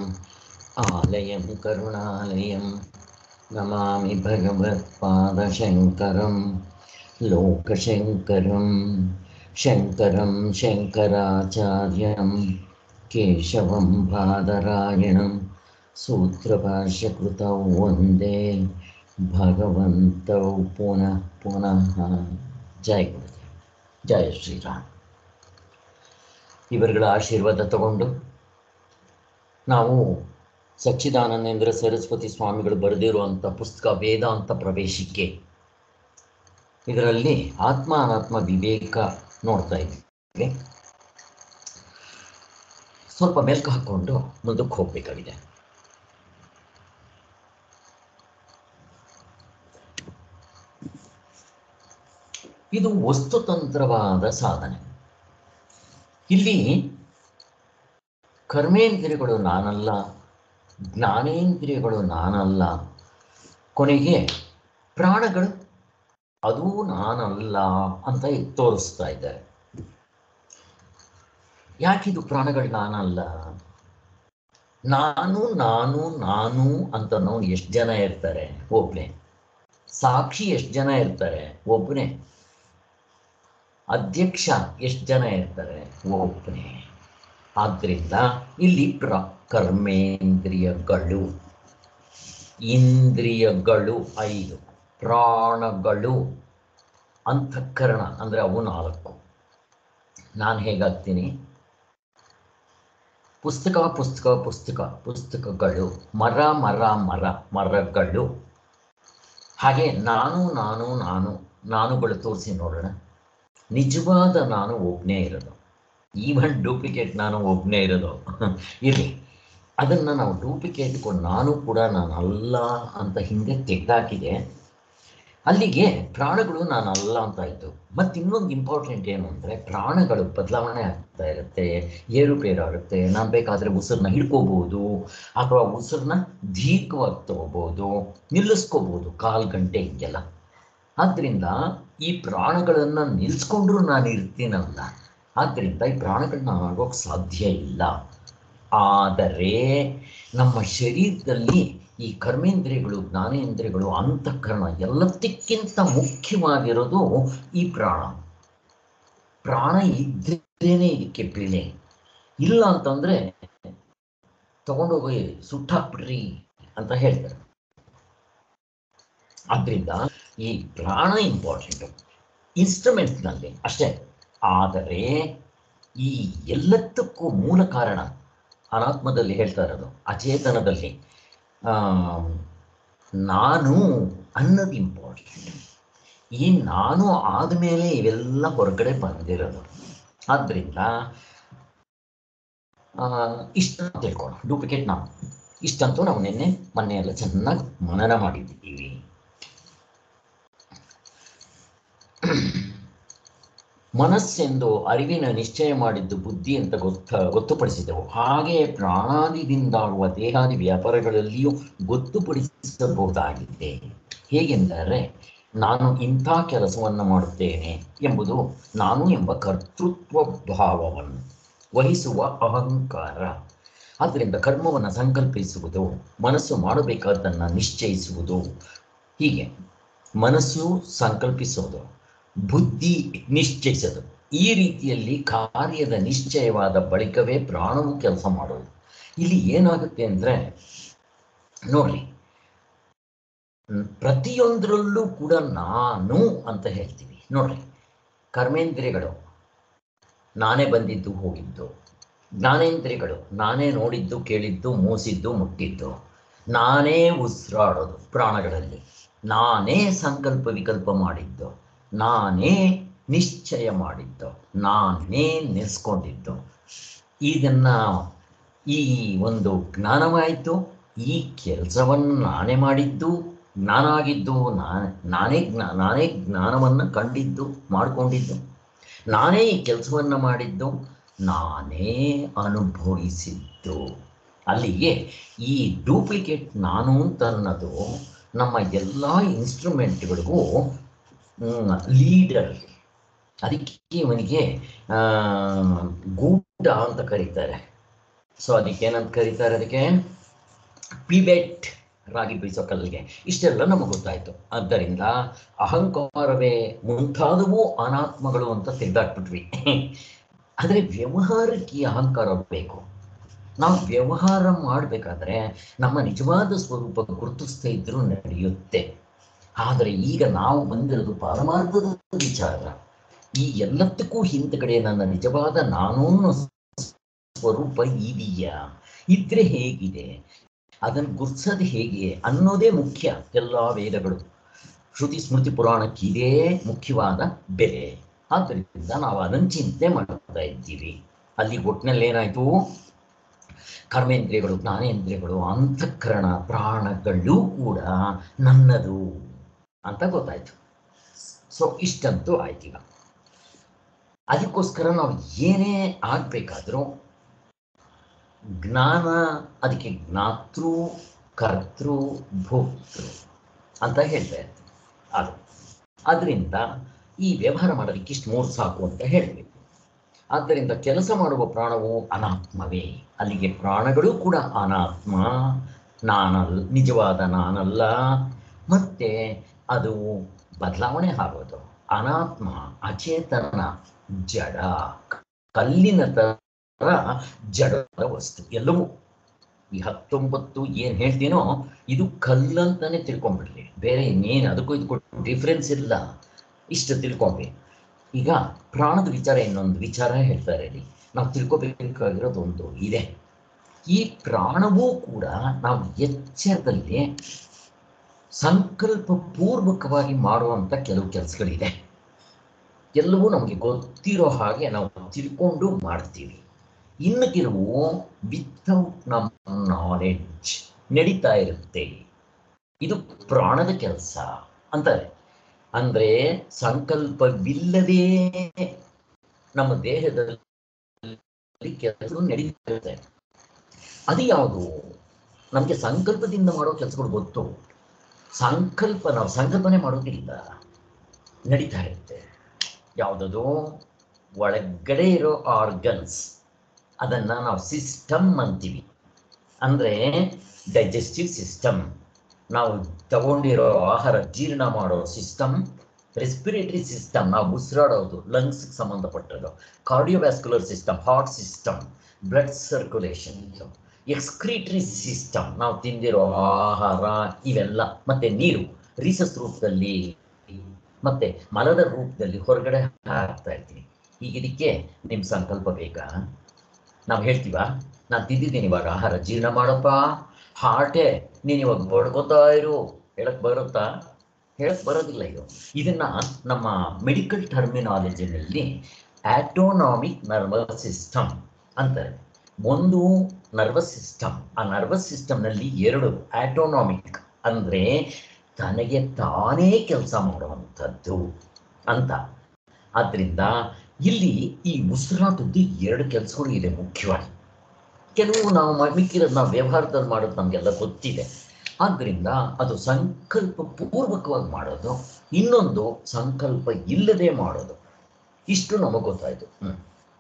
आलयं करुणालयं नमामि भगवत्पादशङ्करं लोकशङ्करं शङ्करं शङ्कराचार्यं केशवं बादरायणं सूत्रभाष्यकृतौ वन्दे भगवन्तौ पुनः पुनः ಜೈ ಗುರುದೇವ್ ಜಯ ಶ್ರೀರಾಮ್ ಇವರುಗಳ ಆಶೀರ್ವಾದ ತಗೊಂಡು ನಾವು ಸಚ್ಚಿದಾನಂದೇಂದ್ರ ಸರಸ್ವತಿ ಸ್ವಾಮಿಗಳು ಬರೆದಿರುವಂಥ ಪುಸ್ತಕ ವೇದಾಂತ ಪ್ರವೇಶಿಕೆ ಇದರಲ್ಲಿ ಆತ್ಮ ಅನಾತ್ಮ ವಿವೇಕ ನೋಡ್ತಾ ಇದ್ದೀವಿ ಸ್ವಲ್ಪ ಮೆಲ್ಕು ಹಾಕ್ಕೊಂಡು ಮುಂದಕ್ಕೆ ಹೋಗಬೇಕಾಗಿದೆ ಇದು ವಸ್ತುತಂತ್ರವಾದ ಸಾಧನೆ ಇಲ್ಲಿ ಕರ್ಮೇಂದ್ರಿಯಗಳು ನಾನಲ್ಲ ಜ್ಞಾನೇಂದ್ರಿಯಗಳು ನಾನಲ್ಲ ಕೊನೆಗೆ ಪ್ರಾಣಗಳು ಅದು ನಾನಲ್ಲ ಅಂತ ತೋರಿಸ್ತಾ ಇದ್ದಾರೆ ಯಾಕಿದು ಪ್ರಾಣಗಳು ನಾನಲ್ಲ ನಾನು ನಾನು ನಾನು ಅಂತ ನಾವು ಎಷ್ಟು ಜನ ಇರ್ತಾರೆ ಒಬ್ಬನೇ ಸಾಕ್ಷಿ ಎಷ್ಟು ಜನ ಇರ್ತಾರೆ ಒಬ್ಬನೇ ಅಧ್ಯಕ್ಷ ಎಷ್ಟು ಜನ ಇರ್ತಾರೆ ಒಬ್ಬನೇ ಆದ್ದರಿಂದ ಇಲ್ಲಿ ಪ್ರ ಕರ್ಮೇಂದ್ರಿಯಗಳು ಇಂದ್ರಿಯಗಳು ಐದು ಪ್ರಾಣಗಳು ಅಂತಃಕರಣ ಅಂದರೆ ಅವು ನಾಲ್ಕು ನಾನು ಹೇಗಾಗ್ತೀನಿ ಪುಸ್ತಕ ಪುಸ್ತಕ ಪುಸ್ತಕ ಪುಸ್ತಕಗಳು ಮರ ಮರ ಮರ ಮರಗಳು ಹಾಗೆ ನಾನು ನಾನು ನಾನು ನಾನುಗಳು ತೋರಿಸಿ ನೋಡೋಣ ನಿಜವಾದ ನಾನು ಒಬ್ಬನೇ ಇರೋದು ಈವನ್ ಡೂಪ್ಲಿಕೇಟ್ ನಾನು ಒಬ್ಬನೇ ಇರೋದು ಇರಲಿ ಅದನ್ನು ನಾವು ಡೂಪ್ಲಿಕೇಟ್ ಕೊಂಡು ನಾನು ಕೂಡ ನಾನು ಅಲ್ಲ ಅಂತ ಹಿಂದೆ ತೆಗೆದಾಕಿದೆ ಅಲ್ಲಿಗೆ ಪ್ರಾಣಗಳು ನಾನು ಅಲ್ಲ ಅಂತ ಆಯಿತು ಮತ್ತು ಇನ್ನೊಂದು ಇಂಪಾರ್ಟೆಂಟ್ ಏನು ಅಂದರೆ ಪ್ರಾಣಗಳು ಬದಲಾವಣೆ ಆಗ್ತಾ ಇರುತ್ತೆ ಏರುಪೇರು ಆಗುತ್ತೆ ನಾನು ಬೇಕಾದರೆ ಉಸಿರನ್ನ ಹಿಡ್ಕೋಬೋದು ಅಥವಾ ಉಸಿರನ್ನ ದೀರ್ಘವಾಗಿ ತಗೋಬೋದು ನಿಲ್ಲಿಸ್ಕೋಬೋದು ಕಾಲು ಗಂಟೆ ಹಿಂಗೆಲ್ಲ ಆದ್ದರಿಂದ ಈ ಪ್ರಾಣಗಳನ್ನು ನಿಲ್ಲಿಸ್ಕೊಂಡ್ರೂ ನಾನು ಇರ್ತೀನಲ್ಲ ಆದ್ದರಿಂದ ಈ ಪ್ರಾಣಗಳನ್ನ ಆಗೋಕ್ಕೆ ಸಾಧ್ಯ ಇಲ್ಲ ಆದರೆ ನಮ್ಮ ಶರೀರದಲ್ಲಿ ಈ ಕರ್ಮೇಂದ್ರಿಯಗಳು ಜ್ಞಾನೇಂದ್ರಿಯಗಳು ಅಂತಃಕರಣ ಎಲ್ಲದಕ್ಕಿಂತ ಮುಖ್ಯವಾಗಿರೋದು ಈ ಪ್ರಾಣ ಪ್ರಾಣ ಇದ್ರೇನೆ ಇದಕ್ಕೆ ಬೆಲೆ ಇಲ್ಲ ಅಂತಂದ್ರೆ ತಗೊಂಡೋಗಿ ಸುಟ್ಟಾಕ್ಬಿಡ್ರಿ ಅಂತ ಹೇಳ್ತಾರೆ ಆದ್ರಿಂದ ಈ ಪ್ರಾಣ ಇಂಪಾರ್ಟೆಂಟು ಇನ್ಸ್ಟ್ರೂಮೆಂಟ್ನಲ್ಲಿ ಅಷ್ಟೇ ಆದರೆ ಈ ಎಲ್ಲದಕ್ಕೂ ಮೂಲ ಕಾರಣ ಅನಾತ್ಮದಲ್ಲಿ ಹೇಳ್ತಾ ಇರೋದು ಅಚೇತನದಲ್ಲಿ ನಾನು ಅನ್ನೋದು ಇಂಪಾರ್ಟೆಂಟ್ ಈ ನಾನು ಆದಮೇಲೆ ಇವೆಲ್ಲ ಹೊರಗಡೆ ಬಂದಿರೋದು ಆದ್ದರಿಂದ ಇಷ್ಟ ತಿಳ್ಕೊಳ್ಳೋಣ ಡೂಪ್ಲಿಕೇಟ್ ನಾವು ಇಷ್ಟಂತೂ ನಾವು ನಿನ್ನೆ ಮೊನ್ನೆ ಎಲ್ಲ ಚೆನ್ನಾಗಿ ಮನನ ಮಾಡಿದ್ದೀವಿ ಮನಸ್ಸೆಂದು ಅರಿವಿನ ನಿಶ್ಚಯ ಮಾಡಿದ್ದು ಬುದ್ಧಿ ಅಂತ ಗೊತ್ತ ಗೊತ್ತುಪಡಿಸಿದೆವು ಹಾಗೆಯೇ ಪ್ರಾಣಾದಿದಿಂದಾಗುವ ದೇಹಾದಿ ವ್ಯಾಪಾರಗಳಲ್ಲಿಯೂ ಗೊತ್ತುಪಡಿಸಬಹುದಾಗಿದೆ ಹೇಗೆಂದರೆ ನಾನು ಇಂಥ ಕೆಲಸವನ್ನು ಮಾಡುತ್ತೇನೆ ಎಂಬುದು ನಾನು ಎಂಬ ಕರ್ತೃತ್ವ ಭಾವವನ್ನು ವಹಿಸುವ ಅಹಂಕಾರ ಆದ್ದರಿಂದ ಕರ್ಮವನ್ನು ಸಂಕಲ್ಪಿಸುವುದು ಮನಸ್ಸು ಮಾಡಬೇಕಾದ್ದನ್ನು ನಿಶ್ಚಯಿಸುವುದು ಹೀಗೆ ಮನಸ್ಸು ಸಂಕಲ್ಪಿಸೋದು ಬುದ್ಧಿ ನಿಶ್ಚಯಿಸೋದು ಈ ರೀತಿಯಲ್ಲಿ ಕಾರ್ಯದ ನಿಶ್ಚಯವಾದ ಬಳಿಕವೇ ಪ್ರಾಣವು ಕೆಲಸ ಮಾಡೋದು ಇಲ್ಲಿ ಏನಾಗುತ್ತೆ ಅಂದರೆ ನೋಡ್ರಿ ಪ್ರತಿಯೊಂದರಲ್ಲೂ ಕೂಡ ನಾನು ಅಂತ ಹೇಳ್ತೀವಿ ನೋಡ್ರಿ ಕರ್ಮೇಂದ್ರಿಯಗಳು ನಾನೇ ಬಂದಿದ್ದು ಹೋಗಿದ್ದು ಜ್ಞಾನೇಂದ್ರಿಯಗಳು ನಾನೇ ನೋಡಿದ್ದು ಕೇಳಿದ್ದು ಮೂಸಿದ್ದು ಮುಟ್ಟಿದ್ದು ನಾನೇ ಉಸಿರಾಡೋದು ಪ್ರಾಣಗಳಲ್ಲಿ ನಾನೇ ಸಂಕಲ್ಪ ವಿಕಲ್ಪ ಮಾಡಿದ್ದು ನಾನೇ ನಿಶ್ಚಯ ಮಾಡಿದ್ದು ನಾನೇ ನಿಲ್ಸ್ಕೊಂಡಿದ್ದು ಇದನ್ನ ಈ ಒಂದು ಜ್ಞಾನವಾಯಿತು ಈ ಕೆಲಸವನ್ನು ನಾನೇ ಮಾಡಿದ್ದು ಜ್ಞಾನ ಆಗಿದ್ದು ನಾನೇ ಜ್ಞಾ ನಾನೇ ಜ್ಞಾನವನ್ನು ಕಂಡಿದ್ದು ಮಾಡಿಕೊಂಡಿದ್ದು ನಾನೇ ಈ ಕೆಲಸವನ್ನು ಮಾಡಿದ್ದು ನಾನೇ ಅನುಭವಿಸಿದ್ದು ಅಲ್ಲಿಗೆ ಈ ಡೂಪ್ಲಿಕೇಟ್ ನಾನು ಅಂತ ಅನ್ನೋದು ನಮ್ಮ ಎಲ್ಲ ಇನ್ಸ್ಟ್ರೂಮೆಂಟ್ಗಳಿಗೂ ಲೀಡರ್ ಅದಕ್ಕೆ ಇವನಿಗೆ ಗೂಢ ಅಂತ ಕರೀತಾರೆ ಸೊ ಅದಕ್ಕೆ ಏನಂತ ಕರೀತಾರೆ ಅದಕ್ಕೆ ಪಿಬೆಟ್ ರಾಗಿ ಬೀಸೋ ಕಲ್ಲಿಗೆ ಇಷ್ಟೆಲ್ಲ ನಮಗೆ ಗೊತ್ತಾಯ್ತು ಆದ್ದರಿಂದ ಅಹಂಕಾರವೇ ಮುಂತಾದವು ಅನಾತ್ಮಗಳು ಅಂತ ತೆಗೆದಾಕ್ಬಿಟ್ವಿ ಆದರೆ ವ್ಯವಹಾರಕ್ಕೆ ಈ ಅಹಂಕಾರ ಬೇಕು ನಾವು ವ್ಯವಹಾರ ಮಾಡಬೇಕಾದ್ರೆ ನಮ್ಮ ನಿಜವಾದ ಸ್ವರೂಪ ಗುರುತಿಸ್ತಾ ಇದ್ರೂ ನಡೆಯುತ್ತೆ ಆದರೆ ಈಗ ನಾವು ಬಂದಿರೋದು ಪಾರಮಾರ್ಥದ ವಿಚಾರ ಈ ಎಲ್ಲದಕ್ಕೂ ಹಿಂದ್ಗಡೆ ನನ್ನ ನಿಜವಾದ ನಾನು ಅನ್ನೋ ಸ್ವರೂಪ ಇದೆಯಾ ಇದ್ರೆ ಹೇಗಿದೆ ಅದನ್ನು ಗುರ್ಸೋದು ಹೇಗೆ ಅನ್ನೋದೇ ಮುಖ್ಯ ಎಲ್ಲ ವೇದಗಳು ಶ್ರುತಿ ಸ್ಮೃತಿ ಪುರಾಣಕ್ಕೆ ಇದೇ ಮುಖ್ಯವಾದ ಬೆಲೆ ಆದ್ದರಿಂದ ನಾವು ಅದನ್ನು ಚಿಂತೆ ಮಾಡ್ತಾ ಇದ್ದೀವಿ ಅಲ್ಲಿ ಒಟ್ಟಿನಲ್ಲಿ ಏನಾಯ್ತು ಕರ್ಮೇಂದ್ರಿಯಗಳು ಜ್ಞಾನೇಂದ್ರಿಯಗಳು ಅಂತಃಕರಣ ಪ್ರಾಣಗಳು ಕೂಡ ನನ್ನದು ಅಂತ ಗೊತ್ತಾಯ್ತು ಸೊ ಇಷ್ಟಂತೂ ಆಯ್ತು ಈಗ ಅದಕ್ಕೋಸ್ಕರ ನಾವು ಏನೇ ಆಗಬೇಕಾದ್ರೂ ಜ್ಞಾನ ಅದಕ್ಕೆ ಜ್ಞಾತೃ ಕರ್ತೃ ಭೋಕ್ತೃ ಅಂತ ಹೇಳ್ತಾ ಇರ್ತೀವಿ ಅದು ಅದರಿಂದ ಈ ವ್ಯವಹಾರ ಮಾಡೋದಕ್ಕೆ ಇಷ್ಟು ಮೂರು ಸಾಕು ಅಂತ ಹೇಳಬೇಕು ಆದ್ದರಿಂದ ಕೆಲಸ ಮಾಡುವ ಪ್ರಾಣವು ಅನಾತ್ಮವೇ ಅಲ್ಲಿಗೆ ಪ್ರಾಣಗಳು ಕೂಡ ಅನಾತ್ಮ ನಾನಲ್ ನಿಜವಾದ ನಾನಲ್ಲ ಮತ್ತೆ ಅದು ಬದಲಾವಣೆ ಆಗೋದು ಅನಾತ್ಮ ಅಚೇತನ ಜಡ ಕಲ್ಲಿನ ತರ ಜಡದ ವಸ್ತು ಎಲ್ಲವೂ ಈ ಹತ್ತೊಂಬತ್ತು ಏನ್ ಹೇಳ್ತೀನೋ ಇದು ಕಲ್ಲಂತಾನೆ ತಿಳ್ಕೊಂಡ್ಬಿಡ್ಲಿ ಬೇರೆ ಇನ್ನೇನು ಅದಕ್ಕೂ ಇದಕ್ಕೂ ಡಿಫ್ರೆನ್ಸ್ ಇಲ್ಲ ಇಷ್ಟು ತಿಳ್ಕೊಂಡ್ವಿ ಈಗ ಪ್ರಾಣದ ವಿಚಾರ ಇನ್ನೊಂದು ವಿಚಾರ ಹೇಳ್ತಾರೆ ಇಲ್ಲಿ ನಾವು ತಿಳ್ಕೊಬೇಕಾಗಿರೋದು ಒಂದು ಇದೆ ಈ ಪ್ರಾಣವೂ ಕೂಡ ನಾವು ಎಚ್ಚರದಲ್ಲಿ ಸಂಕಲ್ಪ ಪೂರ್ವಕವಾಗಿ ಮಾಡುವಂಥ ಕೆಲವು ಕೆಲಸಗಳಿದೆ ಎಲ್ಲವೂ ನಮಗೆ ಗೊತ್ತಿರೋ ಹಾಗೆ ನಾವು ತಿಳ್ಕೊಂಡು ಮಾಡ್ತೀವಿ ಇನ್ನು ಕೆಲವು ವಿತೌಟ್ ನಮ್ಮ ನಾಲೆಡ್ಜ್ ನಡೀತಾ ಇರುತ್ತೆ ಇದು ಪ್ರಾಣದ ಕೆಲಸ ಅಂತಾರೆ ಅಂದ್ರೆ ಸಂಕಲ್ಪವಿಲ್ಲದೆ ನಮ್ಮ ದೇಹದಲ್ಲಿ ಕೆಲಸ ನಡೀತಾ ಇರುತ್ತೆ ಅದು ಯಾವುದು ನಮಗೆ ಸಂಕಲ್ಪದಿಂದ ಮಾಡೋ ಕೆಲಸಗಳು ಗೊತ್ತು ಸಂಕಲ್ಪ ನಾವು ಸಂಕಲ್ಪನೆ ಮಾಡೋದಿಲ್ಲ ನಡೀತಾ ಇರುತ್ತೆ ಯಾವುದದು ಒಳಗಡೆ ಇರೋ ಆರ್ಗನ್ಸ್ ಅದನ್ನು ನಾವು ಸಿಸ್ಟಮ್ ಅಂತೀವಿ ಅಂದರೆ ಡೈಜೆಸ್ಟಿವ್ ಸಿಸ್ಟಮ್ ನಾವು ತಗೊಂಡಿರೋ ಆಹಾರ ಜೀರ್ಣ ಮಾಡೋ ಸಿಸ್ಟಮ್ ರೆಸ್ಪಿರೇಟರಿ ಸಿಸ್ಟಮ್ ನಾವು ಉಸಿರಾಡೋದು ಲಂಗ್ಸ್ಗೆ ಸಂಬಂಧಪಟ್ಟದ್ದು cardiovascular system heart system blood circulation excretory system ನಾವು ತಿಂದಿರೋ ಆಹಾರ ಇವೆಲ್ಲ ಮತ್ತೆ ನೀರು ರೀಸಸ್ ರೂಪದಲ್ಲಿ ಮತ್ತೆ ಮಲದ ರೂಪದಲ್ಲಿ ಹೊರಗಡೆ ಹಾಕ್ತಾ ಇರ್ತೀನಿ ಈಗ ಇದಕ್ಕೆ ನಿಮ್ಮ ಸಂಕಲ್ಪ ಬೇಕಾ ನಾವು ಹೇಳ್ತೀವ ನಾನು ತಿಂದಿದ್ದೀನಿ ಇವಾಗ ಆಹಾರ ಜೀರ್ಣ ಮಾಡಪ್ಪ ಹಾರ್ಟೇ ನೀನು ಇವಾಗ ಬಡ್ಕೋತಾ ಇರು ಹೇಳಕ್ ಬರುತ್ತಾ ಹೇಳಕ್ ಬರೋದಿಲ್ಲ ಇದು ಇದನ್ನ ನಮ್ಮ ಮೆಡಿಕಲ್ ಟರ್ಮಿನಾಲಜಿನಲ್ಲಿ ಆಟೋನಾಮಿಕ್ ನರ್ವಸ್ ಸಿಸ್ಟಮ್ ಅಂತಾರೆ ಒಂದು ನರ್ವಸ್ ಸಿಸ್ಟಮ್ ಆ ನರ್ವಸ್ ಸಿಸ್ಟಮ್ನಲ್ಲಿ ಎರಡು ಆಟೋನಾಮಿಕ್ ಅಂದರೆ ತನಗೆ ತಾನೇ ಕೆಲಸ ಮಾಡುವಂಥದ್ದು ಅಂತ ಆದ್ದರಿಂದ ಇಲ್ಲಿ ಈ ಉಸಿರಾಟದ್ದು ಎರಡು ಕೆಲಸಗಳು ಇದೆ ಮುಖ್ಯವಾಗಿ ಕೆಲವು ನಾವು ಮ- ಮಿಕ್ಕಿರೋದು ನಾವು ವ್ಯವಹಾರದಲ್ಲಿ ಮಾಡೋದು ನಮಗೆಲ್ಲ ಗೊತ್ತಿದೆ ಆದ್ದರಿಂದ ಅದು ಸಂಕಲ್ಪ ಪೂರ್ವಕವಾಗಿ ಮಾಡೋದು ಇನ್ನೊಂದು ಸಂಕಲ್ಪ ಇಲ್ಲದೆ ಮಾಡೋದು ಇಷ್ಟು ನಮಗೆ ಗೊತ್ತಾಯ್ತು ಹ್ಮ್.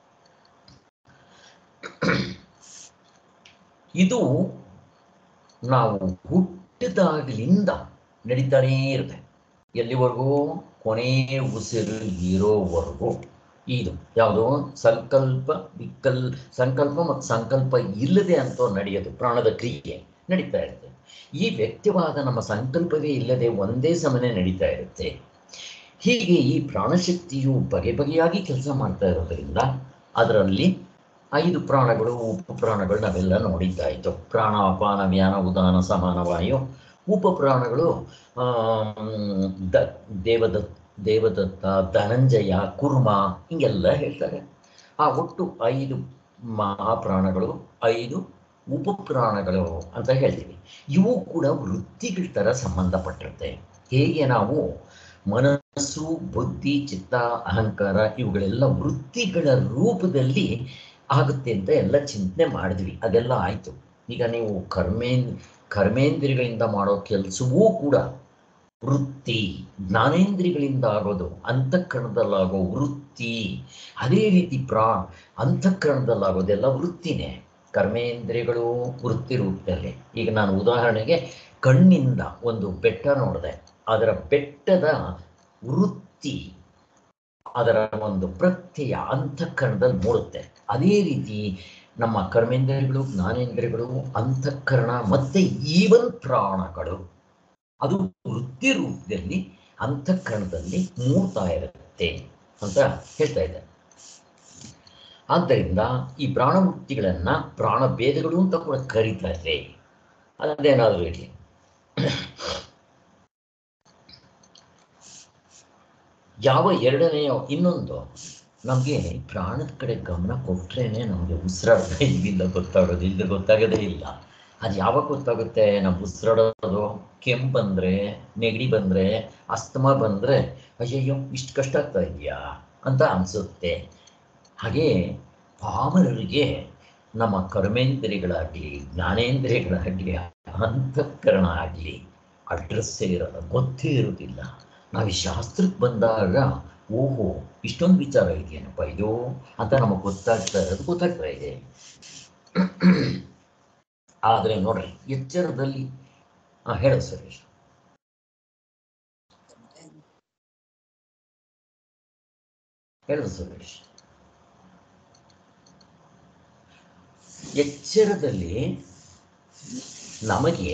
ಇದು ನಾವು ಹುಟ್ಟಿದಾಗಲಿಂದ ನಡೀತಾನೇ ಇರುತ್ತೆ ಎಲ್ಲಿವರೆಗೂ ಕೊನೆಯ ಉಸಿರು ಇರೋವರೆಗೂ ಇದು ಯಾವುದು ಸಂಕಲ್ಪ ವಿಕಲ್ ಸಂಕಲ್ಪ ಮತ್ತು ಸಂಕಲ್ಪ ಇಲ್ಲದೆ ಅಂತ ನಡೆಯೋದು ಪ್ರಾಣದ ಕ್ರಿಯೆ ನಡೀತಾ ಇರುತ್ತೆ ಈ ವ್ಯಕ್ತಿವಾದ ನಮ್ಮ ಸಂಕಲ್ಪವೇ ಇಲ್ಲದೆ ಒಂದೇ ಸಮನೆ ನಡೀತಾ ಇರುತ್ತೆ ಹೀಗೆ ಈ ಪ್ರಾಣಶಕ್ತಿಯು ಬಗೆ ಬಗೆಯಾಗಿ ಕೆಲಸ ಮಾಡ್ತಾ ಇರೋದ್ರಿಂದ ಅದರಲ್ಲಿ ಐದು ಪ್ರಾಣಗಳು ಉಪ ಪ್ರಾಣಗಳು ನಾವೆಲ್ಲ ನೋಡಿದ್ದಾಯಿತು ಪ್ರಾಣ ಅಪಾನ ವ್ಯಾನ ಉದಾನ ಸಮಾನ ವಾಯು ಉಪ ಪ್ರಾಣಗಳು ಆಮ್, ದ ದೇವದತ್ ದೇವದತ್ತ ಧನಂಜಯ ಕುರ್ಮ ಹಿಂಗೆಲ್ಲ ಹೇಳ್ತಾರೆ ಆ ಒಟ್ಟು ಐದು ಮಹಾಪ್ರಾಣಗಳು ಐದು ಉಪಪ್ರಾಣಗಳು ಅಂತ ಹೇಳ್ತೀವಿ ಇವು ಕೂಡ ವೃತ್ತಿಗಳ ಥರ ಸಂಬಂಧಪಟ್ಟಿರುತ್ತೆ ಹೇಗೆ ನಾವು ಮನಸ್ಸು ಬುದ್ಧಿ ಚಿತ್ತ ಅಹಂಕಾರ ಇವುಗಳೆಲ್ಲ ವೃತ್ತಿಗಳ ರೂಪದಲ್ಲಿ ಆಗುತ್ತೆ ಅಂತ ಎಲ್ಲ ಚಿಂತನೆ ಮಾಡಿದ್ವಿ ಅದೆಲ್ಲ ಆಯಿತು ಈಗ ನೀವು ಕರ್ಮೇನ್ ಕರ್ಮೇಂದ್ರಿಯಗಳಿಂದ ಮಾಡೋ ಕೆಲಸವೂ ಕೂಡ ವೃತ್ತಿ ಜ್ಞಾನೇಂದ್ರಿಯಗಳಿಂದ ಆಗೋದು ಅಂತಃಕರಣದಲ್ಲಾಗೋ ವೃತ್ತಿ ಅದೇ ರೀತಿ ಪ್ರಾ ಅಂತಃಕರಣದಲ್ಲಾಗೋದೆಲ್ಲ ವೃತ್ತಿನೇ ಕರ್ಮೇಂದ್ರಿಯಗಳು ವೃತ್ತಿ ರೂಪದಲ್ಲಿ ಈಗ ನಾನು ಉದಾಹರಣೆಗೆ ಕಣ್ಣಿಂದ ಒಂದು ಬೆಟ್ಟ ನೋಡಿದೆ ಅದರ ಬೆಟ್ಟದ ವೃತ್ತಿ ಅದರ ಒಂದು ಪ್ರತ್ಯಯ ಅಂತಃಕರಣದಲ್ಲಿ ಮೂಡುತ್ತೆ ಅದೇ ರೀತಿ ನಮ್ಮ ಕರ್ಮೇಂದ್ರಿಯಗಳು ಜ್ಞಾನೇಂದ್ರಿಯಗಳು ಅಂತಃಕರಣ ಮತ್ತೆ ಈವನ್ ಪ್ರಾಣಗಳು ಅದು ವೃತ್ತಿ ರೂಪದಲ್ಲಿ ಅಂತಃಕರಣದಲ್ಲಿ ಮೂಡ್ತಾ ಇರುತ್ತೆ ಅಂತ ಹೇಳ್ತಾ ಇದ್ದಾರೆ ಆದ್ದರಿಂದ ಈ ಪ್ರಾಣವೃತ್ತಿಗಳನ್ನ ಪ್ರಾಣ ಭೇದಗಳು ಅಂತ ಕೂಡ ಕರೀತಾರೆ ಅದೇನಾದರೂ ಇರಲಿ ಯಾವ ಎರಡನೆಯ ಇನ್ನೊಂದು ನಮಗೆ ಪ್ರಾಣದ ಕಡೆ ಗಮನ ಕೊಟ್ರೇನೆ ನಮಗೆ ಉಸಿರಾಡ್ತಾ ಇದ್ವಿಲ್ಲ ಗೊತ್ತಾಗೋದು ಇಲ್ಲ ಗೊತ್ತಾಗೋದೇ ಇಲ್ಲ ಅದು ಯಾವಾಗ ಗೊತ್ತಾಗುತ್ತೆ ನಾವು ಉಸಿರಾಡೋದು ಕೆಮ್ಮು ಬಂದರೆ ನೆಗಡಿ ಬಂದರೆ ಅಸ್ತಮ ಬಂದರೆ ಅಯ್ಯಯ್ಯೋ ಇಷ್ಟು ಕಷ್ಟ ಆಗ್ತಾ ಇದೆಯಾ ಅಂತ ಅನಿಸುತ್ತೆ ಹಾಗೆ ಪಾಮರರಿಗೆ ನಮ್ಮ ಕರ್ಮೇಂದ್ರಿಯಗಳಾಗಲಿ ಜ್ಞಾನೇಂದ್ರಿಯಗಳಾಗಲಿ ಅಂತಃಕರಣ ಆಗಲಿ ಅಡ್ರೆಸ್ಸೇ ಇರೋಲ್ಲ ಗೊತ್ತೇ ಇರೋದಿಲ್ಲ ನಾವು ಈ ಶಾಸ್ತ್ರಕ್ಕೆ ಬಂದಾಗ ಓಹೋ ಇಷ್ಟೊಂದು ವಿಚಾರ ಇದೆಯೇನಪ್ಪ ಇದು ಅಂತ ನಮಗೆ ಗೊತ್ತಾಗ್ತಾ ಇರೋದು ಗೊತ್ತಾಗ್ತಾ ಇದೆ ಆದರೆ ನೋಡ್ರಿ ಎಚ್ಚರದಲ್ಲಿ ಹಾಂ ಹೇಳು ಸುರೇಶ್ ಹೇಳು ಸುರೇಶ್ ಎಚ್ಚರದಲ್ಲಿ ನಮಗೆ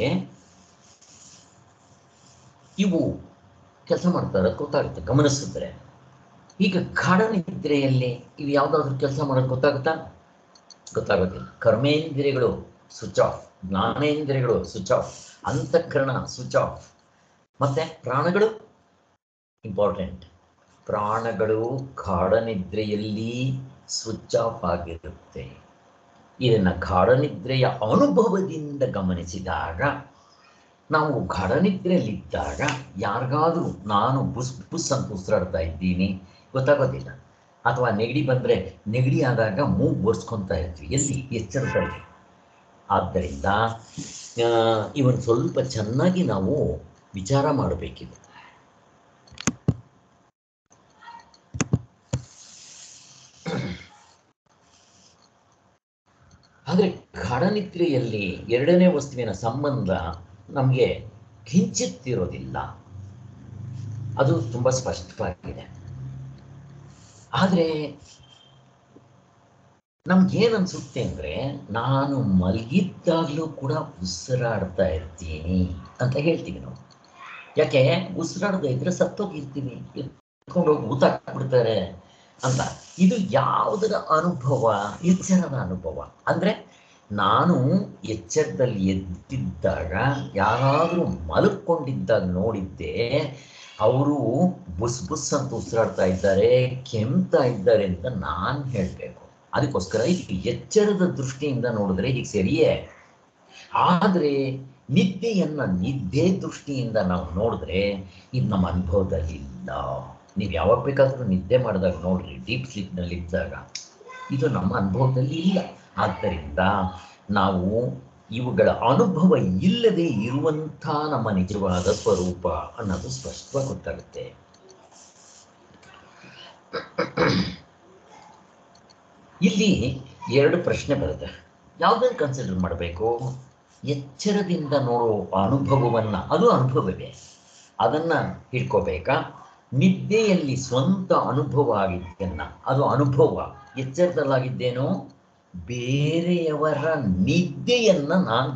ಇವು ಕೆಲಸ ಮಾಡ್ತಾರೆ ಗೊತ್ತಾಗುತ್ತೆ ಗಮನಿಸಿದ್ರೆ ಈಗ ಗಾಢ ನಿದ್ರೆಯಲ್ಲಿ ಇವು ಯಾವುದಾದ್ರೂ ಕೆಲಸ ಮಾಡೋದು ಗೊತ್ತಾಗುತ್ತಾ ಗೊತ್ತಾಗೋದಿಲ್ಲ ಕರ್ಮೇಂದ್ರಿಯಗಳು ಸ್ವಿಚ್ ಆಫ್ ಜ್ಞಾನೇಂದ್ರಿಯಗಳು ಸ್ವಿಚ್ ಆಫ್ ಅಂತಃಕರಣ ಸ್ವಿಚ್ ಆಫ್ ಮತ್ತೆ ಪ್ರಾಣಗಳು ಇಂಪಾರ್ಟೆಂಟ್ ಪ್ರಾಣಗಳು ಗಾಢ ನಿದ್ರೆಯಲ್ಲಿ ಸ್ವಿಚ್ ಆಫ್ ಆಗಿರುತ್ತೆ ಇದನ್ನು ಗಾಢ ನಿದ್ರೆಯ ಅನುಭವದಿಂದ ಗಮನಿಸಿದಾಗ ನಾವು ಗಾಢ ನಿದ್ರೆಯಲ್ಲಿದ್ದಾಗ ಯಾರಿಗಾದ್ರೂ ನಾನು ಬುಸ್ ಬುಸ್ ಅಂತ ಉಸಿರಾಡ್ತಾ ಇದ್ದೀನಿ ಗೊತ್ತಾಗೋದಿಲ್ಲ ಅಥವಾ ನೆಗಡಿ ಬಂದರೆ ನೆಗಡಿ ಆದಾಗ ಮೂಗು ಒರೆಸ್ಕೊತಾ ಇರ್ತೀವಿ ಎಲ್ಲಿ ಎಚ್ಚರದಲ್ಲಿ ಆದ್ದರಿಂದ ಆ, ಇವನ್ ಸ್ವಲ್ಪ ಚೆನ್ನಾಗಿ ನಾವು ವಿಚಾರ ಮಾಡಬೇಕಿದೆ ಆದರೆ ಗಾಢನಿದ್ರೆಯಲ್ಲಿ ಎರಡನೇ ವಸ್ತುವಿನ ಸಂಬಂಧ ನಮಗೆ ಕಿಂಚಿತ್ತಿರೋದಿಲ್ಲ ಅದು ತುಂಬ ಸ್ಪಷ್ಟವಾಗಿದೆ ಆದರೆ ನಮ್ಗೇನನ್ಸುತ್ತೆ ಅಂದರೆ ನಾನು ಮಲಗಿದ್ದಾಗಲೂ ಕೂಡ ಉಸಿರಾಡ್ತಾ ಇರ್ತೀನಿ ಅಂತ ಹೇಳ್ತೀವಿ ನಾವು ಯಾಕೆ ಉಸಿರಾಡದೇ ಇದ್ರೆ ಸತ್ತೋಗಿರ್ತೀವಿ ಎತ್ಕೊಂಡು ಹೋಗಿ ಊತ ಹಾಕ್ಬಿಡ್ತಾರೆ ಅಂತ ಇದು ಯಾವುದರ ಅನುಭವ ಎಚ್ಚರದ ಅನುಭವ ಅಂದ್ರೆ ನಾನು ಎಚ್ಚರದಲ್ಲಿ ಎದ್ದಿದ್ದಾಗ ಯಾರಾದರೂ ಮಲಕ್ಕೊಂಡಿದ್ದಾಗ ನೋಡಿದ್ದೆ ಅವರು ಬುಸ್ ಬುಸ್ ಅಂತ ಉಸಿರಾಡ್ತಾ ಇದ್ದಾರೆ ಕೆಮ್ತಾ ಇದ್ದಾರೆ ಅಂತ ನಾನು ಹೇಳಬೇಕು ಅದಕ್ಕೋಸ್ಕರ ಇದು ಎಚ್ಚರದ ದೃಷ್ಟಿಯಿಂದ ನೋಡಿದ್ರೆ ಈಗ ಸರಿಯೇ ಆದರೆ ನಿದ್ದೆಯನ್ನ ನಿದ್ದೆ ದೃಷ್ಟಿಯಿಂದ ನಾವು ನೋಡಿದ್ರೆ ಇದು ನಮ್ಮ ಅನುಭವದಲ್ಲಿ ಇಲ್ಲ ನೀವು ಯಾವಾಗ ಬೇಕಾದರೂ ನಿದ್ದೆ ಮಾಡಿದಾಗ ನೋಡ್ರಿ ಡೀಪ್ ಸ್ಲೀಪ್ನಲ್ಲಿ ಇದ್ದಾಗ ಇದು ನಮ್ಮ ಅನುಭವದಲ್ಲಿ ಇಲ್ಲ ಆದ್ದರಿಂದ ನಾವು ಇವುಗಳ ಅನುಭವ ಇಲ್ಲದೆ ಇರುವಂಥ ನಮ್ಮ ನಿಜವಾದ ಸ್ವರೂಪ ಅನ್ನೋದು ಸ್ಪಷ್ಟವಾಗಿ ಗೊತ್ತಾಗುತ್ತೆ ಇಲ್ಲಿ ಎರಡು ಪ್ರಶ್ನೆ ಬರುತ್ತೆ ಯಾವುದನ್ನು ಕನ್ಸಿಡರ್ ಮಾಡಬೇಕು ಎಚ್ಚರದಿಂದ ನೋಡೋ ಅನುಭವವನ್ನ ಅದು ಅನುಭವವೇ ಅದನ್ನ ಹಿಡ್ಕೋಬೇಕಾ ನಿದ್ದೆಯಲ್ಲಿ ಸ್ವಂತ ಅನುಭವ ಆಗಿದ್ದನ್ನ ಅದು ಅನುಭವ ಎಚ್ಚರದಲ್ಲಾಗಿದ್ದೇನೋ ಬೇರೆಯವರ ನಿದ್ದೆಯನ್ನ ನಾನು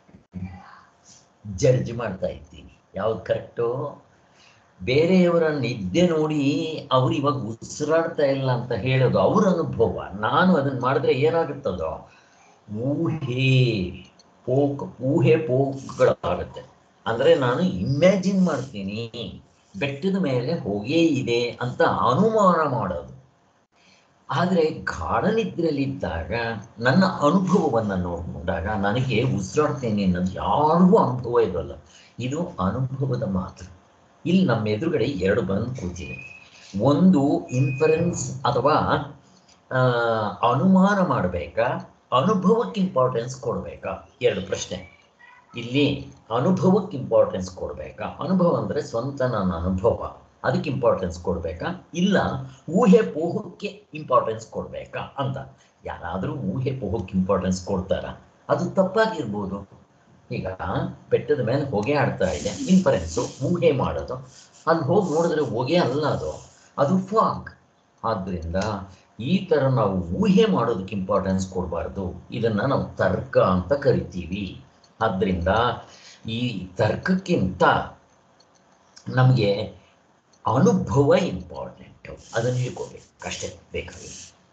ಜಡ್ಜ್ ಮಾಡ್ತಾ ಇದ್ದೀನಿ ಯಾವ್ದು ಕರೆಕ್ಟು ಬೇರೆಯವರ ನಿದ್ದೆ ನೋಡಿ ಅವ್ರು ಇವಾಗ ಉಸಿರಾಡ್ತಾ ಇಲ್ಲ ಅಂತ ಹೇಳೋದು ಅವ್ರ ಅನುಭವ ನಾನು ಅದನ್ನ ಮಾಡಿದ್ರೆ ಏನಾಗುತ್ತದೋ ಊಹೆ ಪೋಕ್ ಊಹೆ ಪೋಕ್ಗಳಾಗುತ್ತೆ ಅಂದ್ರೆ ನಾನು ಇಮ್ಯಾಜಿನ್ ಮಾಡ್ತೀನಿ ಬೆಟ್ಟದ ಮೇಲೆ ಹೊಗೆ ಇದೆ ಅಂತ ಅನುಮಾನ ಮಾಡೋದು ಆದರೆ ಗಾಢ ನಿದ್ರೆಯಲ್ಲಿದ್ದಾಗ ನನ್ನ ಅನುಭವವನ್ನು ನೋಡಿಕೊಂಡಾಗ ನನಗೆ ಉಸಿರಾಡ್ತೇನೆ ಅನ್ನೋದು ಯಾರಿಗೂ ಅನುಭವ ಇರೋಲ್ಲ ಇದು ಅನುಭವದ ಮಾತು ಇಲ್ಲಿ ನಮ್ಮ ಎದುರುಗಡೆ ಎರಡು ಬಂದು ಕೂತಿದೆ ಒಂದು ಇನ್ಫರೆನ್ಸ್ ಅಥವಾ ಆ, ಅನುಮಾನ ಮಾಡಬೇಕಾ ಅನುಭವಕ್ಕೆ ಇಂಪಾರ್ಟೆನ್ಸ್ ಕೊಡಬೇಕಾ ಎರಡು ಪ್ರಶ್ನೆ ಇಲ್ಲಿ ಅನುಭವಕ್ಕೆ ಇಂಪಾರ್ಟೆನ್ಸ್ ಕೊಡಬೇಕಾ ಅನುಭವ ಅಂದರೆ ಸ್ವಂತ ನನ್ನ ಅನುಭವ ಅದಕ್ಕೆ ಇಂಪಾರ್ಟೆನ್ಸ್ ಕೊಡಬೇಕಾ ಇಲ್ಲ ಊಹೆ ಪೋಹಕ್ಕೆ ಇಂಪಾರ್ಟೆನ್ಸ್ ಕೊಡಬೇಕಾ ಅಂತ ಯಾರಾದರೂ ಊಹೆ ಹೋಗಕ್ಕೆ ಇಂಪಾರ್ಟೆನ್ಸ್ ಕೊಡ್ತಾರ ಅದು ತಪ್ಪಾಗಿರ್ಬೋದು ಈಗ ಬೆಟ್ಟದ ಮೇಲೆ ಹೊಗೆ ಆಡ್ತಾ ಇದೆ ಇನ್ಫರೆನ್ಸು ಊಹೆ ಮಾಡೋದು ಅಲ್ಲಿ ಹೋಗಿ ನೋಡಿದ್ರೆ ಹೊಗೆ ಅಲ್ಲ ಅದು ಅದು ಫಾಗ್ ಆದ್ದರಿಂದ ಈ ಥರ ನಾವು ಊಹೆ ಮಾಡೋದಕ್ಕೆ ಇಂಪಾರ್ಟೆನ್ಸ್ ಕೊಡಬಾರ್ದು ಇದನ್ನು ನಾವು ತರ್ಕ ಅಂತ ಕರಿತೀವಿ ಆದ್ದರಿಂದ ಈ ತರ್ಕಕ್ಕಿಂತ ನಮಗೆ ಅನುಭವ ಇಂಪಾರ್ಟೆಂಟು ಅದನ್ನು ಹೇಳ್ಕೋಬೇಕು ಅಷ್ಟೇ ಬೇಕಾಗಿ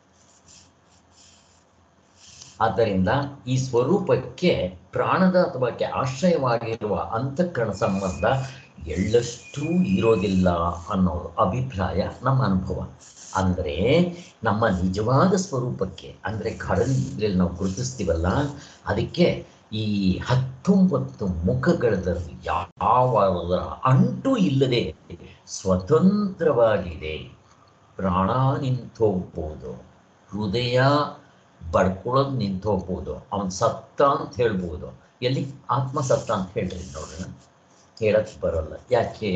ಆದ್ದರಿಂದ ಈ ಸ್ವರೂಪಕ್ಕೆ ಪ್ರಾಣದ ಅಥವಾ ಆಶ್ರಯವಾಗಿರುವ ಅಂತಃಕರಣ ಸಂಬಂಧ ಎಳ್ಳಷ್ಟೂ ಇರೋದಿಲ್ಲ ಅನ್ನೋ ಅಭಿಪ್ರಾಯ ನಮ್ಮ ಅನುಭವ ಅಂದರೆ ನಮ್ಮ ನಿಜವಾದ ಸ್ವರೂಪಕ್ಕೆ ಅಂದರೆ ಘಡನಿದ್ರೆಯಲ್ಲಿ ನಾವು ಗುರುತಿಸ್ತೀವಲ್ಲ ಅದಕ್ಕೆ ಈ ಹತ್ತೊಂಬತ್ತು ಮುಖಗಳಲ್ಲಿ ಯಾವ ಅಂಟು ಇಲ್ಲದೆ ಸ್ವತಂತ್ರವಾಗಿದೆ ಪ್ರಾಣ ನಿಂತೋಗ್ಬೋದು ಹೃದಯ ಬಡ್ಕೊಳ್ಳೋದು ನಿಂತು ಹೋಗ್ಬೋದು ಅವನ್ ಸತ್ತ ಅಂತ ಹೇಳ್ಬೋದು ಎಲ್ಲಿ ಆತ್ಮ ಸತ್ತ ಅಂತ ಹೇಳ್ರಿ ನೋಡೋಣ ಹೇಳಕ್ ಬರೋಲ್ಲ ಯಾಕೆ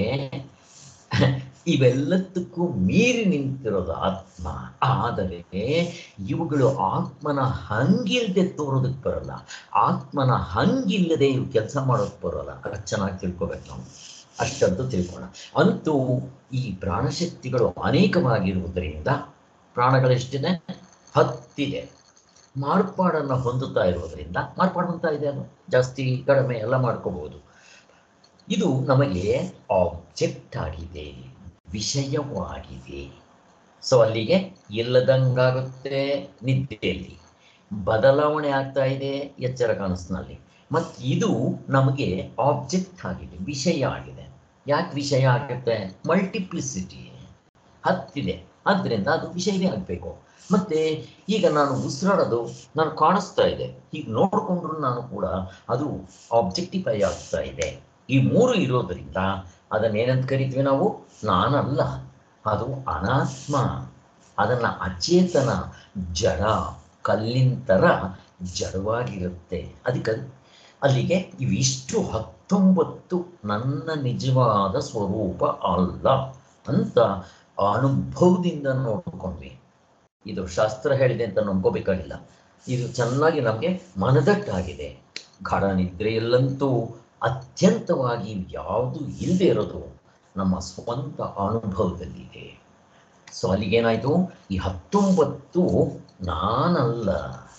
ಇವೆಲ್ಲದಕ್ಕೂ ಮೀರಿ ನಿಂತಿರೋದು ಆತ್ಮ ಆದರೆ ಇವುಗಳು ಆತ್ಮನ ಹಂಗಿಲ್ದೆ ತೋರೋದಕ್ಕೆ ಬರಲ್ಲ ಆತ್ಮನ ಹಂಗಿಲ್ಲದೆ ಇವು ಕೆಲಸ ಮಾಡೋದಕ್ಕೆ ಬರೋಲ್ಲ ಅದು ಚೆನ್ನಾಗಿ ತಿಳ್ಕೊಬೇಕು ನಾವು ಅಷ್ಟಂತೂ ತಿಳ್ಕೋಣ ಅಂತೂ ಈ ಪ್ರಾಣಶಕ್ತಿಗಳು ಅನೇಕವಾಗಿರುವುದರಿಂದ ಪ್ರಾಣಗಳೆಷ್ಟಿದೆ ಹತ್ತಿದೆ ಮಾರ್ಪಾಡನ್ನು ಹೊಂದುತ್ತಾ ಇರೋದ್ರಿಂದ ಮಾರ್ಪಾಡು ಹೊಂದ್ತಾ ಇದೆ ಅದು ಜಾಸ್ತಿ ಕಡಿಮೆ ಎಲ್ಲ ಮಾಡ್ಕೋಬಹುದು ಇದು ನಮಗೆ ಆಬ್ಜೆಕ್ಟ್ ಆಗಿದೆ ವಿಷಯವಾಗಿದೆ ಸೊ ಅಲ್ಲಿಗೆ ಇಲ್ಲದಂಗಾಗುತ್ತೆ ನಿದ್ದೆಯಲ್ಲಿ ಬದಲಾವಣೆ ಆಗ್ತಾ ಇದೆ ಎಚ್ಚರ ಕನಸಿನಲ್ಲಿ ಮತ್ತು ಇದು ನಮಗೆ ಆಬ್ಜೆಕ್ಟ್ ಆಗಿದೆ ವಿಷಯ ಆಗಿದೆ ಯಾಕೆ ವಿಷಯ ಆಗುತ್ತೆ ಮಲ್ಟಿಪ್ಲಿಸಿಟಿ ಹತ್ತಿದೆ ಆದ್ದರಿಂದ ಅದು ವಿಷಯವೇ ಆಗಬೇಕು ಮತ್ತೆ ಈಗ ನಾನು ಉಸಿರಾಡೋದು ನಾನು ಕಾಣಿಸ್ತಾ ಇದೆ ಹೀಗೆ ನೋಡಿಕೊಂಡ್ರು ನಾನು ಕೂಡ ಅದು ಆಬ್ಜೆಕ್ಟಿಫೈ ಆಗ್ತಾ ಇದೆ ಈ ಮೂರು ಇರೋದರಿಂದ ಅದನ್ನೇನಂತ ಕರಿತೀವಿ ನಾವು ನಾನಲ್ಲ ಅದು ಅನಾತ್ಮ ಅದನ್ನ ಅಚೇತನ ಜಡ ಕಲ್ಲಿನ ಥರ ಜಡವಾಗಿರುತ್ತೆ ಅದಕ್ಕೆ ಅಲ್ಲಿಗೆ ಇವಿಷ್ಟು ಹತ್ತೊಂಬತ್ತು ನನ್ನ ನಿಜವಾದ ಸ್ವರೂಪ ಅಲ್ಲ ಅಂತ ಅನುಭವದಿಂದ ನೋಡ್ಕೊಂಡ್ವಿ ಇದು ಶಾಸ್ತ್ರ ಹೇಳಿದೆ ಅಂತ ನಂಬ್ಕೋಬೇಕಾಗಿಲ್ಲ ಇದು ಚೆನ್ನಾಗಿ ನಮಗೆ ಮನದಟ್ಟಾಗಿದೆ ಗಾಢ ನಿದ್ರೆಯಲ್ಲಂತೂ ಅತ್ಯಂತವಾಗಿ ಯಾವುದು ಇಲ್ಲದೆ ಇರೋದು ನಮ್ಮ ಸ್ವಂತ ಅನುಭವದಲ್ಲಿದೆ ಸೊ ಅಲ್ಲಿಗೇನಾಯ್ತು ಈ ಹತ್ತೊಂಬತ್ತು ನಾನಲ್ಲ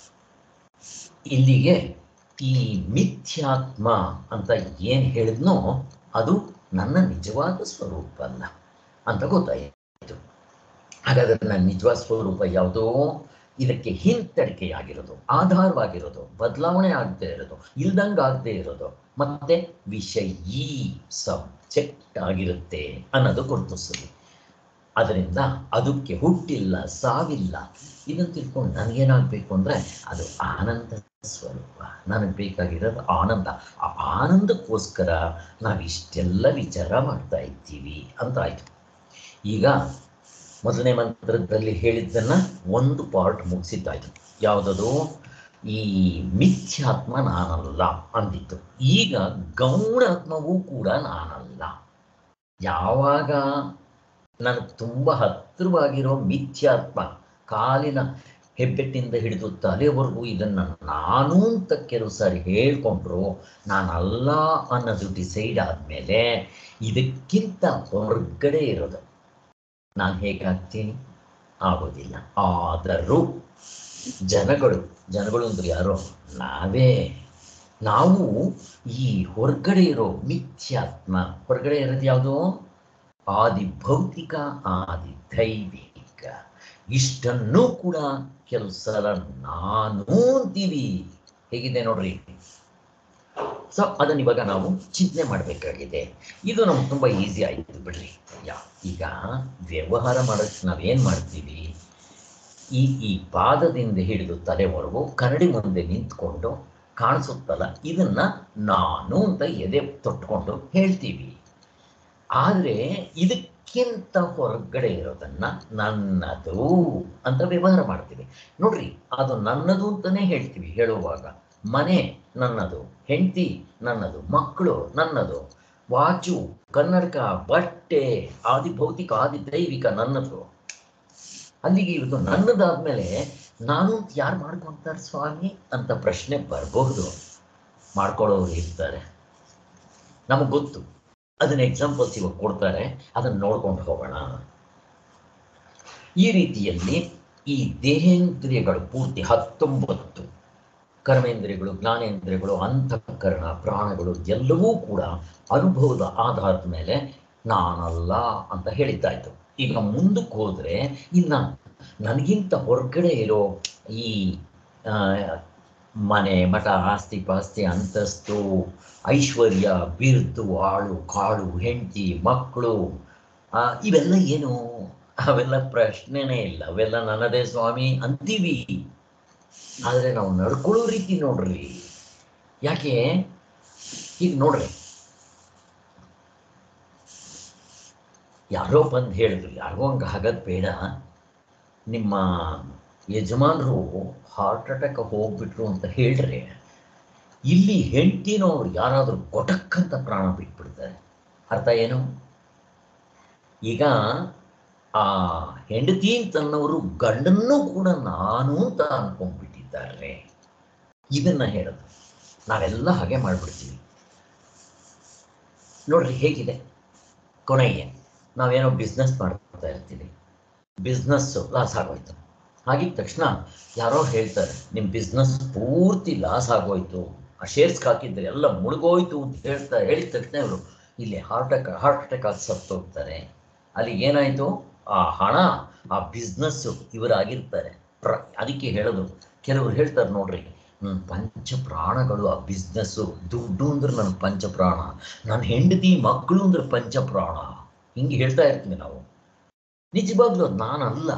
ಇಲ್ಲಿಗೆ ಈ ಮಿಥ್ಯಾತ್ಮ ಅಂತ ಏನು ಹೇಳಿದ್ನೋ ಅದು ನನ್ನ ನಿಜವಾದ ಸ್ವರೂಪ ಅಲ್ಲ ಅಂತ ಗೊತ್ತಾಯಿತು ಹಾಗಾದ್ರೆ ನನ್ನ ನಿಜವಾದ ಸ್ವರೂಪ ಯಾವುದೋ ಇದಕ್ಕೆ ಹಿಂತಡಿಕೆಯಾಗಿರೋದು ಆಧಾರವಾಗಿರೋದು ಬದಲಾವಣೆ ಆಗದೆ ಇರೋದು ಇಲ್ದಂಗೆ ಆಗದೆ ಇರೋದು ಮತ್ತೆ ವಿಷಯೀ ಸಬ್ಜೆಕ್ಟ್ ಆಗಿರುತ್ತೆ ಅನ್ನೋದು ಗುರುತಿಸ್ತದೆ ಅದರಿಂದ ಅದಕ್ಕೆ ಹುಟ್ಟಿಲ್ಲ ಸಾವಿಲ್ಲ ಇದನ್ನು ತಿಳ್ಕೊಂಡು ನನಗೇನಾಗಬೇಕು ಅಂದರೆ ಅದು ಆನಂದ ಸ್ವರೂಪ ನನಗೆ ಬೇಕಾಗಿರೋದು ಆನಂದ ಆ ಆನಂದಕ್ಕೋಸ್ಕರ ನಾವು ಇಷ್ಟೆಲ್ಲ ವಿಚಾರ ಮಾಡ್ತಾ ಇದ್ದೀವಿ ಅಂತ ಆಯಿತು ಈಗ ಮೊದಲನೇ ಮಂತ್ರದಲ್ಲಿ ಹೇಳಿದ್ದನ್ನ ಒಂದು ಪಾರ್ಟ್ ಮುಗಿಸಿದ್ದಾಯ್ತು ಯಾವುದದು ಈ ಮಿಥ್ಯಾತ್ಮ ನಾನಲ್ಲ ಅಂದಿತ್ತು ಈಗ ಗೌಣಾತ್ಮವೂ ಕೂಡ ನಾನಲ್ಲ ಯಾವಾಗ ನನಗೆ ತುಂಬ ಹತ್ತಿರವಾಗಿರೋ ಮಿಥ್ಯಾತ್ಮ ಕಾಲಿನ ಹೆಬ್ಬೆಟ್ಟಿಂದ ಹಿಡಿದು ತಲೆವರೆಗೂ ಇದನ್ನು ನಾನು ಅಂತ ಕೆಲವು ಸಾರಿ ಹೇಳ್ಕೊಂಡ್ರು ನಾನಲ್ಲ ಅನ್ನೋದು ಡಿಸೈಡ್ ಆದಮೇಲೆ ಇದಕ್ಕಿಂತ ಹೊರಗಡೆ ಇರೋದು ನಾನು ಹೇಗಾಗ್ತೀನಿ ಆಗೋದಿಲ್ಲ ಆದರೂ ಜನಗಳು ಜನಗಳು ಅಂದ್ರೆ ಯಾರೋ ನಾವೇ ನಾವು ಈ ಹೊರಗಡೆ ಇರೋ ಮಿಥ್ಯಾತ್ಮ ಹೊರಗಡೆ ಇರೋದು ಯಾವುದು ಆದಿ ಭೌತಿಕ ಆದಿ ದೈವಿಕ ಇಷ್ಟನ್ನೂ ಕೂಡ ಕೆಲವು ಸಲ ನಾನು ಅಂತೀವಿ ಹೇಗಿದೆ ನೋಡ್ರಿ ಸೊ ಅದನ್ನ ಇವಾಗ ನಾವು ಚಿಂತನೆ ಮಾಡಬೇಕಾಗಿದೆ ಇದು ನಮ್ಗೆ ತುಂಬ ಈಸಿ ಆಯಿತು ಬಿಡ್ರಿ ಯಾ ಈಗ ವ್ಯವಹಾರ ಮಾಡೋಕ್ಕೆ ನಾವೇನು ಮಾಡ್ತೀವಿ ಈ ಈ ಪಾದದಿಂದ ಹಿಡಿದು ತಲೆವರೆಗೂ ಕರಡಿ ಮುಂದೆ ನಿಂತ್ಕೊಂಡು ಕಾಣಿಸುತ್ತಲ್ಲ ಇದನ್ನ ನಾನು ಅಂತ ಎದೆ ತೊಟ್ಕೊಂಡು ಹೇಳ್ತೀವಿ ಆದರೆ ಇದಕ್ಕಿಂತ ಹೊರಗಡೆ ಇರೋದನ್ನ ನನ್ನದು ಅಂತ ವ್ಯವಹಾರ ಮಾಡ್ತೀವಿ ನೋಡ್ರಿ ಅದು ನನ್ನದು ಅಂತಾನೆ ಹೇಳ್ತೀವಿ ಹೇಳುವಾಗ ಮನೆ ನನ್ನದು ಹೆಂಡತಿ ನನ್ನದು ಮಕ್ಕಳು ನನ್ನದು ವಾಚು ಕನ್ನಡಕ ಬಟ್ಟೆ ಆದಿ ಭೌತಿಕ ಆದಿ ದೈವಿಕ ನನ್ನದು ಅಲ್ಲಿಗೆ ಇದು ನನ್ನದಾದ್ಮೇಲೆ ನಾನು ಅಂತ ಯಾರು ಮಾಡ್ಕೊಂತಾರೆ ಸ್ವಾಮಿ ಅಂತ ಪ್ರಶ್ನೆ ಬರಬಹುದು ಮಾಡ್ಕೊಳ್ಳೋರು ಇರ್ತಾರೆ ನಮಗೆ ಗೊತ್ತು ಅದನ್ನ ಎಕ್ಸಾಂಪಲ್ಸ್ ಇವಾಗ ಕೊಡ್ತಾರೆ ಅದನ್ನು ನೋಡ್ಕೊಂಡು ಹೋಗೋಣ ಈ ರೀತಿಯಲ್ಲಿ ಈ ದೇಹೇಂದ್ರಿಯಗಳು ಪೂರ್ತಿ ಹತ್ತೊಂಬತ್ತು ಕರ್ಮೇಂದ್ರಿಯಗಳು ಜ್ಞಾನೇಂದ್ರಿಯಗಳು ಅಂತಃಕರಣ ಪ್ರಾಣಗಳು ಎಲ್ಲವೂ ಕೂಡ ಅನುಭವದ ಆಧಾರದ ಮೇಲೆ ನಾನಲ್ಲ ಅಂತ ಹೇಳಿದ್ದಾಯ್ತು ಈಗ ಮುಂದಕ್ಕೆ ಹೋದ್ರೆ ಇನ್ನ ನನಗಿಂತ ಹೊರಗಡೆ ಇರೋ ಈ ಆ, ಮನೆ ಮಠ ಆಸ್ತಿ ಪಾಸ್ತಿ ಅಂತಸ್ತು ಐಶ್ವರ್ಯ ಬಿರ್ದು ಆಳು ಕಾಳು ಹೆಂಡತಿ ಮಕ್ಕಳು ಆ, ಇವೆಲ್ಲ ಏನು ಅವೆಲ್ಲ ಪ್ರಶ್ನೆನೇ ಇಲ್ಲ ಅವೆಲ್ಲ ನನ್ನದೇ ಸ್ವಾಮಿ ಅಂತೀವಿ ಆದರೆ ನಾವು ನಡ್ಕೊಳ್ಳೋ ರೀತಿ ನೋಡ್ರಿ ಯಾಕೆ ಈಗ ನೋಡ್ರಿ ಯಾರೋ ಬಂದು ಹೇಳಿದ್ರು ಯಾರಿಗೋ ಹಂಗೆ ಆಗೋದು ಬೇಡ ನಿಮ್ಮ ಯಜಮಾನರು ಹಾರ್ಟ್ ಅಟ್ಯಾಕ್ ಹೋಗ್ಬಿಟ್ರು ಅಂತ ಹೇಳ್ರೆ ಇಲ್ಲಿ ಹೆಂಡ್ತಿನೋ ಅವ್ರು ಯಾರಾದರೂ ಗೊಟಕ್ಕಂತ ಪ್ರಾಣ ಬಿಟ್ಬಿಡ್ತಾರೆ ಅರ್ಥ ಏನು ಈಗ ಆ ಹೆಂಡತಿ ಅಂತನ್ನವರು ಗಂಡನ್ನೂ ಕೂಡ ನಾನು ಅಂತ ಅನ್ಕೊಂಡ್ಬಿಟ್ಟಿದ್ದಾರೆ ಇದನ್ನ ಹೇಳೋದು ನಾವೆಲ್ಲ ಹಾಗೆ ಮಾಡ್ಬಿಡ್ತೀವಿ ನೋಡ್ರಿ ಹೇಗಿದೆ ಕೊನೆಗೆ ನಾವೇನೋ ಬಿಸ್ನೆಸ್ ಮಾಡ್ತಾ ಇರ್ತೀವಿ ಬಿಸ್ನೆಸ್ಸು ಲಾಸ್ ಆಗೋಯ್ತು ಹಾಗಿದ್ದ ತಕ್ಷಣ ಯಾರೋ ಹೇಳ್ತಾರೆ ನಿಮ್ಮ ಬಿಸ್ನೆಸ್ ಪೂರ್ತಿ ಲಾಸ್ ಆಗೋಯ್ತು ಆ ಶೇರ್ಸ್ಗೆ ಹಾಕಿದ್ರೆ ಎಲ್ಲ ಮುಳುಗೋಯ್ತು ಅಂತ ಹೇಳ್ತಾ ಹೇಳಿದ ತಕ್ಷಣ ಇವರು ಇಲ್ಲಿ ಹಾರ್ಟ್ ಅಟ್ಯಾಕ್ ಹಾರ್ಟ್ ಅಟ್ಯಾಕ್ ಆಗಿ ಸತ್ತೋಗ್ತಾರೆ ಅಲ್ಲಿ ಏನಾಯಿತು ಆ ಹಣ ಆ ಬಿಸ್ನೆಸ್ಸು ಇವರಾಗಿರ್ತಾರೆ ಪ್ರ ಅದಕ್ಕೆ ಹೇಳೋದು ಕೆಲವರು ಹೇಳ್ತಾರೆ ನೋಡ್ರಿ ನನ್ನ ಪಂಚ ಪ್ರಾಣಗಳು ಆ ಬಿಸ್ನೆಸ್ಸು ದುಡ್ಡು ಅಂದ್ರೆ ನನ್ನ ಪಂಚ ಪ್ರಾಣ ನನ್ನ ಹೆಂಡತಿ ಮಕ್ಕಳು ಅಂದ್ರೆ ಪಂಚ ಪ್ರಾಣ ಹಿಂಗೆ ಹೇಳ್ತಾ ಇರ್ತೀವಿ ನಾವು ನಿಜವಾಗ್ಲೂ ಅದು ನಾನಲ್ಲ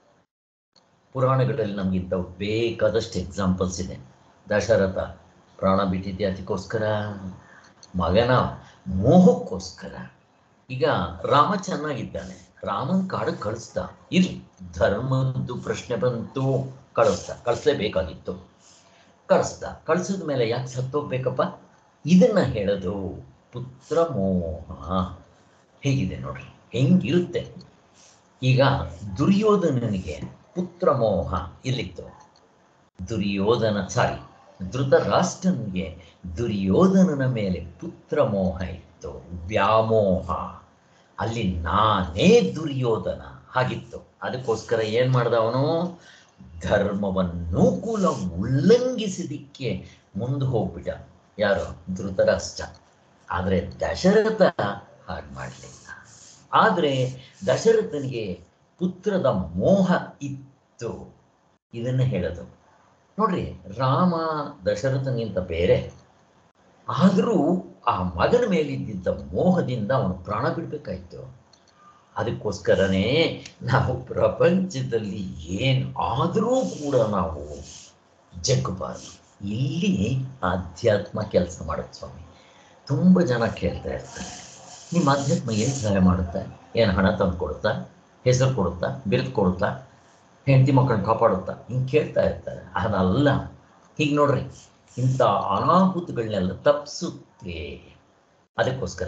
ಪುರಾಣಗಳಲ್ಲಿ ನಮ್ಗೆ ಇಂಥವು ಬೇಕಾದಷ್ಟು ಎಕ್ಸಾಂಪಲ್ಸ್ ಇದೆ ದಶರಥ ಪ್ರಾಣ ಬಿಟ್ಟಿದ್ದೆ ಅದಕ್ಕೋಸ್ಕರ ಮಗನ ಮೋಹಕ್ಕೋಸ್ಕರ ಈಗ ರಾಮ ಚೆನ್ನಾಗಿದ್ದಾನೆ ರಾಮನ್ ಕಾಡು ಕಳಿಸ್ದ ಇರ್ಲಿ ಧರ್ಮದ್ದು ಪ್ರಶ್ನೆ ಬಂತು ಕಳಿಸ್ದ ಕಳಿಸ್ಲೇಬೇಕಾಗಿತ್ತು ಕಳಿಸ್ದ ಕಳಿಸಿದ ಮೇಲೆ ಯಾಕೆ ಸತ್ತೋಗ್ಬೇಕಪ್ಪ ಇದನ್ನ ಹೇಳೋದು ಪುತ್ರ ಮೋಹ ಹೇಗಿದೆ ನೋಡ್ರಿ ಹೆಂಗಿರುತ್ತೆ ಈಗ ದುರ್ಯೋಧನನಿಗೆ ಪುತ್ರ ಮೋಹ ಇಲ್ಲಿತ್ತು ದುರ್ಯೋಧನ ಸಾರಿ ಧೃತರಾಷ್ಟ್ರನಿಗೆ ದುರ್ಯೋಧನನ ಮೇಲೆ ಪುತ್ರ ಮೋಹ ಇತ್ತು ವ್ಯಾಮೋಹ ಅಲ್ಲಿ ನಾನೇ ದುರ್ಯೋಧನ ಹಾಗಿತ್ತು ಅದಕ್ಕೋಸ್ಕರ ಏನ್ ಮಾಡ್ದ ಅವನು ಧರ್ಮವನ್ನು ಕೂಡ ಉಲ್ಲಂಘಿಸಿದಿಕ್ಕೆ ಮುಂದೆ ಹೋಗ್ಬಿಟ್ಟ ಯಾರು ಧೃತರಾಷ್ಟ್ರ ಆದರೆ ದಶರಥ ಹಾಗೆ ಮಾಡಲಿಲ್ಲ ಆದರೆ ದಶರಥನಿಗೆ ಪುತ್ರದ ಮೋಹ ಇತ್ತು ಇದನ್ನ ಹೇಳೋದು ನೋಡ್ರಿ ರಾಮ ದಶರಥನಿಗಿಂತ ಬೇರೆ ಆದರೂ ಆ ಮಗನ ಮೇಲಿದ್ದ ಮೋಹದಿಂದ ಅವನು ಪ್ರಾಣ ಬಿಡಬೇಕಾಯ್ತು ಅದಕ್ಕೋಸ್ಕರನೇ ನಾವು ಪ್ರಪಂಚದಲ್ಲಿ ಏನು ಆದರೂ ಕೂಡ ನಾವು ಜಗ್ಗಬಾರದು ಇಲ್ಲಿ ಆಧ್ಯಾತ್ಮ ಕೆಲಸ ಮಾಡುತ್ತೆ ಸ್ವಾಮಿ ತುಂಬ ಜನ ಕೇಳ್ತಾ ಇರ್ತಾರೆ ನಿಮ್ಮ ಆಧ್ಯಾತ್ಮ ಏನು ಸಹಾಯ ಮಾಡುತ್ತೆ ಏನು ಹಣ ತಂದು ಕೊಡುತ್ತಾ ಹೆಸರು ಕೊಡುತ್ತಾ ಬಿರುದು ಕೊಡುತ್ತಾ ಹೆಂಡತಿ ಮಕ್ಕಳನ್ನ ಕಾಪಾಡುತ್ತಾ ಹಿಂಗೆ ಕೇಳ್ತಾ ಇರ್ತಾರೆ ಅದಲ್ಲ ಹೀಗೆ ನೋಡ್ರಿ ಇಂಥ ಅನಾಹುತಗಳನ್ನೆಲ್ಲ ತಪ್ಪಿಸುತ್ತೆ ಅದಕ್ಕೋಸ್ಕರ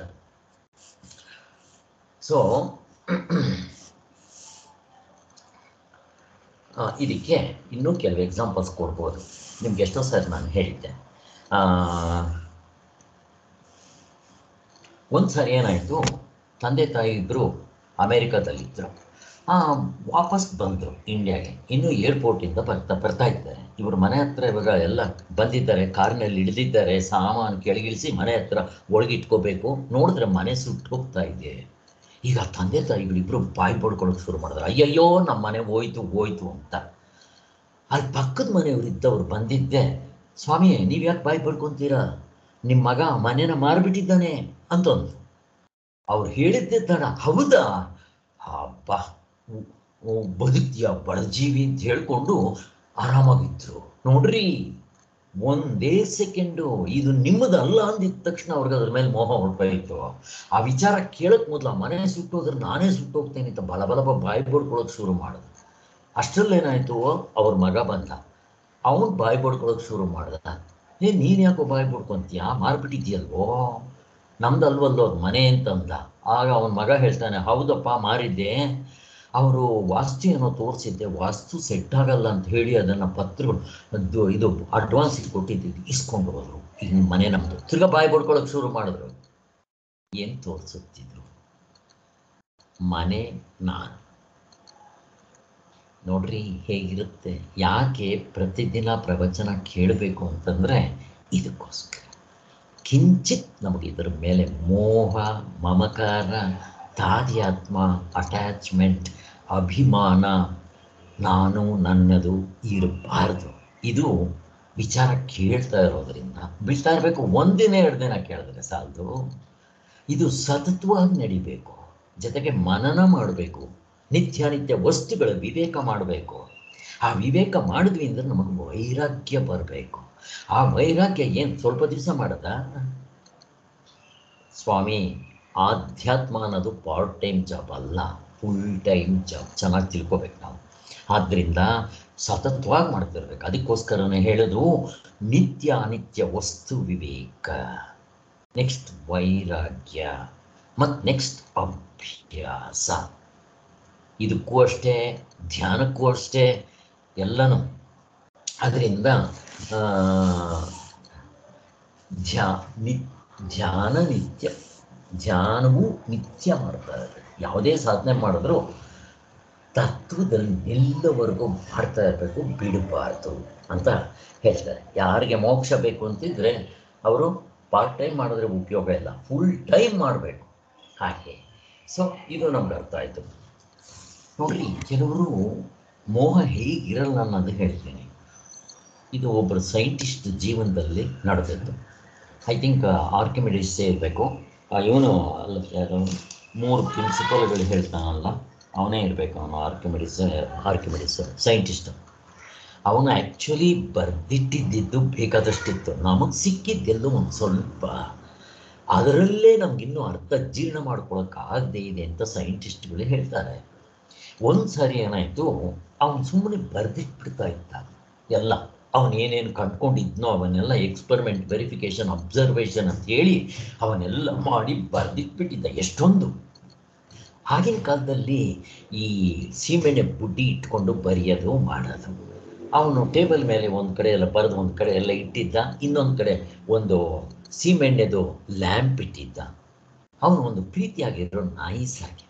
ಸೊ ಇದಕ್ಕೆ ಇನ್ನೂ ಕೆಲವು ಎಕ್ಸಾಂಪಲ್ಸ್ ಕೊಡ್ಬೋದು ನಿಮ್ಗೆ ಎಷ್ಟೋ ಸರಿ ನಾನು ಹೇಳಿದ್ದೆ ಆ, ಒಂದು ಸರಿ ಏನಾಯಿತು ತಂದೆ ತಾಯಿ ಇಬ್ಬರು ಅಮೇರಿಕಾದಲ್ಲಿದ್ದರು ವಾಪಸ್ ಬಂದರು ಇಂಡಿಯಾಗೆ ಇನ್ನೂ ಏರ್ಪೋರ್ಟಿಂದ ಬರ್ತಾ ಬರ್ತಾ ಇದ್ದಾರೆ ಇವರು ಮನೆ ಹತ್ರ ಇವಾಗ ಎಲ್ಲ ಬಂದಿದ್ದಾರೆ ಕಾರಿನಲ್ಲಿ ಇಳಿದಿದ್ದಾರೆ ಸಾಮಾನು ಕೆಳಗಿಳಿಸಿ ಮನೆ ಹತ್ರ ಒಳಗಿಟ್ಕೋಬೇಕು ನೋಡಿದ್ರೆ ಮನೆ ಸುಟ್ಟು ಹೋಗ್ತಾ ಇದೆ ಈಗ ತಂದೆ ತಾಯಿಗಳಿಬ್ರು ಬಾಯಿ ಪಡ್ಕೊಳ್ಳೋಕೆ ಶುರು ಮಾಡಿದ್ರು ಅಯ್ಯಯ್ಯೋ ನಮ್ಮ ಮನೆ ಹೋಯ್ತು ಹೋಯ್ತು ಅಂತ ಅಲ್ಲಿ ಪಕ್ಕದ ಮನೆಯವರು ಇದ್ದವ್ರು ಬಂದಿದ್ದೆ ಸ್ವಾಮಿ ನೀವು ಯಾಕೆ ಬಾಯಿ ಪಡ್ಕೊಂತೀರಾ ನಿಮ್ಮ ಮಗ ಮನೇನ ಮಾರ್ಬಿಟ್ಟಿದ್ದಾನೆ ಅಂತಂದ್ರು ಅವ್ರು ಹೇಳಿದ್ದೆ ತಡ ಹೌದಾ ಹಬ್ಬ ಬದುಕ್ತಿಯ ಬಡಜೀವಿ ಅಂತ ಹೇಳ್ಕೊಂಡು ಆರಾಮಾಗಿದ್ರು ನೋಡ್ರಿ ಒಂದೇ ಸೆಕೆಂಡು ಇದು ನಿಮ್ಮದಲ್ಲ ಅಂದಿದ ತಕ್ಷಣ ಅವ್ರಿಗೆ ಅದ್ರ ಮೇಲೆ ಮೋಹ ಹೊರಟೋಯ್ತು ಆ ವಿಚಾರ ಕೇಳಕ್ ಮೊದಲು ಆ ಮನೆ ಸುಟ್ಟೋದ್ರೆ ನಾನೇ ಸುಟ್ಟೋಗ್ತೇನೆ ಅಂತ ಬಲ ಬಲ ಬಾಯಿ ಬಡ್ಕೊಳಕ್ ಶುರು ಮಾಡಿದ್ರು ಅಷ್ಟರಲ್ಲೇನಾಯ್ತು ಅವ್ರ ಮಗ ಬಂದ ಅವನು ಬಾಯಿ ಬಡ್ಕೊಳಕ್ ಶುರು ಮಾಡ್ದ ಏ ನೀನ್ ಯಾಕೋ ಬಾಯಿ ಬಡ್ಕೊಂತೀಯ ಮಾರ್ಬಿಟ್ಟಿದ್ಯಲ್ವೋ ನಮ್ದಲ್ವಲ್ಲೋ ಅದು ಮನೆ ಅಂತಂದ ಆಗ ಅವನ ಮಗ ಹೇಳ್ತಾನೆ ಹೌದಪ್ಪ ಮಾರಿದ್ದೆ ಅವರು ವಾಸ್ತು ಏನೋ ತೋರಿಸಿದ್ದೆ ವಾಸ್ತು ಸೆಟ್ ಆಗಲ್ಲ ಅಂತ ಹೇಳಿ ಅದನ್ನು ಪತ್ರಗಳು ಅದು ಇದು ಅಡ್ವಾನ್ಸಿಗೆ ಕೊಟ್ಟಿದ್ದು ಇಸ್ಕೊಂಡು ಹೋದ್ರು ಈಗ ಮನೆ ನಮ್ಮದು ತಿರ್ಗಾ ಬಾಯಿ ಬಡ್ಕೊಳಕ್ಕೆ ಶುರು ಮಾಡಿದ್ರು ಏನು ತೋರಿಸುತ್ತಿದ್ರು ಮನೆ ನಾನು ನೋಡ್ರಿ ಹೇಗಿರುತ್ತೆ ಯಾಕೆ ಪ್ರತಿದಿನ ಪ್ರವಚನ ಕೇಳಬೇಕು ಅಂತಂದರೆ ಇದಕ್ಕೋಸ್ಕರ ಕಿಂಚಿತ್ ನಮಗೆ ಇದರ ಮೇಲೆ ಮೋಹ ಮಮಕಾರ ತಾದ್ಯಾತ್ಮ ಅಟ್ಯಾಚ್ಮೆಂಟ್ ಅಭಿಮಾನ ನಾನು ನನ್ನದು ಇರಬಾರ್ದು ಇದು ವಿಚಾರ ಕೇಳ್ತಾ ಇರೋದ್ರಿಂದ ಬಿಡ್ತಾ ಇರಬೇಕು ಒಂದಿನ ಎರಡು ದಿನ ಕೇಳಿದ್ರೆ ಸಾಲದು ಇದು ಸತತವಾಗಿ ನಡಿಬೇಕು ಜೊತೆಗೆ ಮನನ ಮಾಡಬೇಕು ನಿತ್ಯ ನಿತ್ಯ ವಸ್ತುಗಳ ವಿವೇಕ ಮಾಡಬೇಕು ಆ ವಿವೇಕ ಮಾಡಿದ್ವಿ ಅಂದ್ರೆ ನಮಗೆ ವೈರಾಗ್ಯ ಬರಬೇಕು ಆ ವೈರಾಗ್ಯ ಏನು ಸ್ವಲ್ಪ ದಿವಸ ಮಾಡದ ಸ್ವಾಮಿ ಆಧ್ಯಾತ್ಮ ಅನ್ನೋದು ಪಾರ್ಟ್ ಟೈಮ್ ಜಾಬ್ ಅಲ್ಲ ಫುಲ್ ಟೈಮ್ ಜಾಬ್ ಚೆನ್ನಾಗಿ ತಿಳ್ಕೊಬೇಕು ನಾವು ಆದ್ದರಿಂದ ಸತತವಾಗಿ ಮಾಡ್ತಿರ್ಬೇಕು ಅದಕ್ಕೋಸ್ಕರನೇ ಹೇಳೋದು ನಿತ್ಯ ಅನಿತ್ಯ ವಸ್ತು ವಿವೇಕ ನೆಕ್ಸ್ಟ್ ವೈರಾಗ್ಯ ಮತ್ತು ನೆಕ್ಸ್ಟ್ ಅಭ್ಯಾಸ ಇದಕ್ಕೂ ಅಷ್ಟೇ ಧ್ಯಾನಕ್ಕೂ ಅಷ್ಟೇ ಎಲ್ಲನೂ ಅದರಿಂದ ಧ್ಯಾ ನಿ ಧ್ಯಾನ ನಿತ್ಯ ಧ್ಯಾನವೂ ನಿತ್ಯ ಮಾಡ್ತಾ ಇರಬೇಕು ಯಾವುದೇ ಸಾಧನೆ ಮಾಡಿದ್ರು ತತ್ವದಲ್ಲಿ ನಿಲ್ಲವರೆಗೂ ಮಾಡ್ತಾ ಇರಬೇಕು ಬಿಡಬಾರ್ದು ಅಂತ ಹೇಳ್ತಾರೆ ಯಾರಿಗೆ ಮೋಕ್ಷ ಬೇಕು ಅಂತಿದ್ರೆ ಅವರು ಪಾರ್ಟ್ ಟೈಮ್ ಮಾಡಿದ್ರೆ ಉಪಯೋಗ ಇಲ್ಲ ಫುಲ್ ಟೈಮ್ ಮಾಡಬೇಕು ಹಾಗೆ ಸೊ ಇದು ನಮ್ಗೆ ಅರ್ಥ ಆಯಿತು ನೋಡ್ರಿ ಕೆಲವರು ಮೋಹ ಹೇಗಿರಲ್ಲ ಅನ್ನೋದು ಹೇಳ್ತೀನಿ ಇದು ಒಬ್ಬರು ಸೈಂಟಿಸ್ಟ್ ಜೀವನದಲ್ಲಿ ನಡೆದದ್ದು ಐ ಥಿಂಕ್ ಆರ್ಕಿಮಿಡಿಸ್ಸೇ ಇರಬೇಕು ಇವನು ಅಲ್ಲ ಯಾರು ಮೂರು ಪ್ರಿನ್ಸಿಪಲ್ಗಳು ಹೇಳ್ತಾನಲ್ಲ ಅವನೇ ಇರಬೇಕು ಅವನು ಆರ್ಕಿಮಿಡಿಸ್ ಆರ್ಕಿಮಿಡಿಸ್ ಸೈಂಟಿಸ್ಟ್ ಅವನು ಆ್ಯಕ್ಚುಲಿ ಬರೆದಿಟ್ಟಿದ್ದು ಬೇಕಾದಷ್ಟಿತ್ತು ನಮಗೆ ಸಿಕ್ಕಿದ್ದೆಲ್ಲೋ ಒಂದು ಸ್ವಲ್ಪ ಅದರಲ್ಲೇ ನಮಗಿನ್ನೂ ಅರ್ಥ ಜೀರ್ಣ ಮಾಡ್ಕೊಳಕ್ಕಾಗದೇ ಇದೆ ಅಂತ ಸೈಂಟಿಸ್ಟ್ಗಳು ಹೇಳ್ತಾರೆ ಒಂದು ಸಾರಿ ಏನಾಯಿತು ಅವನು ಸುಮ್ಮನೆ ಬರೆದಿಟ್ಬಿಡ್ತಾ ಇದ್ದ ಎಲ್ಲ ಅವನು ಏನೇನು ಕಂಡ್ಕೊಂಡಿದ್ನೋ ಅವನ್ನೆಲ್ಲ ಎಕ್ಸ್ಪೆರಿಮೆಂಟ್ ವೆರಿಫಿಕೇಷನ್ ಅಬ್ಸರ್ವೇಷನ್ ಅಂತ ಹೇಳಿ ಅವನ್ನೆಲ್ಲ ಮಾಡಿ ಬರೆದಿಟ್ಬಿಟ್ಟಿದ್ದ ಎಷ್ಟೊಂದು ಆಗಿನ ಕಾಲದಲ್ಲಿ ಈ ಸೀಮೆಣ್ಣೆ ಬುಡ್ಡಿ ಇಟ್ಕೊಂಡು ಬರೆಯೋದು ಮಾಡೋದು ಅವನು ಟೇಬಲ್ ಮೇಲೆ ಒಂದು ಕಡೆ ಎಲ್ಲ ಬರೆದು ಒಂದು ಕಡೆ ಎಲ್ಲ ಇಟ್ಟಿದ್ದ ಇನ್ನೊಂದು ಕಡೆ ಒಂದು ಸೀಮೆಣ್ಣೆದು ಲ್ಯಾಂಪ್ ಇಟ್ಟಿದ್ದ ಅವನು ಒಂದು ಪ್ರೀತಿಯಾಗಿರೋ ನಾಯಿ ಸಾಕಿದ್ದ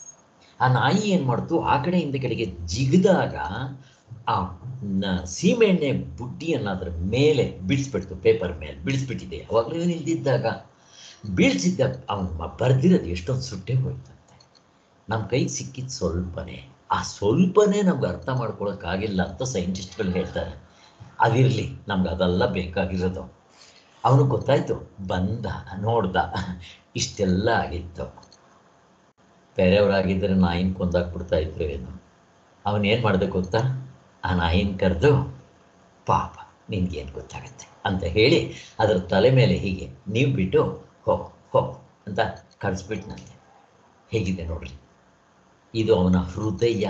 ಆ ನಾಯಿ ಏನು ಮಾಡ್ತು ಆ ಕಡೆಯಿಂದ ಕಡೆಗೆ ಜಿಗಿದಾಗ ಆ ನ- ಸೀಮೆಎಣ್ಣೆ ಬುಡ್ಡಿಯನ್ನು ಅದರ ಮೇಲೆ ಬೀಳಿಸ್ಬಿಡ್ತು ಪೇಪರ್ ಮೇಲೆ ಬೀಳಿಸ್ಬಿಟ್ಟಿದೆ ಅವಾಗಲೂ ನಿಲ್ದಿದ್ದಾಗ ಬೀಳ್ಸಿದ್ದ ಅವನು ಬರೆದಿರೋದು ಎಷ್ಟೊಂದು ಸುಟ್ಟೆ ಹೋಯ್ತಂತೆ ನಮ್ಮ ಕೈಗೆ ಸಿಕ್ಕಿದ್ದು ಸ್ವಲ್ಪನೇ ಆ ಸ್ವಲ್ಪನೇ ನಮ್ಗೆ ಅರ್ಥ ಮಾಡ್ಕೊಳಕ್ಕಾಗಿಲ್ಲ ಅಂತ ಸೈಂಟಿಸ್ಟ್ಗಳು ಹೇಳ್ತಾರೆ ಅದಿರಲಿ ನಮ್ಗೆ ಅದೆಲ್ಲ ಬೇಕಾಗಿರೋದು ಅವನು ಗೊತ್ತಾಯ್ತು ಬಂದ ನೋಡ್ದ ಇಷ್ಟೆಲ್ಲ ಆಗಿತ್ತು ಬೇರೆಯವರಾಗಿದ್ದರೆ ನಾಯಿನ ಕೊಂದಾಕ್ಬಿಡ್ತಾ ಇದ್ರು ಏನು ಅವನೇನು ಮಾಡಿದೆ ಗೊತ್ತಾ ಆ ನಾಯಿನ ಕರೆದು ಪಾಪ ನಿನ್ಗೇನು ಗೊತ್ತಾಗತ್ತೆ ಅಂತ ಹೇಳಿ ಅದರ ತಲೆ ಮೇಲೆ ಹೀಗೆ ನೀವು ಬಿಟ್ಟು ಹೋ ಹೋ ಅಂತ ಕಳಿಸ್ಬಿಟ್ನಂತೆ ಹೇಗಿದೆ ನೋಡ್ರಿ ಇದು ಅವನ ಹೃದಯ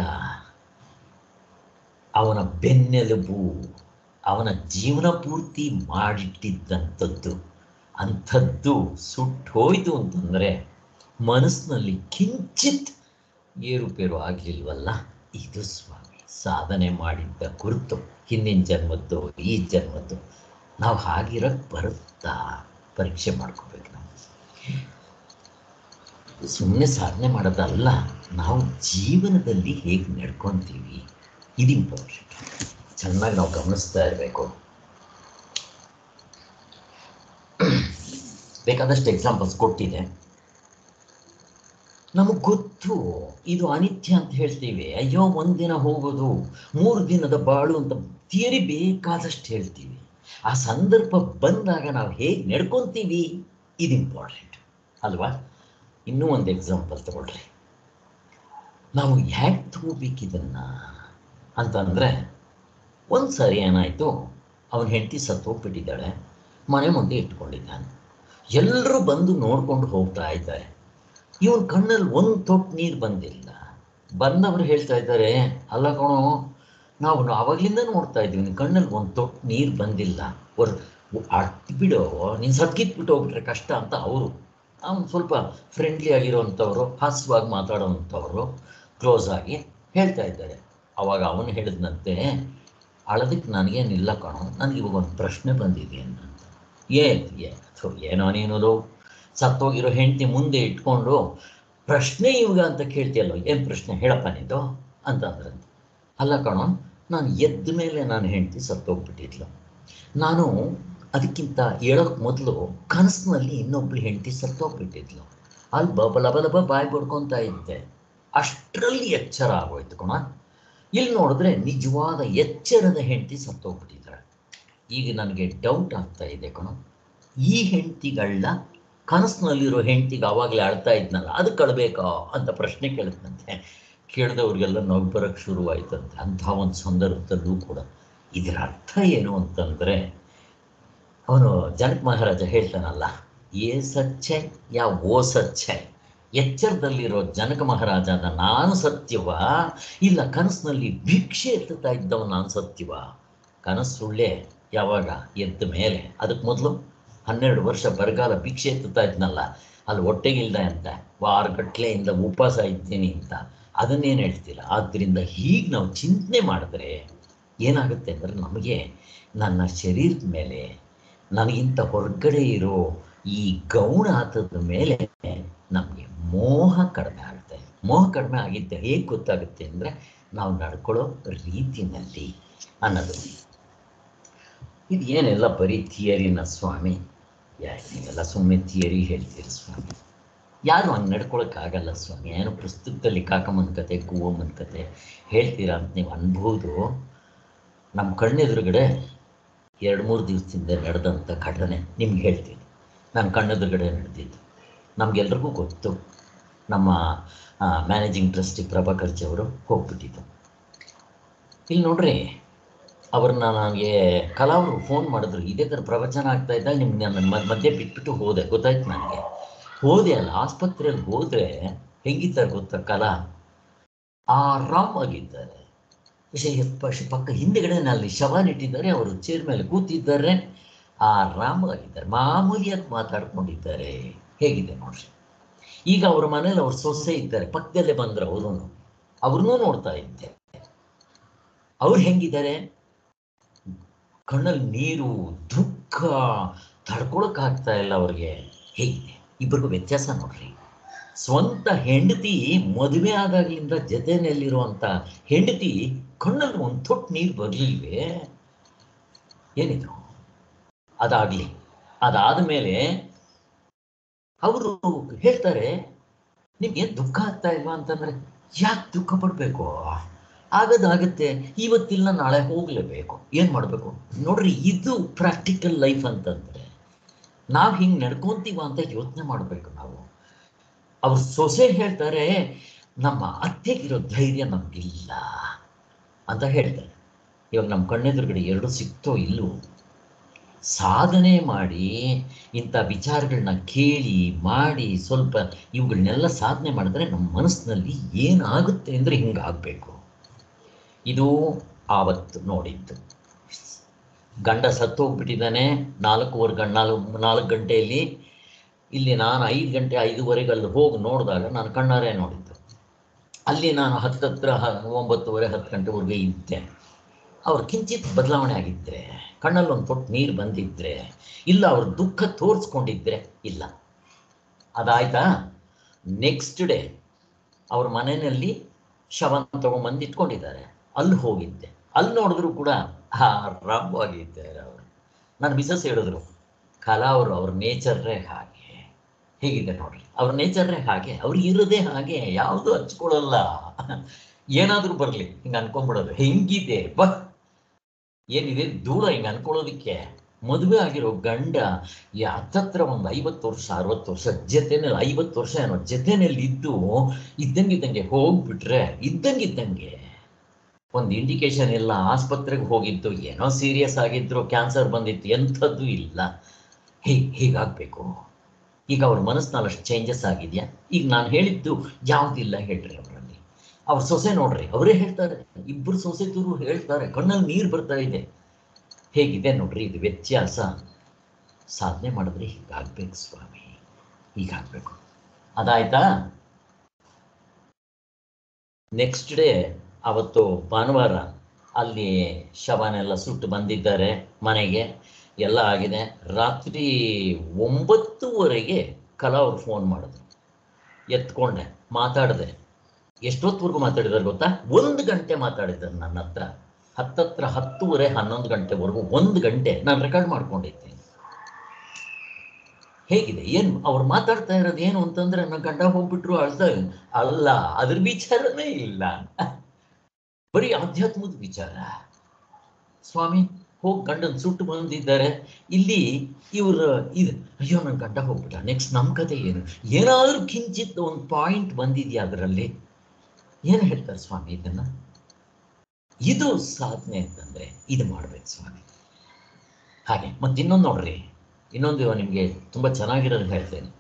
ಅವನ ಬೆನ್ನೆಲುಬು ಅವನ ಜೀವನ ಪೂರ್ತಿ ಮಾಡಿಟ್ಟಿದ್ದಂಥದ್ದು ಅಂಥದ್ದು ಸುಟ್ಟೋಯ್ತು ಅಂತಂದರೆ ಮನಸ್ಸಿನಲ್ಲಿ ಕಿಂಚಿತ್ ಏರುಪೇರು ಆಗಲಿಲ್ವಲ್ಲ ಇದು ಸ್ವಾಮಿ ಸಾಧನೆ ಮಾಡಿದ್ದ ಕುರಿತು ಹಿಂದಿನ ಜನ್ಮದ್ದು ಈ ಜನ್ಮದ್ದು ನಾವು ಹಾಗಿರಕ್ಕೆ ಬರುತ್ತಾ ಪರೀಕ್ಷೆ ಮಾಡ್ಕೋಬೇಕು ನಾವು ಸುಮ್ಮನೆ ಸಾಧನೆ ಮಾಡೋದಲ್ಲ ನಾವು ಜೀವನದಲ್ಲಿ ಹೇಗೆ ನಡ್ಕೊತೀವಿ ಇದು ಇಂಪಾರ್ಟೆಂಟ್ ಚೆನ್ನಾಗಿ ನಾವು ಗಮನಿಸ್ತಾ ಇರಬೇಕು ಬೇಕಾದಷ್ಟು ಎಕ್ಸಾಂಪಲ್ಸ್ ಕೊಟ್ಟಿದೆ ನಮಗೆ ಗೊತ್ತು ಇದು ಅನಿತ್ಯ ಅಂತ ಹೇಳ್ತೀವಿ ಅಯ್ಯೋ ಒಂದಿನ ಹೋಗೋದು ಮೂರು ದಿನದ ಬಾಳು ಅಂತ ಥಿಯರಿ ಬೇಕಾದಷ್ಟು ಹೇಳ್ತೀವಿ ಆ ಸಂದರ್ಭ ಬಂದಾಗ ನಾವು ಹೇಗೆ ನಡ್ಕೊತೀವಿ ಇದು ಇಂಪಾರ್ಟೆಂಟ್ ಅಲ್ವಾ ಇನ್ನೂ ಒಂದು ಎಕ್ಸಾಂಪಲ್ ತಗೊಳ್ರಿ ನಾವು ಹ್ಯಾಕ್ ತಗೋಬೇಕು ಇದನ್ನು ಅಂತಂದರೆ ಒಂದು ಸಾರಿ ಏನಾಯಿತು ಅವನ ಹೆಂಡತಿ ಸತ್ತೋಗ್ಬಿಟ್ಟಿದ್ದಾಳೆ ಮನೆ ಮುಂದೆ ಇಟ್ಕೊಂಡಿದ್ದಾನೆ ಎಲ್ಲರೂ ಬಂದು ನೋಡ್ಕೊಂಡು ಹೋಗ್ತಾ ಇದ್ದಾರೆ ಇವನ್ ಕಣ್ಣಲ್ಲಿ ಒಂದು ತೊಟ್ಟು ನೀರು ಬಂದಿಲ್ಲ ಬಂದವರು ಹೇಳ್ತಾ ಇದ್ದಾರೆ ಅಲ್ಲ ಕಣೋ ನಾವು ಆವಾಗಲಿಂದ ನೋಡ್ತಾ ಇದ್ದೀವಿ ನಿನ್ನ ಕಣ್ಣಲ್ಲಿ ಒಂದು ತೊಟ್ಟು ನೀರು ಬಂದಿಲ್ಲ ಒರ್ ಬಿಡೋ ನೀನು ಸತ್ಕಿತ್ಬಿಟ್ಟು ಹೋಗ್ಬಿಟ್ರೆ ಕಷ್ಟ ಅಂತ ಅವರು ಅವ್ನು ಸ್ವಲ್ಪ ಫ್ರೆಂಡ್ಲಿ ಆಗಿರೋವಂಥವ್ರು ಹಾಸ್ಯವಾಗಿ ಮಾತಾಡೋವಂಥವ್ರು ಕ್ಲೋಸ್ ಆಗಿ ಹೇಳ್ತಾ ಇದ್ದಾರೆ ಅವಾಗ ಅವನು ಹೇಳಿದ್ನಂತೆ ಅಳದಕ್ಕೆ ನನಗೇನಿಲ್ಲ ಕಣೋ ನನಗೆ ಇವಾಗ ಒಂದು ಪ್ರಶ್ನೆ ಬಂದಿದೆ ಅಂತ ಏನ್ ಏ ಥು, ಏನೋ ನೀನದು ಸತ್ತೋಗಿರೋ ಹೆಂಡತಿ ಮುಂದೆ ಇಟ್ಕೊಂಡು ಪ್ರಶ್ನೆ ಇವಾಗ ಅಂತ ಕೇಳ್ತೀಯಲ್ಲ ಏನು ಪ್ರಶ್ನೆ ಹೇಳಪ್ಪ ನಿಂದು ಅಂತ ಅಂದ್ರಂತೆ ಅಲ್ಲ ಕಣೋ ನಾನು ಎದ್ದ ಮೇಲೆ ನಾನು ಹೆಂಡತಿ ಸತ್ತೋಗ್ಬಿಟ್ಟಿದ್ಲು ನಾನು ಅದಕ್ಕಿಂತ ಹೇಳೋಕ್ಕೆ ಮೊದಲು ಕನಸಿನಲ್ಲಿ ಇನ್ನೊಬ್ಳು ಹೆಂಡತಿ ಸತ್ತೋಗ್ಬಿಟ್ಟಿದ್ಲು ಅಲ್ಲಿ ಬಬ ಲಬ ಲಬ ಬಾಯಿ ಬಡ್ಕೊತಾ ಇದ್ದೆ ಅಷ್ಟರಲ್ಲಿ ಎಚ್ಚರ ಆಗೋಯ್ತು ಕಣ ಇಲ್ಲಿ ನೋಡಿದ್ರೆ ನಿಜವಾದ ಎಚ್ಚರದ ಹೆಂಡತಿ ಸತ್ತೋಗ್ಬಿಟ್ಟಿದ್ದಾಳೆ ಈಗ ನನಗೆ ಡೌಟ್ ಆಗ್ತಾ ಇದೆ ಕಣ ಈ ಹೆಂಡತಿಗಳನ್ನ ಕನಸಿನಲ್ಲಿರೋ ಹೆಂಡತಿಗೆ ಆವಾಗಲೇ ಅಳ್ತಾ ಇದ್ನಲ್ಲ ಅದಕ್ಕೆ ಅಳ್ಬೇಕಾ ಅಂತ ಪ್ರಶ್ನೆ ಕೇಳಿದ್ನಂತೆ ಕೇಳಿದವ್ರಿಗೆಲ್ಲ ನಗು ಬರೋಕ್ಕೆ ಶುರುವಾಯ್ತಂತೆ ಅಂಥ ಒಂದು ಸಂದರ್ಭದಲ್ಲೂ ಕೂಡ ಇದರ ಅರ್ಥ ಏನು ಅಂತಂದರೆ ಅವನು ಜನಕ ಮಹಾರಾಜ ಹೇಳ್ತಾನಲ್ಲ ಏ ಸಚ್ಚೆ ಯಾ ಓ ಸಚ್ಚೆ ಎಚ್ಚರದಲ್ಲಿರೋ ಜನಕ ಮಹಾರಾಜನ ನಾನು ಸತ್ಯವ ಇಲ್ಲ ಕನಸಿನಲ್ಲಿ ಭಿಕ್ಷೆ ಎತ್ತುತ್ತಾ ಇದ್ದವ ನಾನು ಸತ್ಯವ ಕನಸು ಸುಳ್ಳೆ ಯಾವಾಗ ಎದ್ದ ಮೇಲೆ ಅದಕ್ಕೆ ಮೊದಲು ಹನ್ನೆರಡು ವರ್ಷ ಬರಗಾಲ ಭಿಕ್ಷೆ ಎತ್ತುತ್ತಾ ಇದ್ನಲ್ಲ ಅಲ್ಲಿ ಹೊಟ್ಟೆಗಿಲ್ದ ಅಂತ ವಾರಗಟ್ಲೆಯಿಂದ ಉಪವಾಸ ಇದ್ದೀನಿ ಅಂತ ಅದನ್ನೇನು ಹೇಳ್ತಿಲ್ಲ ಆದ್ದರಿಂದ ಹೀಗೆ ನಾವು ಚಿಂತನೆ ಮಾಡಿದ್ರೆ ಏನಾಗುತ್ತೆ ಅಂದರೆ ನಮಗೆ ನನ್ನ ಶರೀರದ ಮೇಲೆ ನನಗಿಂತ ಹೊರಗಡೆ ಇರೋ ಈ ಗೌಣ ಆತದ ಮೇಲೆ ನಮಗೆ ಮೋಹ ಕಡಿಮೆ ಆಗುತ್ತೆ ಮೋಹ ಕಡಿಮೆ ಆಗಿದ್ದೆ ಹೇಗೆ ಗೊತ್ತಾಗುತ್ತೆ ಅಂದರೆ ನಾವು ನಡ್ಕೊಳ್ಳೋ ರೀತಿನಲ್ಲಿ ಅನ್ನೋದು ಇದು ಏನೆಲ್ಲ ಬರೀ ಥಿಯರಿನ ಸ್ವಾಮಿ ಯಾ ನೀವೆಲ್ಲ ಸುಮ್ಮನೆ ಥಿಯರಿ ಹೇಳ್ತೀರಿ ಸ್ವಾಮಿ ಯಾರು ಹಂಗೆ ನಡ್ಕೊಳಕ್ಕಾಗಲ್ಲ ಸ್ವಾಮಿ ಏನೋ ಪುಸ್ತಕದಲ್ಲಿ ಕಾಕಮ್ಮನ ಕತೆ ಕೂವಮ್ಮನ ಕತೆ ಹೇಳ್ತೀರಾ ಅಂತ ನೀವು ಅನ್ಬೋದು ನಮ್ಮ ಕಣ್ಣೆದುರುಗಡೆ ಎರಡು ಮೂರು ದಿವಸದಿಂದ ನಡೆದಂಥ ಘಟನೆ ನಿಮ್ಗೆ ಹೇಳ್ತೀನಿ ನನ್ನ ಕಣ್ಣೆದುರುಗಡೆ ನಡೆದಿದ್ದು ನಮಗೆಲ್ರಿಗೂ ಗೊತ್ತು ನಮ್ಮ ಮ್ಯಾನೇಜಿಂಗ್ ಟ್ರಸ್ಟಿ ಪ್ರಭಾಕರ್ಜಿ ಅವರು ಹೋಗ್ಬಿಟ್ಟಿದ್ದು ಇಲ್ಲಿ ನೋಡ್ರಿ ಅವ್ರನ್ನ ನನಗೆ ಕಲಾವರು ಫೋನ್ ಮಾಡಿದ್ರು ಇದೇ ಥರ ಪ್ರವಚನ ಆಗ್ತಾ ಇದ್ದಾಗ ನಿಮ್ಗೆ ನನ್ನ ಮದ್- ಮಧ್ಯೆ ಬಿಟ್ಬಿಟ್ಟು ಹೋದೆ ಗೊತ್ತಾಯ್ತು ನನಗೆ ಹೋದೆ ಅಲ್ಲ ಆಸ್ಪತ್ರೆಯಲ್ಲಿ ಹೋದರೆ ಹೆಂಗಿದ್ದಾರೆ ಗೊತ್ತಾ ಕಲಾ ಆರಾಮಾಗಿದ್ದಾರೆ ವಿಷಯ ಪ- ಪಕ್ಕ ಹಿಂದ್ಗಡೆ ಅಲ್ಲಿ ಶವನಿಟ್ಟಿದ್ದಾರೆ ಅವರು ಚೇರ್ ಮೇಲೆ ಕೂತಿದ್ದಾರೆ ಆರಾಮಾಗಿದ್ದಾರೆ ಮಾಮೂಲಿಯಾಗಿ ಮಾತಾಡ್ಕೊಂಡಿದ್ದಾರೆ ಹೇಗಿದೆ ನೋಡ್ರಿ ಈಗ ಅವ್ರ ಮನೇಲಿ ಅವ್ರ ಸೊಸೆ ಇದ್ದಾರೆ ಪಕ್ಕದಲ್ಲೇ ಬಂದ್ರು ಅವರು ಅವ್ರನ್ನೂ ನೋಡ್ತಾ ಇದ್ದೆ ಅವ್ರು ಹೆಂಗಿದ್ದಾರೆ ಕಣ್ಣಲ್ಲಿ ನೀರು ದುಃಖ ತಡ್ಕೊಳಕ್ಕಾಗ್ತಾ ಇಲ್ಲ ಅವ್ರಿಗೆ ಹೇಗಿದೆ ಇಬ್ಬರಿಗೂ ವ್ಯತ್ಯಾಸ ನೋಡ್ರಿ ಸ್ವಂತ ಹೆಂಡತಿ ಮದುವೆ ಆದಾಗಲಿಂದ ಜೊತೆಯಲ್ಲಿರುವಂಥ ಹೆಂಡತಿ ಕಣ್ಣಲ್ಲಿ ಒಂದು ತೊಟ್ಟು ನೀರು ಬರಲಿಲ್ವೇ ಏನಿದು ಅದಾಗಲಿ ಅದಾದ ಮೇಲೆ ಅವರು ಹೇಳ್ತಾರೆ ನಿಮ್ಗೆ ದುಃಖ ಆಗ್ತಾ ಇಲ್ವಾ ಅಂತಂದ್ರೆ ಯಾಕೆ ದುಃಖ ಪಡಬೇಕು ಆಗದಾಗತ್ತೆ ಇವತ್ತಿಲ್ಲ ನಾಳೆ ಹೋಗ್ಲೇಬೇಕು ಏನು ಮಾಡಬೇಕು ನೋಡ್ರಿ ಇದು ಪ್ರಾಕ್ಟಿಕಲ್ ಲೈಫ್ ಅಂತಂದ್ರೆ ನಾವು ಹಿಂಗೆ ನಡ್ಕೊಂತೀವ ಅಂತ ಯೋಚನೆ ಮಾಡಬೇಕು ನಾವು ಅವ್ರ ಸೊಸೆ ಹೇಳ್ತಾರೆ ನಮ್ಮ ಅತ್ತೆಗಿರೋ ಧೈರ್ಯ ನಮಗಿಲ್ಲ ಅಂತ ಹೇಳ್ತಾರೆ ಇವಾಗ ನಮ್ಮ ಕಣ್ಣೆದುರುಗಡೆ ಎರಡು ಸಿಕ್ತೋ ಇಲ್ಲವೋ ಸಾಧನೆ ಮಾಡಿ ಇಂಥ ವಿಚಾರಗಳನ್ನ ಕೇಳಿ ಮಾಡಿ ಸ್ವಲ್ಪ ಇವುಗಳನ್ನೆಲ್ಲ ಸಾಧನೆ ಮಾಡಿದ್ರೆ ನಮ್ಮ ಮನಸ್ಸಿನಲ್ಲಿ ಏನಾಗುತ್ತೆ ಅಂದರೆ ಹಿಂಗಾಗಬೇಕು ಇದು ಆವತ್ತು ನೋಡಿದ್ದು ಗಂಡ ಸತ್ತು ಹೋಗ್ಬಿಟ್ಟಿದ್ದಾನೆ ನಾಲ್ಕೂವರೆ ಗಂಟೆ ನಾಲ್ಕು ನಾಲ್ಕು ಗಂಟೆಯಲ್ಲಿ ಇಲ್ಲಿ ನಾನು ಐದು ಗಂಟೆ ಐದುವರೆಗೆ ಅಲ್ಲಿ ಹೋಗಿ ನೋಡಿದಾಗ ನಾನು ಕಣ್ಣಾರೆ ನೋಡಿದ್ದು ಅಲ್ಲಿ ನಾನು ಹತ್ತತ್ರ ಹ ಒಂಬತ್ತುವರೆ ಹತ್ತು ಗಂಟೆವರೆಗೆ ಇದ್ದೆ ಅವ್ರು ಕಿಂಚಿತ್ ಬದಲಾವಣೆ ಆಗಿದ್ದರೆ ಕಣ್ಣಲ್ಲಿ ಒಂದು ತೊಟ್ಟು ನೀರು ಬಂದಿದ್ರೆ ಇಲ್ಲ ಅವ್ರ ದುಃಖ ತೋರಿಸ್ಕೊಂಡಿದ್ರೆ ಇಲ್ಲ ಅದಾಯ್ತಾ ನೆಕ್ಸ್ಟ್ ಡೇ ಅವ್ರ ಮನೆಯಲ್ಲಿ ಶವನ ತಗೊಂಬಂದು ಇಟ್ಕೊಂಡಿದ್ದಾರೆ ಅಲ್ಲಿ ಹೋಗಿದ್ದೆ ಅಲ್ಲಿ ನೋಡಿದ್ರು ಕೂಡ ಆರಾಮವಾಗಿದ್ದಾರೆ ಅವರು ನನ್ನ ಮಿಸಸ್ ಹೇಳಿದ್ರು ಕಲಾ ಅವರು ಅವ್ರ ನೇಚರ್ರೇ ಹಾಗೆ ಹೇಗಿದೆ ನೋಡ್ರಿ ಅವ್ರ ನೇಚರ್ರೇ ಹಾಗೆ ಅವ್ರಿಗೆ ಇರೋದೇ ಹಾಗೆ ಯಾವುದು ಹಚ್ಕೊಳ್ಳಲ್ಲ ಏನಾದರೂ ಬರಲಿ ಹಿಂಗೆ ಅನ್ಕೊಂಡ್ಬಿಡೋದು ಹೆಂಗಿದೆ ಬಾ ಏನಿದೆ ಧೂಳ ಹಿಂಗೆ ಅನ್ಕೊಳ್ಳೋದಕ್ಕೆ ಮದುವೆ ಆಗಿರೋ ಗಂಡ ಈ ಹತ್ತತ್ರ ಒಂದು ಐವತ್ತು ವರ್ಷ ಅರವತ್ತು ವರ್ಷ ಜೊತೆನಲ್ಲಿ ಐವತ್ತು ವರ್ಷ ಏನೋ ಜೊತೆನಲ್ಲಿ ಇದ್ದು ಇದ್ದಂಗಿದ್ದಂಗೆ ಹೋಗ್ಬಿಟ್ರೆ ಇದ್ದಂಗಿದ್ದಂಗೆ ಒಂದು ಇಂಡಿಕೇಶನ್ ಇಲ್ಲ ಆಸ್ಪತ್ರೆಗೆ ಹೋಗಿದ್ದು ಏನೋ ಸೀರಿಯಸ್ ಆಗಿದ್ರು ಕ್ಯಾನ್ಸರ್ ಬಂದಿತ್ತು ಎಂಥದ್ದು ಇಲ್ಲ ಹೀಗೆ ಹೀಗಾಗಬೇಕು ಈಗ ಅವ್ರ ಮನಸ್ಸಿನಲ್ಲಿ ಅಷ್ಟು ಚೇಂಜಸ್ ಆಗಿದೆಯಾ ಈಗ ನಾನು ಹೇಳಿದ್ದು ಯಾವುದಿಲ್ಲ ಹೇಳ್ರಿ ಅವರಲ್ಲಿ ಅವ್ರ ಸೊಸೆ ನೋಡ್ರಿ ಅವರೇ ಹೇಳ್ತಾರೆ ಇಬ್ಬರು ಸೊಸೆತರು ಹೇಳ್ತಾರೆ ಕಣ್ಣಲ್ಲಿ ನೀರು ಬರ್ತಾ ಇದೆ ಹೇಗಿದೆ ನೋಡ್ರಿ ಇದು ವ್ಯತ್ಯಾಸ ಸಾಧನೆ ಮಾಡಿದ್ರೆ ಹೀಗಾಗ್ಬೇಕು ಸ್ವಾಮಿ ಹೀಗಾಗಬೇಕು ಅದಾಯ್ತಾ ನೆಕ್ಸ್ಟ್ ಡೇ ಅವತ್ತು ಭಾನುವಾರ ಅಲ್ಲಿ ಶವನೆಲ್ಲ ಸುಟ್ಟು ಬಂದಿದ್ದಾರೆ ಮನೆಗೆ ಎಲ್ಲ ಆಗಿದೆ ರಾತ್ರಿ ಒಂಬತ್ತುವರೆಗೆ ಕಲಾ ಅವ್ರು ಫೋನ್ ಮಾಡಿದ್ರು ಎತ್ಕೊಂಡೆ ಮಾತಾಡಿದೆ ಎಷ್ಟೊತ್ತವರೆಗೂ ಮಾತಾಡಿದಾರೆ ಗೊತ್ತಾ ಒಂದು ಗಂಟೆ ಮಾತಾಡಿದ್ದಾರೆ ನನ್ನ ಹತ್ರ ಹತ್ತತ್ರ ಹತ್ತುವರೆ ಹನ್ನೊಂದು ಗಂಟೆವರೆಗೂ ಒಂದು ಗಂಟೆ ನಾನು ರೆಕಾರ್ಡ್ ಮಾಡ್ಕೊಂಡಿದ್ದೀನಿ ಹೇಗಿದೆ ಏನು ಅವ್ರು ಮಾತಾಡ್ತಾ ಇರೋದು ಏನು ಅಂತಂದ್ರೆ ನನ್ನ ಗಂಡ ಹೋಗ್ಬಿಟ್ರು ಅಳ್ದ ಅಲ್ಲ ಅದ್ರ ವಿಚಾರನೇ ಇಲ್ಲ ಬರೀ ಆಧ್ಯಾತ್ಮದ ವಿಚಾರ ಸ್ವಾಮಿ ಹೋಗಿ ಗಂಡನ್ ಸುಟ್ಟು ಬಂದಿದ್ದಾರೆ ಇಲ್ಲಿ ಇವ್ರ ಇದು ಅಯ್ಯೋ ನನ್ನ ಗಂಡ ಹೋಗ್ಬಿಟ್ಟ ನೆಕ್ಸ್ಟ್ ನಮ್ಮ ಕತೆ ಏನು ಏನಾದ್ರೂ ಕಿಂಚಿತ್ ಒಂದು ಪಾಯಿಂಟ್ ಬಂದಿದ್ಯಾ ಅದರಲ್ಲಿ ಏನು ಹೇಳ್ತಾರೆ ಸ್ವಾಮಿ ಇದನ್ನ ಇದು ಸಾಧನೆ ಅಂತಂದ್ರೆ ಇದು ಮಾಡ್ಬೇಕು ಸ್ವಾಮಿ ಹಾಗೆ ಮತ್ತೆ ಇನ್ನೊಂದು ನೋಡ್ರಿ ಇನ್ನೊಂದು ನಿಮಗೆ ತುಂಬಾ ಚೆನ್ನಾಗಿರೋದು ಹೇಳ್ತೇನೆ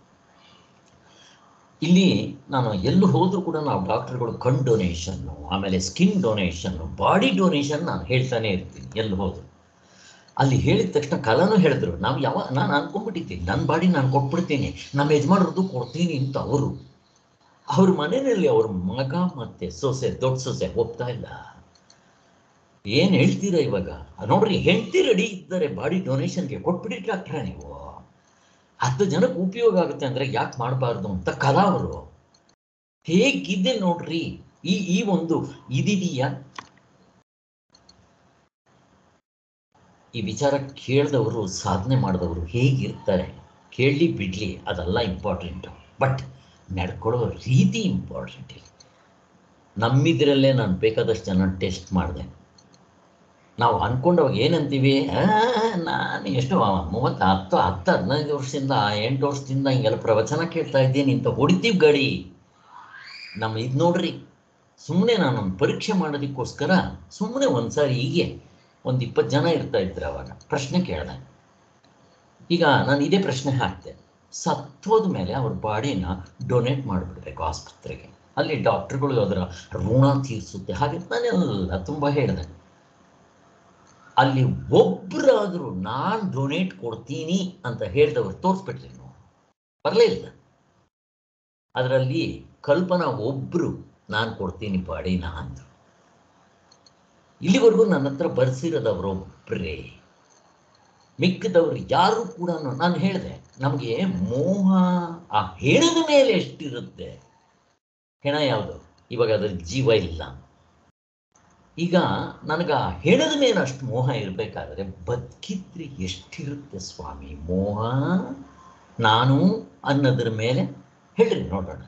ಇಲ್ಲಿ ನಾನು ಎಲ್ಲಿ ಹೋದ್ರೂ ಕೂಡ ನಾವು ಡಾಕ್ಟರ್ಗಳು ಕಣ್ ಡೊನೇಷನ್ನು ಆಮೇಲೆ ಸ್ಕಿನ್ ಡೊನೇಷನ್ನು ಬಾಡಿ ಡೊನೇಷನ್ ನಾನು ಹೇಳ್ತಾನೆ ಇರ್ತೀನಿ ಎಲ್ಲಿ ಹೋದ್ರು ಅಲ್ಲಿ ಹೇಳಿದ ತಕ್ಷಣ ಕಲಾನು ಹೇಳಿದ್ರು ನಾವು ಯಾವ ನಾನು ಅನ್ಕೊಂಡ್ಬಿಟ್ಟಿದ್ದೀನಿ ನನ್ನ ಬಾಡಿ ನಾನು ಕೊಟ್ಬಿಡ್ತೀನಿ ನಮ್ಮ ಯಜಮಾನ್ರದ್ದು ಕೊಡ್ತೀನಿ ಅಂತ ಅವರು ಅವ್ರ ಮನೆಯಲ್ಲಿ ಅವ್ರ ಮಗ ಮತ್ತೆ ಸೊಸೆ ದೊಡ್ಡ ಸೊಸೆ ಒಪ್ತಾ ಇಲ್ಲ ಏನ್ ಹೇಳ್ತೀರಾ ಇವಾಗ ನೋಡ್ರಿ ಹೆಂಡತಿ ರೆಡಿ ಇದ್ದಾರೆ ಬಾಡಿ ಡೊನೇಷನ್ಗೆ ಕೊಟ್ಬಿಡಿ ಡಾಕ್ಟ್ರ ನೀವು ಹತ್ತು ಜನಕ್ಕೆ ಉಪಯೋಗ ಆಗುತ್ತೆ ಅಂದ್ರೆ ಯಾಕೆ ಮಾಡಬಾರ್ದು ಅಂತ ಕಲಾ ಅವರು ಹೇಗಿದೆ ನೋಡ್ರಿ ಈ ಈ ಒಂದು ಇದಿದೆಯಾ ಈ ವಿಚಾರ ಕೇಳಿದವರು ಸಾಧನೆ ಮಾಡಿದವರು ಹೇಗಿರ್ತಾರೆ ಕೇಳಲಿ ಬಿಡ್ಲಿ ಅದೆಲ್ಲ ಇಂಪಾರ್ಟೆಂಟು ಬಟ್ ನಡ್ಕೊಳ್ಳೋ ರೀತಿ ಇಂಪಾರ್ಟೆಂಟ್ ಇಲ್ಲಿ ನಮ್ಮಿದ್ರಲ್ಲೇ ನಾನು ಬೇಕಾದಷ್ಟು ಜನ ಟೆಸ್ಟ್ ಮಾಡಿದೆ ನಾವು ಅನ್ಕೊಂಡವಾಗ ಏನಂತೀವಿ ಆ, ನಾನು ಎಷ್ಟು ಮೂವತ್ತು ಹತ್ತು ಹತ್ತು ಹದಿನೈದು ವರ್ಷದಿಂದ ಎಂಟು ವರ್ಷದಿಂದ ಹಿಂಗೆಲ್ಲ ಪ್ರವಚನ ಕೇಳ್ತಾ ಇದ್ದೀನಿ ಅಂತ ಹೊಡಿತೀವಿ ಗಾಡಿ ನಮ್ಮ ಇದು ನೋಡ್ರಿ ಸುಮ್ಮನೆ ನಾನೊಂದು ಪರೀಕ್ಷೆ ಮಾಡೋದಕ್ಕೋಸ್ಕರ ಸುಮ್ಮನೆ ಒಂದ್ಸಾರಿ ಹೀಗೆ ಒಂದು ಇಪ್ಪತ್ತು ಜನ ಇರ್ತಾ ಇದ್ರು ಅವಾಗ ಪ್ರಶ್ನೆ ಕೇಳಿದೆ ಈಗ ನಾನು ಇದೇ ಪ್ರಶ್ನೆ ಹಾಕ್ತೆ ಸತ್ತೋದ ಮೇಲೆ ಅವ್ರ ಬಾಡಿನ ಡೊನೇಟ್ ಮಾಡಿಬಿಡ್ಬೇಕು ಆಸ್ಪತ್ರೆಗೆ ಅಲ್ಲಿ ಡಾಕ್ಟರ್ಗಳು ಅದರ ಋಣ ತೀರಿಸುತ್ತೆ ಹಾಗೆ ನಾನೆಲ್ಲ ತುಂಬ ಹೇಳಿದೆ ಅಲ್ಲಿ ಒಬ್ಬರಾದರೂ ನಾನು ಡೊನೇಟ್ ಕೊಡ್ತೀನಿ ಅಂತ ಹೇಳಿದವರು ತೋರಿಸ್ಬಿಟ್ರಿ ನೀವು ಬರಲೇ ಇಲ್ಲ ಅದರಲ್ಲಿ ಕಲ್ಪನಾ ಒಬ್ರು ನಾನು ಕೊಡ್ತೀನಿ ಬಾಡಿನ ಅಂದ್ರು ಇಲ್ಲಿವರೆಗೂ ನನ್ನ ಹತ್ರ ಬರ್ಸಿರೋದವರೊಬ್ಬರೇ ಮಿಕ್ಕಿದವರು ಯಾರು ಕೂಡ ನಾನು ಹೇಳಿದೆ ನಮಗೆ ಮೋಹ ಆ ಹೆಣದ ಮೇಲೆ ಎಷ್ಟಿರುತ್ತೆ ಹೆಣ ಯಾವುದು ಇವಾಗ ಅದ್ರ ಜೀವ ಇಲ್ಲ ಈಗ ನನಗೆ ಆ ಹೆಣದ ಮೇಲೆ ಅಷ್ಟು ಮೋಹ ಇರಬೇಕಾದ್ರೆ ಬದುಕಿದ್ರೆ ಎಷ್ಟಿರುತ್ತೆ ಸ್ವಾಮಿ ಮೋಹ ನಾನು ಅನ್ನೋದ್ರ ಮೇಲೆ ಹೇಳ್ರಿ ನೋಡೋಣ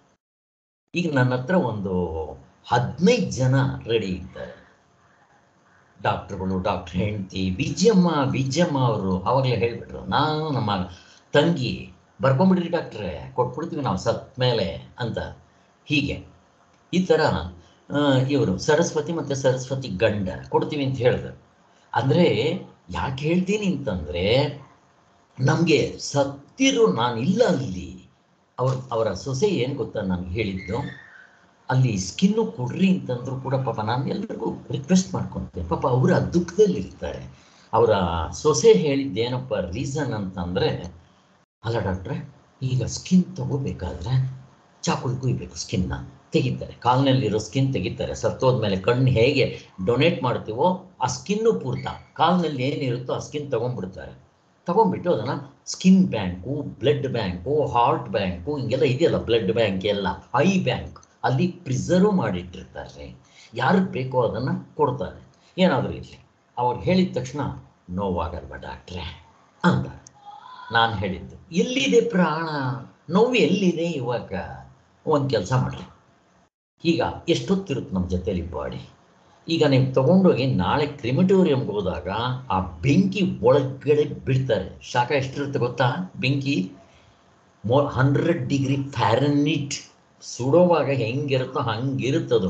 ಈಗ ನನ್ನ ಹತ್ರ ಒಂದು ಹದಿನೈದು ಜನ ರೆಡಿ ಇದ್ದಾರೆ ಡಾಕ್ಟರ್ಗಳು ಡಾಕ್ಟರ್ ಹೆಂಡತಿ ವಿಜಯಮ್ಮ ವಿಜಯಮ್ಮ ಅವರು ಅವಾಗಲೇ ಹೇಳ್ಬಿಟ್ರು ನಾನು ನಮ್ಮ ತಂಗಿ ಬರ್ಕೊಂಬಿಡ್ರಿ ಡಾಕ್ಟ್ರೆ ಕೊಟ್ಬಿಡ್ತೀವಿ ನಾವು ಸತ್ ಮೇಲೆ ಅಂತ ಹೀಗೆ ಈ ಥರ ಇವರು ಸರಸ್ವತಿ ಮತ್ತು ಸರಸ್ವತಿ ಗಂಡ ಕೊಡ್ತೀವಿ ಅಂತ ಹೇಳಿದ್ರು ಅಂದರೆ ಯಾಕೆ ಹೇಳ್ತೀನಿ ಅಂತಂದರೆ ನಮಗೆ ಸತ್ತಿರೋ ನಾನಿಲ್ಲ ಅಲ್ಲಿ ಅವ್ರ ಅವರ ಸೊಸೆ ಏನು ಗೊತ್ತಾ ನನಗೆ ಹೇಳಿದ್ದು ಅಲ್ಲಿ ಸ್ಕಿನ್ನು ಕೊಡ್ರಿ ಅಂತಂದ್ರು ಕೂಡ ಪಾಪ ನಾನು ಎಲ್ಲರಿಗೂ ರಿಕ್ವೆಸ್ಟ್ ಮಾಡ್ಕೊತೇನೆ ಪಾಪ ಅವರ ದುಃಖದಲ್ಲಿ ಇರ್ತಾರೆ ಅವರ ಸೊಸೆ ಹೇಳಿದ್ದೇನಪ್ಪ ರೀಸನ್ ಅಂತಂದರೆ ಅಲ್ಲ ಡಾಕ್ಟ್ರೆ ಈಗ ಸ್ಕಿನ್ ತಗೋಬೇಕಾದ್ರೆ ಚಾಕುಲ್ ಕುಯ್ಬೇಕು ಸ್ಕಿನ್ನ ತೆಗಿತಾರೆ ಕಾಲ್ನಲ್ಲಿರೋ ಸ್ಕಿನ್ ತೆಗಿತಾರೆ ಸತ್ತೋದ್ಮೇಲೆ ಕಣ್ಣು ಹೇಗೆ ಡೊನೇಟ್ ಮಾಡ್ತೀವೋ ಆ ಸ್ಕಿನ್ನು ಪೂರ್ತ ಕಾಲ್ನಲ್ಲಿ ಏನಿರುತ್ತೋ ಆ ಸ್ಕಿನ್ ತಗೊಂಡ್ಬಿಡ್ತಾರೆ ತಗೊಂಡ್ಬಿಟ್ಟು ಅದನ್ನು skin bank blood bank heart bank ಹಿಂಗೆಲ್ಲ ಇದೆಯಲ್ಲ ಬ್ಲಡ್ ಬ್ಯಾಂಕ್ ಎಲ್ಲ ಐ ಬ್ಯಾಂಕ್ ಅಲ್ಲಿ ಪ್ರಿಸರ್ವ್ ಮಾಡಿಟ್ಟಿರ್ತಾರೆ ಯಾರಿಗೆ ಬೇಕೋ ಅದನ್ನು ಕೊಡ್ತಾರೆ ಏನಾದರೂ ಇರಲಿ ಅವ್ರು ಹೇಳಿದ ತಕ್ಷಣ ನೋವಾಗಲ್ವ ಡಾಕ್ಟ್ರೆ ಅಂತಾರೆ ನಾನು ಹೇಳಿದ್ದು ಎಲ್ಲಿದೆ ಪ್ರಾಣ ನೋವು ಎಲ್ಲಿದೆ ಇವಾಗ ಒಂದು ಕೆಲಸ ಮಾಡಿರಿ ಈಗ ಎಷ್ಟೊತ್ತಿರುತ್ತೆ ನಮ್ಮ ಜೊತೆಲಿ ಬಾಡಿ ಈಗ ನೀವು ತಗೊಂಡೋಗಿ ನಾಳೆ ಕ್ರಿಮಿಟೋರಿಯಂಗೆ ಹೋದಾಗ ಆ ಬೆಂಕಿ ಒಳಗಡೆ ಬಿಡ್ತಾರೆ ಶಾಖ ಎಷ್ಟಿರುತ್ತೆ ಗೊತ್ತಾ ಬೆಂಕಿ ಮೋ ಹಂಡ್ರೆಡ್ ಡಿಗ್ರಿ ಫ್ಯಾರನಿಟ್ ಸುಡೋವಾಗ ಹೆಂಗಿರುತ್ತೋ ಹಂಗಿರುತ್ತದು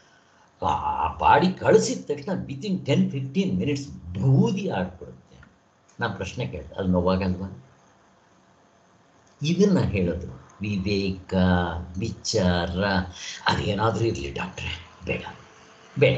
ಆ ಬಾಡಿ ಕಳಿಸಿದ ತಕ್ಷಣ ವಿತಿನ್ ಟೆನ್ ಫಿಫ್ಟೀನ್ ಮಿನಿಟ್ಸ್ ಬೂದಿ ಆಗ್ಬಿಡುತ್ತೆ ನಾನು ಪ್ರಶ್ನೆ ಕೇಳ್ತೆ ಅದು ನೋವಾಗಲ್ವಾ ಇದನ್ನ ಹೇಳೋದು ವಿವೇಕ ವಿಚಾರ ಅದೇನಾದರೂ ಇರಲಿ ಡಾಕ್ಟ್ರೆ ಬೇಡ ಬೇಡ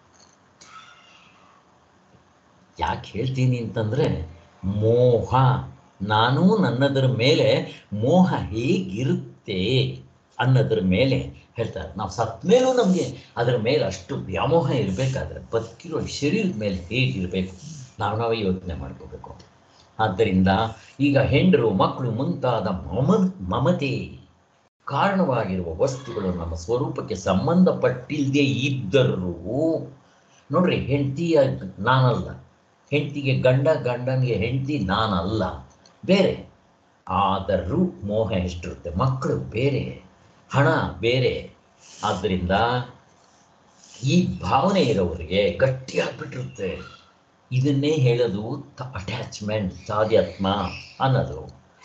ಯಾಕೆ ಹೇಳ್ತೀನಿ ಅಂತಂದರೆ ಮೋಹ ನಾನು ನನ್ನದರ ಮೇಲೆ ಮೋಹ ಹೇಗಿರುತ್ತೆ ಅನ್ನೋದ್ರ ಮೇಲೆ ಹೇಳ್ತಾರೆ ನಾವು ಸತ್ತ ಮೇಲೂ ನಮಗೆ ಅದರ ಮೇಲೆ ಅಷ್ಟು ವ್ಯಾಮೋಹ ಇರಬೇಕಾದ್ರೆ ಬದುಕಿರೋ ಶರೀರದ ಮೇಲೆ ಹೇಗಿರಬೇಕು ನಾವು ನಾವೇ ಯೋಚನೆ ಮಾಡ್ಕೋಬೇಕು ಆದ್ದರಿಂದ ಈಗ ಹೆಂಡರು ಮಕ್ಕಳು ಮುಂತಾದ ಮಮ ಮಮತೆ ಕಾರಣವಾಗಿರುವ ವಸ್ತುಗಳು ನಮ್ಮ ಸ್ವರೂಪಕ್ಕೆ ಸಂಬಂಧಪಟ್ಟಿಲ್ಲದೆ ಇದ್ದರೂ ನೋಡ್ರಿ ಹೆಂಡತಿಯ ನಾನಲ್ಲ ಹೆಂಡತಿಗೆ ಗಂಡ ಗಂಡನಿಗೆ ಹೆಂಡತಿ ನಾನಲ್ಲ ಬೇರೆ ಆದರೂ ಮೋಹ ಎಷ್ಟಿರುತ್ತೆ ಮಕ್ಕಳು ಬೇರೆ ಹಣ ಬೇರೆ ಆದ್ದರಿಂದ ಈ ಭಾವನೆ ಇರೋವರಿಗೆ ಗಟ್ಟಿಯಾಗ್ಬಿಟ್ಟಿರುತ್ತೆ ಇದನ್ನೇ ಹೇಳೋದು ಅಟ್ಯಾಚ್ಮೆಂಟ್ ತಾದ್ಯಾತ್ಮ ಅನ್ನೋದು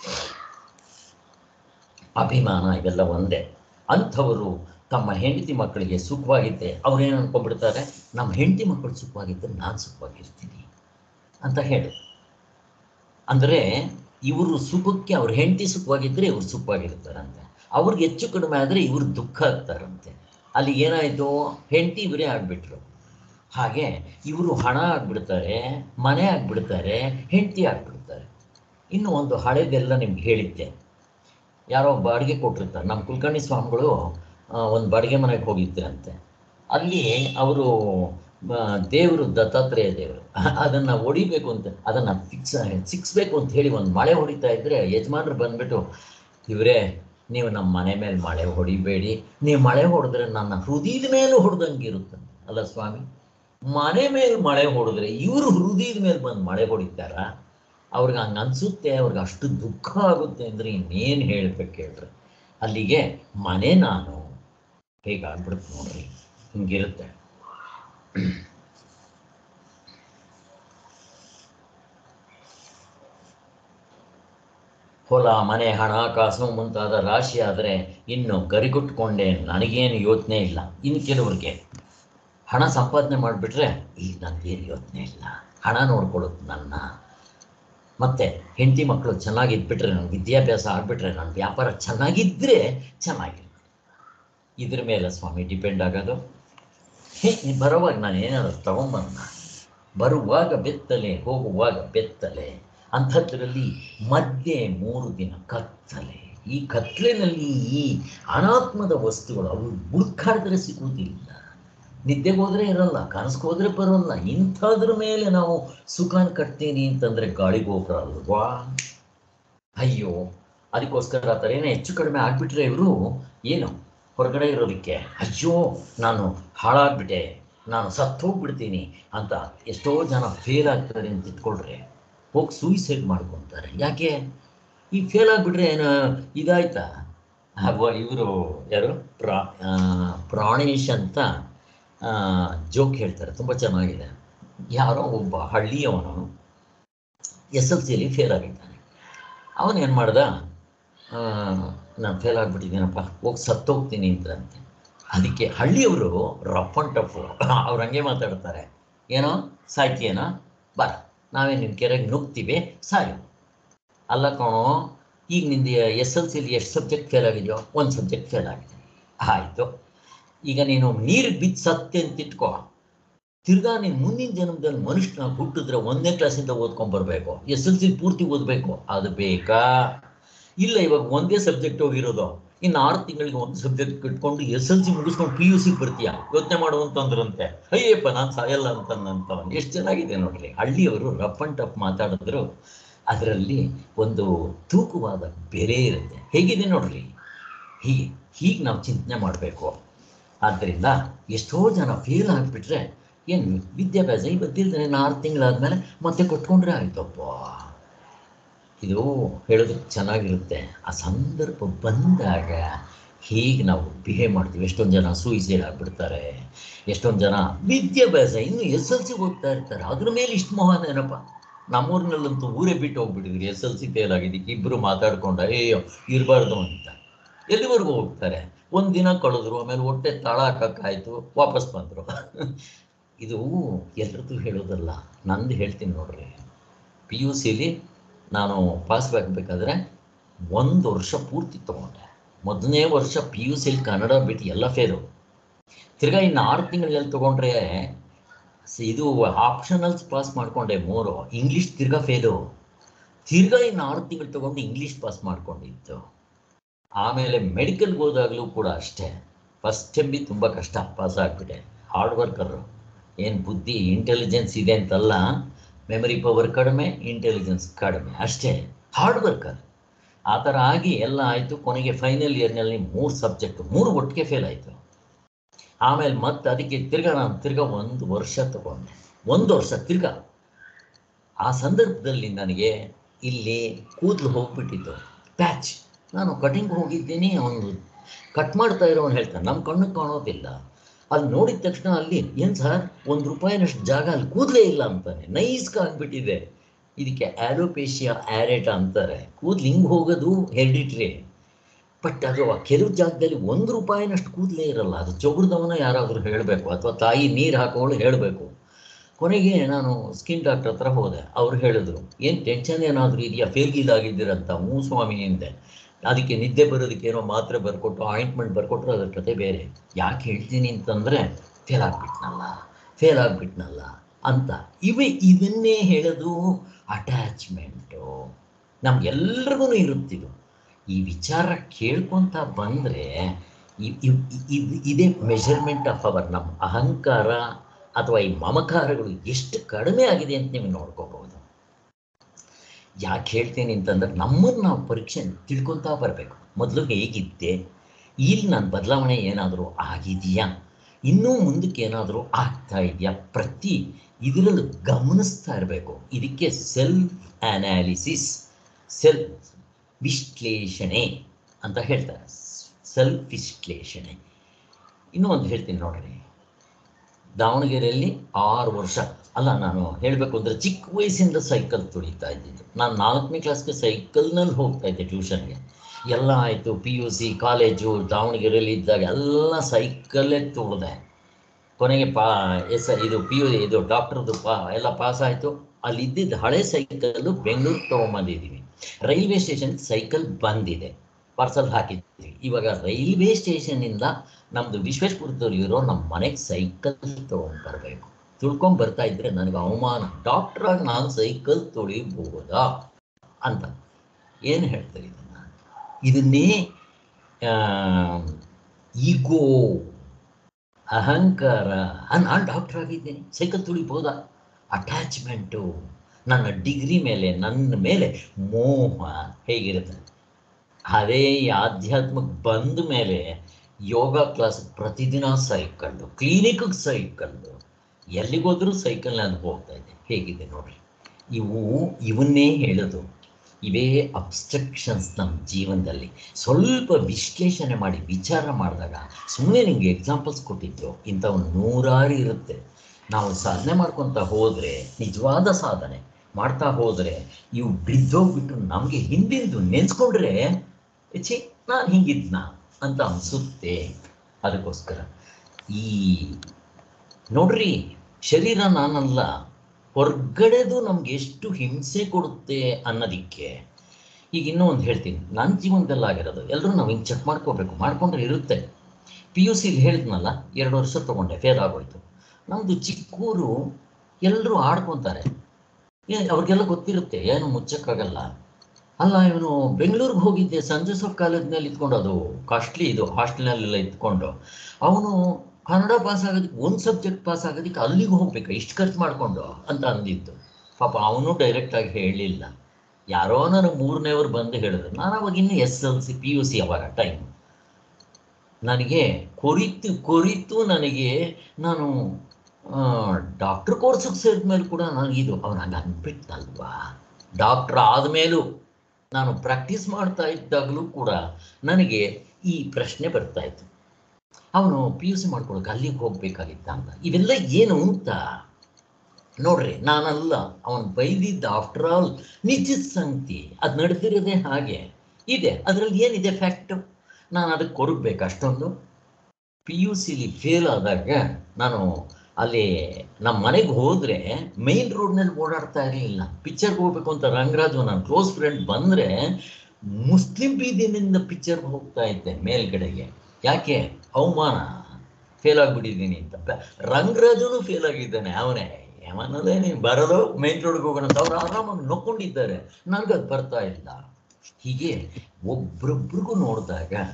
ಅಭಿಮಾನ ಇವೆಲ್ಲ ಒಂದೇ ಅಂಥವರು ತಮ್ಮ ಹೆಂಡತಿ ಮಕ್ಕಳಿಗೆ ಸುಖವಾಗಿದ್ದೆ ಅವ್ರೇನು ಅನ್ಕೊಂಡ್ಬಿಡ್ತಾರೆ ನಮ್ಮ ಹೆಂಡತಿ ಮಕ್ಕಳು ಸುಖವಾಗಿದ್ದರೆ ನಾನು ಸುಖವಾಗಿರ್ತೀನಿ ಅಂತ ಹೇಳಿ ಅಂದರೆ ಇವರು ಸುಖಕ್ಕೆ ಅವ್ರ ಹೆಂಡತಿ ಸುಖವಾಗಿದ್ದರೆ ಇವ್ರು ಸುಖವಾಗಿರ್ತಾರಂತೆ ಅವ್ರಿಗೆ ಹೆಚ್ಚು ಕಡಿಮೆ ಆದರೆ ಇವ್ರು ದುಃಖ ಆಗ್ತಾರಂತೆ ಅಲ್ಲಿ ಏನಾಯಿತು ಹೆಂಡತಿ ಇವರೇ ಆಗ್ಬಿಟ್ರು ಹಾಗೆ ಇವರು ಹಣ ಆಗ್ಬಿಡ್ತಾರೆ ಮನೆ ಆಗ್ಬಿಡ್ತಾರೆ ಹೆಂಡತಿ ಆಗ್ಬಿಡ್ತಾರೆ ಇನ್ನು ಒಂದು ಹಳೇದೆಲ್ಲ ನಿಮ್ಗೆ ಹೇಳಿದ್ದೆ ಯಾರೋ ಬಾಡಿಗೆ ಕೊಟ್ಟಿರ್ತಾರೆ ನಮ್ಮ ಕುಲಕರ್ಣಿ ಸ್ವಾಮಿಗಳು ಒಂದು ಬಾಡಿಗೆ ಮನೆಗೆ ಹೋಗಿದ್ರಂತೆ ಅಲ್ಲಿ ಅವರು ದೇವರು ದತ್ತಾತ್ರೇಯ ದೇವರು ಅದನ್ನು ಹೊಡಿಬೇಕು ಅಂತ ಅದನ್ನು ಫಿಕ್ಸ್ ಸಿಕ್ಸ್ಬೇಕು ಅಂತ ಹೇಳಿ ಒಂದು ಮಳೆ ಹೊಡಿತಾ ಇದ್ದರೆ ಯಜಮಾನ್ರು ಬಂದ್ಬಿಟ್ಟು ಇವರೇ ನೀವು ನಮ್ಮ ಮನೆ ಮೇಲೆ ಮಳೆ ಹೊಡಿಬೇಡಿ ನೀವು ಮಳೆ ಹೊಡೆದ್ರೆ ನನ್ನ ಹೃದಯದ ಮೇಲೆ ಹೊಡೆದಂಗಿರುತ್ತೆ ಅಲ್ಲ ಸ್ವಾಮಿ ಮನೆ ಮೇಲೆ ಮಳೆ ಹೊಡೆದ್ರೆ ಇವರು ಹೃದಯದ ಮೇಲೆ ಬಂದು ಮಳೆ ಹೊಡಿತಾರ ಅವ್ರಿಗೆ ಹಂಗೆ ಅನಿಸುತ್ತೆ ಅವ್ರಿಗೆ ಅಷ್ಟು ದುಃಖ ಆಗುತ್ತೆ ಅಂದರೆ ಇನ್ನೇನು ಹೇಳ್ಬೇಕು ಹೇಳ್ರಿ ಅಲ್ಲಿಗೆ ಮನೆ ನಾನು ಹೇಗಾಗ್ಬಿಡುತ್ತೆ ನೋಡ್ರಿ ಹಿಂಗಿರುತ್ತೆ ಹೊಲ ಮನೆ ಹಣ ಕಾಸು ಮುಂತಾದ ರಾಶಿ ಆದರೆ ಇನ್ನು ಗರಿಗುಟ್ಕೊಂಡೆ ನನಗೇನು ಯೋಚನೆ ಇಲ್ಲ ಇನ್ನು ಕೆಲವ್ರಿಗೆ ಹಣ ಸಂಪಾದನೆ ಮಾಡಿಬಿಟ್ರೆ ಈಗ ನನಗೇನು ಯೋಚನೆ ಇಲ್ಲ ಹಣ ನೋಡ್ಕೊಳ್ಳೋದು ನನ್ನ ಮತ್ತು ಹೆಂಡತಿ ಮಕ್ಕಳು ಚೆನ್ನಾಗಿದ್ಬಿಟ್ರೆ ನನ್ನ ವಿದ್ಯಾಭ್ಯಾಸ ಆಗಿಬಿಟ್ರೆ ನನ್ನ ವ್ಯಾಪಾರ ಚೆನ್ನಾಗಿದ್ದರೆ ಚೆನ್ನಾಗಿರುತ್ತೆ ಇದ್ರ ಮೇಲೆ ಸ್ವಾಮಿ ಡಿಪೆಂಡ್ ಆಗೋದು ಹೇ ಬರುವಾಗ ನಾನು ಏನಾದ್ರು ತಗೊಂಬಂದ ಬರುವಾಗ ಬೆತ್ತಲೆ ಹೋಗುವಾಗ ಬೆತ್ತಲೆ ಅಂಥದ್ರಲ್ಲಿ ಮಧ್ಯೆ ಮೂರು ದಿನ ಕತ್ತಲೆ ಈ ಕತ್ತಲೆನಲ್ಲಿ ಈ ಅನಾತ್ಮದ ವಸ್ತುಗಳು ಅವು ಹುಡುಕಾಡಿದ್ರೆ ಸಿಗುವುದಿಲ್ಲ ನಿದ್ದೆಗೆ ಹೋದ್ರೆ ಇರಲ್ಲ ಕನಸ್ಗೆ ಹೋದ್ರೆ ಬರೋಲ್ಲ ಇಂಥದ್ರ ಮೇಲೆ ನಾವು ಸುಖನ ಕಟ್ತೀನಿ ಅಂತಂದ್ರೆ ಗಾಳಿಗೋಪುರ ಅಲ್ವಾ ಅಯ್ಯೋ ಅದಕ್ಕೋಸ್ಕರ ಆ ಥರ ಏನೋ ಹೆಚ್ಚು ಕಡಿಮೆ ಆಗ್ಬಿಟ್ರೆ ಇವರು ಏನು ಹೊರಗಡೆ ಇರೋದಕ್ಕೆ ಅಯ್ಯೋ ನಾನು ಹಾಳಾಗ್ಬಿಟ್ಟೆ ನಾನು ಸತ್ತೋಗ್ಬಿಡ್ತೀನಿ ಅಂತ ಎಷ್ಟೋ ಜನ ಫೇಲ್ ಆಗ್ತಾರೆ ಅಂತ ಇಟ್ಕೊಳ್ರೆ ಹೋಗಿ ಸೂಯಿಸೈಡ್ ಮಾಡ್ಕೊತಾರೆ ಯಾಕೆ ಈ ಫೇಲ್ ಆಗಿಬಿಟ್ರೆ ಏನು ಇದಾಯ್ತಾ ಇವರು ಯಾರು ಪ್ರಾ ಪ್ರಾಣೇಶ್ ಅಂತ ಜೋಕ್ ಹೇಳ್ತಾರೆ ತುಂಬ ಚೆನ್ನಾಗಿದೆ ಯಾರೋ ಒಬ್ಬ ಹಳ್ಳಿಯವನು ಎಸ್ ಎಲ್ ಸಿಯಲ್ಲಿ ಫೇಲ್ ಆಗಿದ್ದಾನೆ ಅವನು ಏನು ಮಾಡ್ದ ನಾನು ಫೇಲ್ ಆಗಿಬಿಟ್ಟಿದ್ದೀನಪ್ಪ ಹೋಗಿ ಸತ್ತೋಗ್ತೀನಿ ಅಂತಂತೆ ಅದಕ್ಕೆ ಹಳ್ಳಿಯವರು ರಫ್ ಆ್ಯಂಡ್ ಟಫು ಅವ್ರು ಹಂಗೆ ಮಾತಾಡ್ತಾರೆ ಏನೋ ಸಾಯ್ತೀಯೇನೋ ಬರ ನಾವೇ ನಿಮ್ಮ ಕೆರೆಗೆ ನುಗ್ತೀವಿ ಸಾಯು ಅಲ್ಲ ಕಣೋ ಈಗ ನಿಂದು ಎಸ್ ಎಲ್ ಸಿಲಿ ಎಷ್ಟು ಸಬ್ಜೆಕ್ಟ್ ಫೇಲ್ ಆಗಿದೆಯೋ ಒಂದು ಸಬ್ಜೆಕ್ಟ್ ಫೇಲ್ ಆಗಿದೆ ಆಯಿತು ಈಗ ನೀನು ನೀರು ಬಿದ್ದು ಸತ್ತೆ ಅಂತ ಇಟ್ಕೋ ತಿರ್ಗಾ ನೀನು ಮುಂದಿನ ಜನ್ಮದಲ್ಲಿ ಮನುಷ್ಯನ ಹುಟ್ಟಿದ್ರೆ ಒಂದನೇ ಕ್ಲಾಸಿಂದ ಓದ್ಕೊಂಡ್ಬರ್ಬೇಕು ಎಸ್ ಎಲ್ ಸಿ ಪೂರ್ತಿ ಓದಬೇಕು ಅದು ಬೇಕಾ ಇಲ್ಲ ಇವಾಗ ಒಂದೇ ಸಬ್ಜೆಕ್ಟ್ ಹೋಗಿರೋದು ಇನ್ನು ಆರು ತಿಂಗಳಿಗೆ ಒಂದು ಸಬ್ಜೆಕ್ಟ್ ಇಟ್ಕೊಂಡು ಎಸ್ ಎಲ್ ಸಿ ಮುಗಿಸ್ಕೊಂಡು ಪಿ ಯು ಸಿ ಬರ್ತೀಯ ಯೋಚನೆ ಮಾಡುವಂತಂದ್ರಂತೆ ಅಯ್ಯಪ್ಪ ನಾನು ಸಾಯಲ್ಲ ಅಂತಂದಂತ ಎಷ್ಟು ಚೆನ್ನಾಗಿದೆ ನೋಡ್ರಿ ಹಳ್ಳಿಯವರು ರಫ್ ಅಂಡ್ ಟಫ್ ಮಾತಾಡಿದ್ರು ಅದರಲ್ಲಿ ಒಂದು ತೂಕವಾದ ಬೆಲೆ ಇರುತ್ತೆ ಹೇಗಿದೆ ನೋಡ್ರಿ ಹೀಗೆ ಹೀಗೆ ನಾವು ಚಿಂತನೆ ಮಾಡಬೇಕು ಆದ್ದರಿಂದ ಎಷ್ಟೋ ಜನ ಫೇಲ್ ಆಗಿಬಿಟ್ರೆ ಏನು ವಿದ್ಯಾಭ್ಯಾಸ ಇವತ್ತಿಲ್ದ್ರೆ ಆರು ತಿಂಗಳಾದ್ಮೇಲೆ ಮತ್ತೆ ಕೊಟ್ಕೊಂಡ್ರೆ ಆಯ್ತಪ್ಪ ಇದು ಹೇಳೋದಕ್ಕೆ ಚೆನ್ನಾಗಿರುತ್ತೆ ಆ ಸಂದರ್ಭ ಬಂದಾಗ ಹೀಗೆ ನಾವು ಬಿಹೇವ್ ಮಾಡ್ತೀವಿ ಎಷ್ಟೊಂದು ಜನ ಸೂಯಿಸೈಡ್ ಆಗಿಬಿಡ್ತಾರೆ ಎಷ್ಟೊಂದು ಜನ ವಿದ್ಯಾಭ್ಯಾಸ ಇನ್ನು ಎಸ್ ಎಲ್ ಸಿ ಹೋಗ್ತಾ ಇರ್ತಾರೆ ಅದ್ರ ಮೇಲೆ ಇಷ್ಟು ಮಹಾನ್ ಏನಪ್ಪ ನಮ್ಮೂರಿನಲ್ಲಂತೂ ಊರೇ ಬಿಟ್ಟು ಹೋಗ್ಬಿಟ್ಟಿದ್ರಿ ಎಸ್ ಎಲ್ ಸಿ ಫೇಲ್ ಆಗಿದ್ದಕ್ಕೆ ಇಬ್ಬರು ಮಾತಾಡ್ಕೊಂಡ ಅಯ್ಯೋ ಇರಬಾರ್ದು ಅಂತ ಎಲ್ಲಿವರೆಗೂ ಹೋಗ್ತಾರೆ ಒಂದು ದಿನ ಕಳೆದ್ರು ಆಮೇಲೆ ಹೊಟ್ಟೆ ತಾಳ ಹಾಕಕ್ಕಾಯ್ತು ವಾಪಸ್ ಬಂದರು ಇದು ಎಲ್ರದ್ದು ಹೇಳೋದಲ್ಲ ನಂದು ಹೇಳ್ತೀನಿ ನೋಡ್ರಿ ಪಿ ಯು ಸಿಲಿ ನಾನು ಪಾಸ್ ಆಗಬೇಕಾದ್ರೆ ಒಂದು ವರ್ಷ ಪೂರ್ತಿ ತೊಗೊಂಡೆ ಮೊದಲನೇ ವರ್ಷ ಪಿ ಯು ಸಿಲಿ ಕನ್ನಡ ಬಿಟ್ಟು ಎಲ್ಲ ಫೇಲು ತಿರ್ಗಾ ಇನ್ನು ಆರು ತಿಂಗಳಲ್ಲಿ ತೊಗೊಂಡ್ರೆ ಇದು ಆಪ್ಷನಲ್ಸ್ ಪಾಸ್ ಮಾಡಿಕೊಂಡೆ ಮೂರು ಇಂಗ್ಲೀಷ್ ತಿರ್ಗಾ ಫೇಲು ತಿರ್ಗಾ ಇನ್ನು ಆರು ತಿಂಗಳು ತೊಗೊಂಡು ಇಂಗ್ಲೀಷ್ ಪಾಸ್ ಮಾಡ್ಕೊಂಡಿತ್ತು ಆಮೇಲೆ ಮೆಡಿಕಲ್ಗೆ ಹೋದಾಗಲೂ ಕೂಡ ಅಷ್ಟೇ ಫಸ್ಟ್ ಎಮ್ ಬಿ ತುಂಬ ಕಷ್ಟ ಪಾಸ್ ಆಗಿಬಿಟ್ಟೆ ಹಾರ್ಡ್ ವರ್ಕರು ಏನು ಬುದ್ಧಿ ಇಂಟೆಲಿಜೆನ್ಸ್ ಇದೆ ಅಂತಲ್ಲ ಮೆಮರಿ ಪವರ್ ಕಡಿಮೆ ಇಂಟೆಲಿಜೆನ್ಸ್ ಕಡಿಮೆ ಅಷ್ಟೇ ಹಾರ್ಡ್ ವರ್ಕರ್ ಆ ಥರ ಆಗಿ ಎಲ್ಲ ಆಯಿತು ಕೊನೆಗೆ ಫೈನಲ್ ಇಯರ್ನಲ್ಲಿ ಮೂರು ಸಬ್ಜೆಕ್ಟು ಮೂರು ಒಟ್ಟಿಗೆ ಫೇಲ್ ಆಯಿತು ಆಮೇಲೆ ಮತ್ತೆ ಅದಕ್ಕೆ ತಿರ್ಗಾ ನಾನು ತಿರ್ಗಾ ಒಂದು ವರ್ಷ ತಗೊಂಡೆ ಒಂದು ವರ್ಷ ತಿರ್ಗಾ ಆ ಸಂದರ್ಭದಲ್ಲಿ ನನಗೆ ಇಲ್ಲಿ ಕೂದಲು ಹೋಗ್ಬಿಟ್ಟಿತ್ತು ಪ್ಯಾಚ್ ನಾನು ಕಟಿಂಗ್ ಹೋಗಿದ್ದೀನಿ ಅವನು ಕಟ್ ಮಾಡ್ತಾ ಇರೋನು ಹೇಳ್ತಾನೆ ನಮ್ಮ ಕಣ್ಣಿಗೆ ಕಾಣೋದಿಲ್ಲ ಅಲ್ಲಿ ನೋಡಿದ ತಕ್ಷಣ ಅಲ್ಲಿ ಏನು ಸರ್ ಒಂದು ರೂಪಾಯಿನಷ್ಟು ಜಾಗ ಅಲ್ಲಿ ಕೂದಲೇ ಇಲ್ಲ ಅಂತಾನೆ ನೈಸ್ಗೆ ಆಗ್ಬಿಟ್ಟಿದೆ ಇದಕ್ಕೆ ಆ್ಯರೋಪೇಶಿಯಾ ಆ್ಯರೇಟ ಅಂತಾರೆ ಕೂದಲು ಹಿಂಗೆ ಹೋಗೋದು ಹೆರಿಡಿಟ್ರಿ ಬಟ್ ಅದು ಆ ಕೆಲವು ಜಾಗದಲ್ಲಿ ಒಂದು ರೂಪಾಯಿನಷ್ಟು ಕೂದಲೇ ಇರಲ್ಲ ಅದು ಚೊಗುರ್ದವನ ಯಾರಾದರೂ ಹೇಳಬೇಕು ಅಥವಾ ತಾಯಿ ನೀರು ಹಾಕೋಳು ಹೇಳಬೇಕು ಕೊನೆಗೆ ನಾನು ಸ್ಕಿನ್ ಡಾಕ್ಟರ್ ಹತ್ರ ಹೋದೆ ಅವ್ರು ಹೇಳಿದ್ರು ಏನು ಟೆನ್ಷನ್ ಏನಾದರೂ ಇದೆಯಾ ಫೇಲ್ ಗೀಲ್ ಆಗಿದ್ದೀರಂತ ಹ್ಞೂ ಸ್ವಾಮಿ ಹಿಂದೆ ಅದಕ್ಕೆ ನಿದ್ದೆ ಬರೋದಕ್ಕೆ ಏನೋ ಮಾತ್ರೆ ಬರ್ಕೊಟ್ಟು ಆಯಿಂಟ್ಮೆಂಟ್ ಬರ್ಕೊಟ್ರು ಅದ್ರ ಕತೆ ಬೇರೆ ಯಾಕೆ ಹೇಳ್ತೀನಿ ಅಂತಂದರೆ ಫೇಲ್ ಆಗಿಬಿಟ್ನಲ್ಲ ಫೇಲ್ ಆಗಿಬಿಟ್ನಲ್ಲ ಅಂತ ಇವೇ ಇದನ್ನೇ ಹೇಳೋದು ಅಟ್ಯಾಚ್ಮೆಂಟು ನಮ್ಗೆಲ್ರಿಗೂ ಇರುತ್ತಿದು ಈ ವಿಚಾರ ಕೇಳ್ಕೊತ ಬಂದರೆ ಇದೇ ಮೆಷರ್ಮೆಂಟ್ ಆಫ್ ಅವರ್ ನಮ್ಮ ಅಹಂಕಾರ ಅಥವಾ ಈ ಮಮಕಾರಗಳು ಎಷ್ಟು ಕಡಿಮೆ ಆಗಿದೆ ಅಂತ ನೀವು ನೋಡ್ಕೋಬಹುದು ಯಾಕೆ ಹೇಳ್ತೀನಿ ಅಂತಂದ್ರೆ ನಮ್ಮನ್ನು ನಾವು ಪರೀಕ್ಷೆ ತಿಳ್ಕೊತಾ ಬರಬೇಕು ಮೊದಲು ಹೇಗಿದ್ದೆ ಇಲ್ಲಿ ನನ್ನ ಬದಲಾವಣೆ ಏನಾದರೂ ಆಗಿದೆಯಾ ಇನ್ನೂ ಮುಂದಕ್ಕೆ ಏನಾದರೂ ಆಗ್ತಾ ಇದೆಯಾ ಪ್ರತಿ ಇದರಲ್ಲೂ ಗಮನಿಸ್ತಾ ಇರಬೇಕು ಇದಕ್ಕೆ ಸೆಲ್ಫ್ ಅನಾಲಿಸಿಸ್ ಸೆಲ್ಫ್ ವಿಶ್ಲೇಷಣೆ ಅಂತ ಹೇಳ್ತಾರೆ ಸೆಲ್ಫ್ ವಿಶ್ಲೇಷಣೆ ಇನ್ನೂ ಒಂದು ಹೇಳ್ತೀನಿ ನೋಡ್ರಿ ದಾವಣಗೆರೆಯಲ್ಲಿ ಆರು ವರ್ಷ ಅಲ್ಲ ನಾನು ಹೇಳಬೇಕು ಅಂದರೆ ಚಿಕ್ಕ ವಯಸ್ಸಿಂದ ಸೈಕಲ್ ತುಳಿತಾ ಇದ್ದಿದ್ದು ನಾನು ನಾಲ್ಕನೇ ಕ್ಲಾಸ್ಗೆ ಸೈಕಲ್ನಲ್ಲಿ ಹೋಗ್ತಾ ಇದ್ದೆ ಟ್ಯೂಷನ್ಗೆ ಎಲ್ಲ ಆಯಿತು ಪಿ ಯು ಸಿ ಕಾಲೇಜು ದಾವಣಗೆರೆಯಲ್ಲಿ ಇದ್ದಾಗ ಎಲ್ಲ ಸೈಕಲ್ಲೇ ತುಳಿದೆ ಕೊನೆಗೆ ಪಾ ಎಸ್ ಇದು ಪಿ ಯು ಇದು ಡಾಕ್ಟ್ರದ್ದು ಪಾ ಎಲ್ಲ ಪಾಸ್ ಆಯಿತು ಅಲ್ಲಿ ಇದ್ದಿದ್ದು ಹಳೆ ಸೈಕಲ್ಲು ಬೆಂಗಳೂರು ತೊಗೊಂಬಂದಿದ್ದೀವಿ ರೈಲ್ವೆ ಸ್ಟೇಷನ್ ಸೈಕಲ್ ಬಂದಿದೆ ಪಾರ್ಸಲ್ ಹಾಕಿದ್ವಿ ಇವಾಗ ರೈಲ್ವೆ ಸ್ಟೇಷನ್ನಿಂದ ನಮ್ಮದು ವಿಶ್ವೇಶ್ಪುರದಲ್ಲಿರೋ ನಮ್ಮ ಮನೆಗೆ ಸೈಕಲ್ ತೊಗೊಂಡ್ಬರ್ಬೇಕು ತುಳ್ಕೊಂಡ್ ಬರ್ತಾ ಇದ್ರೆ ನನಗೆ ಅವಮಾನ ಡಾಕ್ಟ್ರಾಗಿ ನಾನು ಸೈಕಲ್ ತೊಳಿಬಹುದಾ ಅಂತ ಏನು ಹೇಳ್ತಾರೆ ಇದನ್ನು ಇದನ್ನೇ ಈಗೋ ಅಹಂಕಾರ ನಾನು ಡಾಕ್ಟರ್ ಆಗಿದ್ದೀನಿ ಸೈಕಲ್ ತುಳಿಬೋದಾ ಅಟ್ಯಾಚ್ಮೆಂಟು ನನ್ನ ಡಿಗ್ರಿ ಮೇಲೆ ನನ್ನ ಮೇಲೆ ಮೋಹ ಹೇಗಿರುತ್ತೆ ಅದೇ ಈ ಆಧ್ಯಾತ್ಮಕ್ಕೆ ಬಂದ ಮೇಲೆ ಯೋಗ ಕ್ಲಾಸ್ ಪ್ರತಿದಿನ ಸೈಕಲ್ಲು ಕ್ಲಿನಿಕ್ಗೆ ಸೈಕಲ್ಲು ಎಲ್ಲಿಗೋದ್ರೂ ಸೈಕಲ್ನಲ್ಲಿ ಹೋಗ್ತಾ ಇದೆ ಹೇಗಿದೆ ನೋಡ್ರಿ ಇವು ಇವನ್ನೇ ಹೇಳೋದು ಇವೇ ಅಬ್ಸ್ಟ್ರಕ್ಷನ್ಸ್ ನಮ್ಮ ಜೀವನದಲ್ಲಿ ಸ್ವಲ್ಪ ವಿಶ್ಲೇಷಣೆ ಮಾಡಿ ವಿಚಾರ ಮಾಡಿದಾಗ ಸುಮ್ಮನೆ ನಿಮಗೆ ಎಕ್ಸಾಂಪಲ್ಸ್ ಕೊಟ್ಟಿದ್ದು ಇಂಥವು ನೂರಾರು ಇರುತ್ತೆ ನಾವು ಸಾಧನೆ ಮಾಡ್ಕೊತ ಹೋದರೆ ನಿಜವಾದ ಸಾಧನೆ ಮಾಡ್ತಾ ಹೋದರೆ ಇವು ಬಿದ್ದೋಗ್ಬಿಟ್ಟು ನಮಗೆ ಹಿಂದಿಂದು ನೆನೆಸ್ಕೊಂಡ್ರೆ ಛೀ ನಾನು ಹಿಂಗಿದ್ನ ಅಂತ ಅನಿಸುತ್ತೆ ಅದಕ್ಕೋಸ್ಕರ ಈ ನೋಡ್ರಿ ಶರೀರ ನಾನಲ್ಲ ಹೊರ್ಗಡೆದು ನಮ್ಗೆ ಎಷ್ಟು ಹಿಂಸೆ ಕೊಡುತ್ತೆ ಅನ್ನೋದಿಕ್ಕೆ ಈಗ ಇನ್ನೂ ಒಂದು ಹೇಳ್ತೀನಿ ನನ್ನ ಜೀವನದಲ್ಲಿ ಆಗಿರೋದು ಎಲ್ಲರೂ ನಾವು ಹಿಂಗೆ ಚೆಕ್ ಮಾಡ್ಕೋಬೇಕು ಮಾಡ್ಕೊಂಡ್ರೆ ಇರುತ್ತೆ ಪಿ ಯು ಸಿಲಿ ಹೇಳಿದ್ನಲ್ಲ ಎರಡು ವರ್ಷ ತೊಗೊಂಡೆ ಫೇಲ್ ಆಗೋಯ್ತು ನಮ್ಮದು ಚಿಕ್ಕೂರು ಎಲ್ಲರೂ ಆಡ್ಕೊತಾರೆ ಏ ಅವ್ರಿಗೆಲ್ಲ ಗೊತ್ತಿರುತ್ತೆ ಏನು ಮುಚ್ಚಕ್ಕಾಗಲ್ಲ ಅಲ್ಲ ಇವನು ಬೆಂಗಳೂರಿಗೆ ಹೋಗಿದ್ದೆ ಸಂಜೆ ಜೋಸೆಫ್ ಕಾಲೇಜ್ನಲ್ಲಿ ಇದ್ಕೊಂಡು ಅದು ಕಾಸ್ಟ್ಲಿ ಇದು ಹಾಸ್ಟೆಲ್ನಲ್ಲೆಲ್ಲ ಇದ್ಕೊಂಡು ಅವನು ಕನ್ನಡ ಪಾಸ್ ಆಗೋದಕ್ಕೆ ಒಂದು ಸಬ್ಜೆಕ್ಟ್ ಪಾಸ್ ಆಗೋದಕ್ಕೆ ಅಲ್ಲಿಗೆ ಹೋಗ್ಬೇಕು ಇಷ್ಟು ಖರ್ಚು ಮಾಡಿಕೊಂಡು ಅಂತ ಅಂದಿದ್ದು ಪಾಪ ಅವನು ಡೈರೆಕ್ಟಾಗಿ ಹೇಳಲಿಲ್ಲ ಯಾರೋ ನನಗೆ ಮೂರನೇವ್ರು ಬಂದು ಹೇಳಿದ್ರು ನಾನು ಅವಾಗ ಇನ್ನೂ S L C P U C ಅವಾಗ ಟೈಮ್ ನನಗೆ ಕೊರಿತು ಕೊರಿತು ನನಗೆ ನಾನು ಡಾಕ್ಟ್ರ್ ಕೋರ್ಸಿಗೆ ಸೇರಿದ ಮೇಲೆ ಕೂಡ ನನಗಿದು ಅವ್ನು ಹಂಗೆ ಅಂದ್ಬಿಟ್ನಲ್ವಾ ಡಾಕ್ಟ್ರ್ ಆದಮೇಲೂ ನಾನು ಪ್ರಾಕ್ಟೀಸ್ ಮಾಡ್ತಾ ಇದ್ದಾಗಲೂ ಕೂಡ ನನಗೆ ಈ ಪ್ರಶ್ನೆ ಬರ್ತಾ ಇತ್ತು ಅವನು ಪಿ ಯು ಸಿ ಮಾಡ್ಕೊಳಕ್ಕೆ ಅಲ್ಲಿಗೆ ಹೋಗ್ಬೇಕಾಗಿತ್ತ ಅಂತ ಇವೆಲ್ಲ ಏನು ಅಂತ ನೋಡ್ರಿ ನಾನಲ್ಲ ಅವನು ಬೈದಿದ್ದ ಆಫ್ಟರ್ ಆಲ್ ನಿಜದ ಸಂಗತಿ ಅದು ನಡೆದಿರೋದೇ ಹಾಗೆ ಇದೆ ಅದರಲ್ಲಿ ಏನಿದೆ ಫ್ಯಾಕ್ಟು ನಾನು ಅದಕ್ಕೆ ಕೊರಗಬೇಕು ಅಷ್ಟೊಂದು ಪಿ ಯು ಸಿಲಿ ಫೇಲ್ ಆದಾಗ ನಾನು ಅಲ್ಲಿ ನಮ್ಮ ಮನೆಗೆ ಹೋದರೆ ಮೈನ್ ರೋಡ್ನಲ್ಲಿ ಓಡಾಡ್ತಾ ಇರಲಿಲ್ಲ ಪಿಕ್ಚರ್ಗೆ ಹೋಗ್ಬೇಕು ಅಂತ ರಂಗರಾಜು ನನ್ನ ಕ್ಲೋಸ್ ಫ್ರೆಂಡ್ ಬಂದರೆ ಮುಸ್ಲಿಂ ಬೀದಿನಿಂದ ಪಿಕ್ಚರ್ಗೆ ಹೋಗ್ತಾ ಇದ್ದೆ ಮೇಲ್ಗಡೆಗೆ ಯಾಕೆ ಅವಮಾನ ಫೇಲ್ ಆಗಿಬಿಟ್ಟಿದ್ದೀನಿ ಅಂತ ಬ- ರಂಗರಾಜನು ಫೇಲ್ ಆಗಿದ್ದಾನೆ ಅವನೇ ಯಾವನಲ್ಲೇ ನೀನು ಬರೋದು ಮೈನ್ ರೋಡ್ಗೆ ಹೋಗೋಣ ಅಂತ ಅವ್ರು ಆರಾಮಾಗಿ ನೊಕ್ಕೊಂಡಿದ್ದಾರೆ ನನಗದು ಬರ್ತಾ ಇಲ್ಲ ಹೀಗೆ ಒಬ್ರೊಬ್ರಿಗೂ ನೋಡಿದಾಗ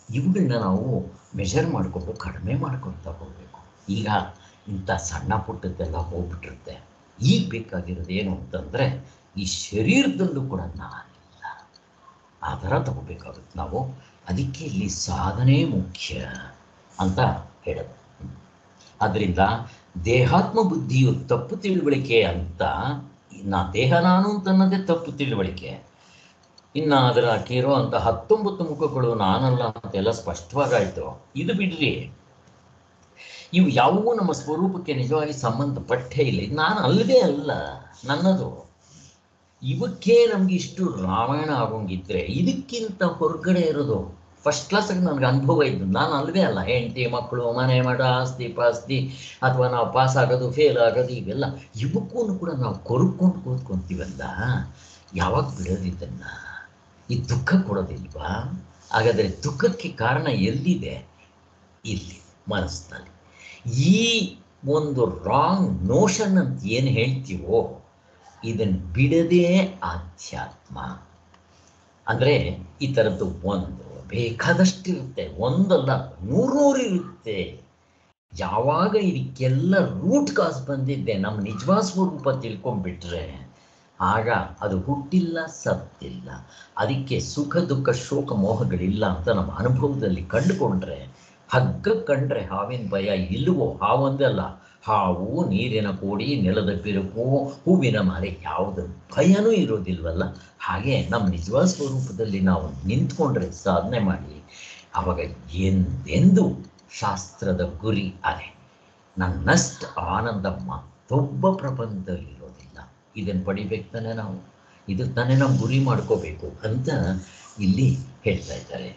ಇವುಗಳನ್ನ ನಾವು ಮೆಷರ್ ಮಾಡಿಕೊಂಡು ಕಡಿಮೆ ಮಾಡ್ಕೊತಾ ಹೋಗಬೇಕು ಈಗ ಇಂಥ ಸಣ್ಣ ಪುಟ್ಟದ್ದೆಲ್ಲ ಹೋಗ್ಬಿಟ್ಟಿರುತ್ತೆ ಈಗ ಬೇಕಾಗಿರೋದು ಏನು ಅಂತಂದರೆ ಈ ಶರೀರದಲ್ಲೂ ಕೂಡ ನಾನಿಲ್ಲ ಆ ಥರ ತಗೋಬೇಕಾಗುತ್ತೆ ನಾವು ಅದಕ್ಕೆ ಇಲ್ಲಿ ಸಾಧನೆ ಮುಖ್ಯ ಅಂತ ಹೇಳೋದು ಆದ್ದರಿಂದ ದೇಹಾತ್ಮ ಬುದ್ಧಿಯು ತಪ್ಪು ತಿಳುವಳಿಕೆ ಅಂತ ನಾ ದೇಹ ನಾನು ಅಂತ ಅನ್ನೋದೇ ತಪ್ಪು ತಿಳುವಳಿಕೆ ಇನ್ನು ಅದರ ಇರೋ ಅಂತ ಹತ್ತೊಂಬತ್ತು ಮುಖಗಳು ನಾನಲ್ಲ ಅಂತೆಲ್ಲ ಸ್ಪಷ್ಟವಾಗಾಯ್ತು ಇದು ಬಿಡ್ರಿ ಇವು ಯಾವುವು ನಮ್ಮ ಸ್ವರೂಪಕ್ಕೆ ನಿಜವಾಗಿ ಸಂಬಂಧಪಟ್ಟೇ ಇಲ್ಲ ಇದು ನಾನು ಅಲ್ಲವೇ ಅಲ್ಲ ನನ್ನದು ಇವಕ್ಕೆ ನಮ್ಗೆ ಇಷ್ಟು ರಾಮಾಯಣ ಆಗೋಂಗಿದ್ರೆ ಇದಕ್ಕಿಂತ ಹೊರಗಡೆ ಇರೋದು ಫಸ್ಟ್ ಕ್ಲಾಸಾಗಿ ನನಗೆ ಅನುಭವ ಇದ್ದು ನಾನು ಅಲ್ವೇ ಅಲ್ಲ ಹೆಂಡತಿ ಮಕ್ಕಳು ಮನೆ ಮಾಡ ಆಸ್ತಿ ಪಾಸ್ತಿ ಅಥವಾ ನಾವು ಪಾಸ್ ಆಗೋದು ಫೇಲ್ ಆಗೋದು ಇವೆಲ್ಲ ಇವಕ್ಕೂ ಕೂಡ ನಾವು ಕೊರ್ಕೊಂಡು ಕೂತ್ಕೊಂತೀವಲ್ಲ ಯಾವಾಗ ಬಿಡೋದಿದ್ದನ್ನ ಈ ದುಃಖ ಕೊಡೋದಿಲ್ವಾ ಹಾಗಾದರೆ ದುಃಖಕ್ಕೆ ಕಾರಣ ಎಲ್ಲಿದೆ ಇಲ್ಲಿ ಮನಸ್ಸಿನಲ್ಲಿ ಈ ಒಂದು ರಾಂಗ್ ನೋಷನ್ ಅಂತ ಏನು ಹೇಳ್ತೀವೋ ಇದನ್ನು ಬಿಡದೇ ಆಧ್ಯಾತ್ಮ ಅಂದರೆ ಈ ಥರದ್ದು ಒಂದು ಬೇಕಾದಷ್ಟಿರುತ್ತೆ ಒಂದಲ್ಲ ನೂರೂರು ಇರುತ್ತೆ ಯಾವಾಗ ಇದಕ್ಕೆಲ್ಲ ರೂಟ್ ಕಾಸ್ ಬಂದಿದ್ದೆ ನಮ್ಮ ನಿಜವಾದ ಸ್ವರೂಪ ತಿಳ್ಕೊಂಡ್ಬಿಟ್ರೆ ಆಗ ಅದು ಹುಟ್ಟಿಲ್ಲ ಸತ್ತಿಲ್ಲ ಅದಕ್ಕೆ ಸುಖ ದುಃಖ ಶೋಕ ಮೋಹಗಳಿಲ್ಲ ಅಂತ ನಮ್ಮ ಅನುಭವದಲ್ಲಿ ಕಂಡುಕೊಂಡ್ರೆ ಹಗ್ಗ ಕಂಡ್ರೆ ಹಾವಿನ ಭಯ ಇಲ್ವೋ ಹಾವೊಂದಲ್ಲ ಹಾವು ನೀರಿನ ಕೋಡಿ ನೆಲದ ಬಿರುಕು ಹೂವಿನ ಮಾಲೆ ಯಾವುದ ಭಯನೂ ಇರೋದಿಲ್ವಲ್ಲ ಹಾಗೆ ನಮ್ಮ ನಿಜವಾದ ಸ್ವರೂಪದಲ್ಲಿ ನಾವು ನಿಂತ್ಕೊಂಡ್ರೆ ಸಾಧನೆ ಮಾಡಿ ಅವಾಗ ಎಂದೆಂದು ಶಾಸ್ತ್ರದ ಗುರಿ ಅದೇ ನನ್ನಷ್ಟು ಆನಂದ ಮತ್ತೊಬ್ಬ ಪ್ರಪಂಚದಲ್ಲಿ ಇರೋದಿಲ್ಲ ಇದನ್ನು ಪಡಿಬೇಕು ತಾನೆ ನಾವು ಇದು ತಾನೇ ನಾವು ಗುರಿ ಮಾಡ್ಕೋಬೇಕು ಅಂತ ಇಲ್ಲಿ ಹೇಳ್ತಾ ಇದ್ದಾರೆ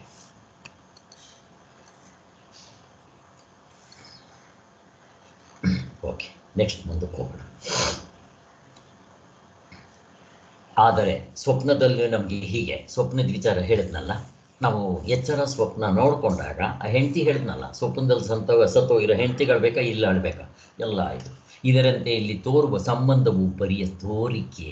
ಓಕೆ ನೆಕ್ಸ್ಟ್ ಮುಂದಕ್ಕೆ ಹೋಗೋಣ ಆದರೆ ಸ್ವಪ್ನದಲ್ಲಿ ನಮಗೆ ಹೀಗೆ ಸ್ವಪ್ನದ ವಿಚಾರ ಹೇಳಿದ್ನಲ್ಲ ನಾವು ಎಚ್ಚರ ಸ್ವಪ್ನ ನೋಡಿಕೊಂಡಾಗ ಆ ಹೆಂಡತಿ ಹೇಳಿದ್ನಲ್ಲ ಸ್ವಪ್ನದಲ್ಲಿ ಸಂತವ ಸತ್ತೋಗಿರೋ ಹೆಂಡತಿಗಳು ಬೇಕಾ ಇಲ್ಲ ಅಳ್ಬೇಕಾ ಎಲ್ಲ ಆಯಿತು ಇದರಂತೆ ಇಲ್ಲಿ ತೋರುವ ಸಂಬಂಧವು ಬರಿಯ ತೋರಿಕೆ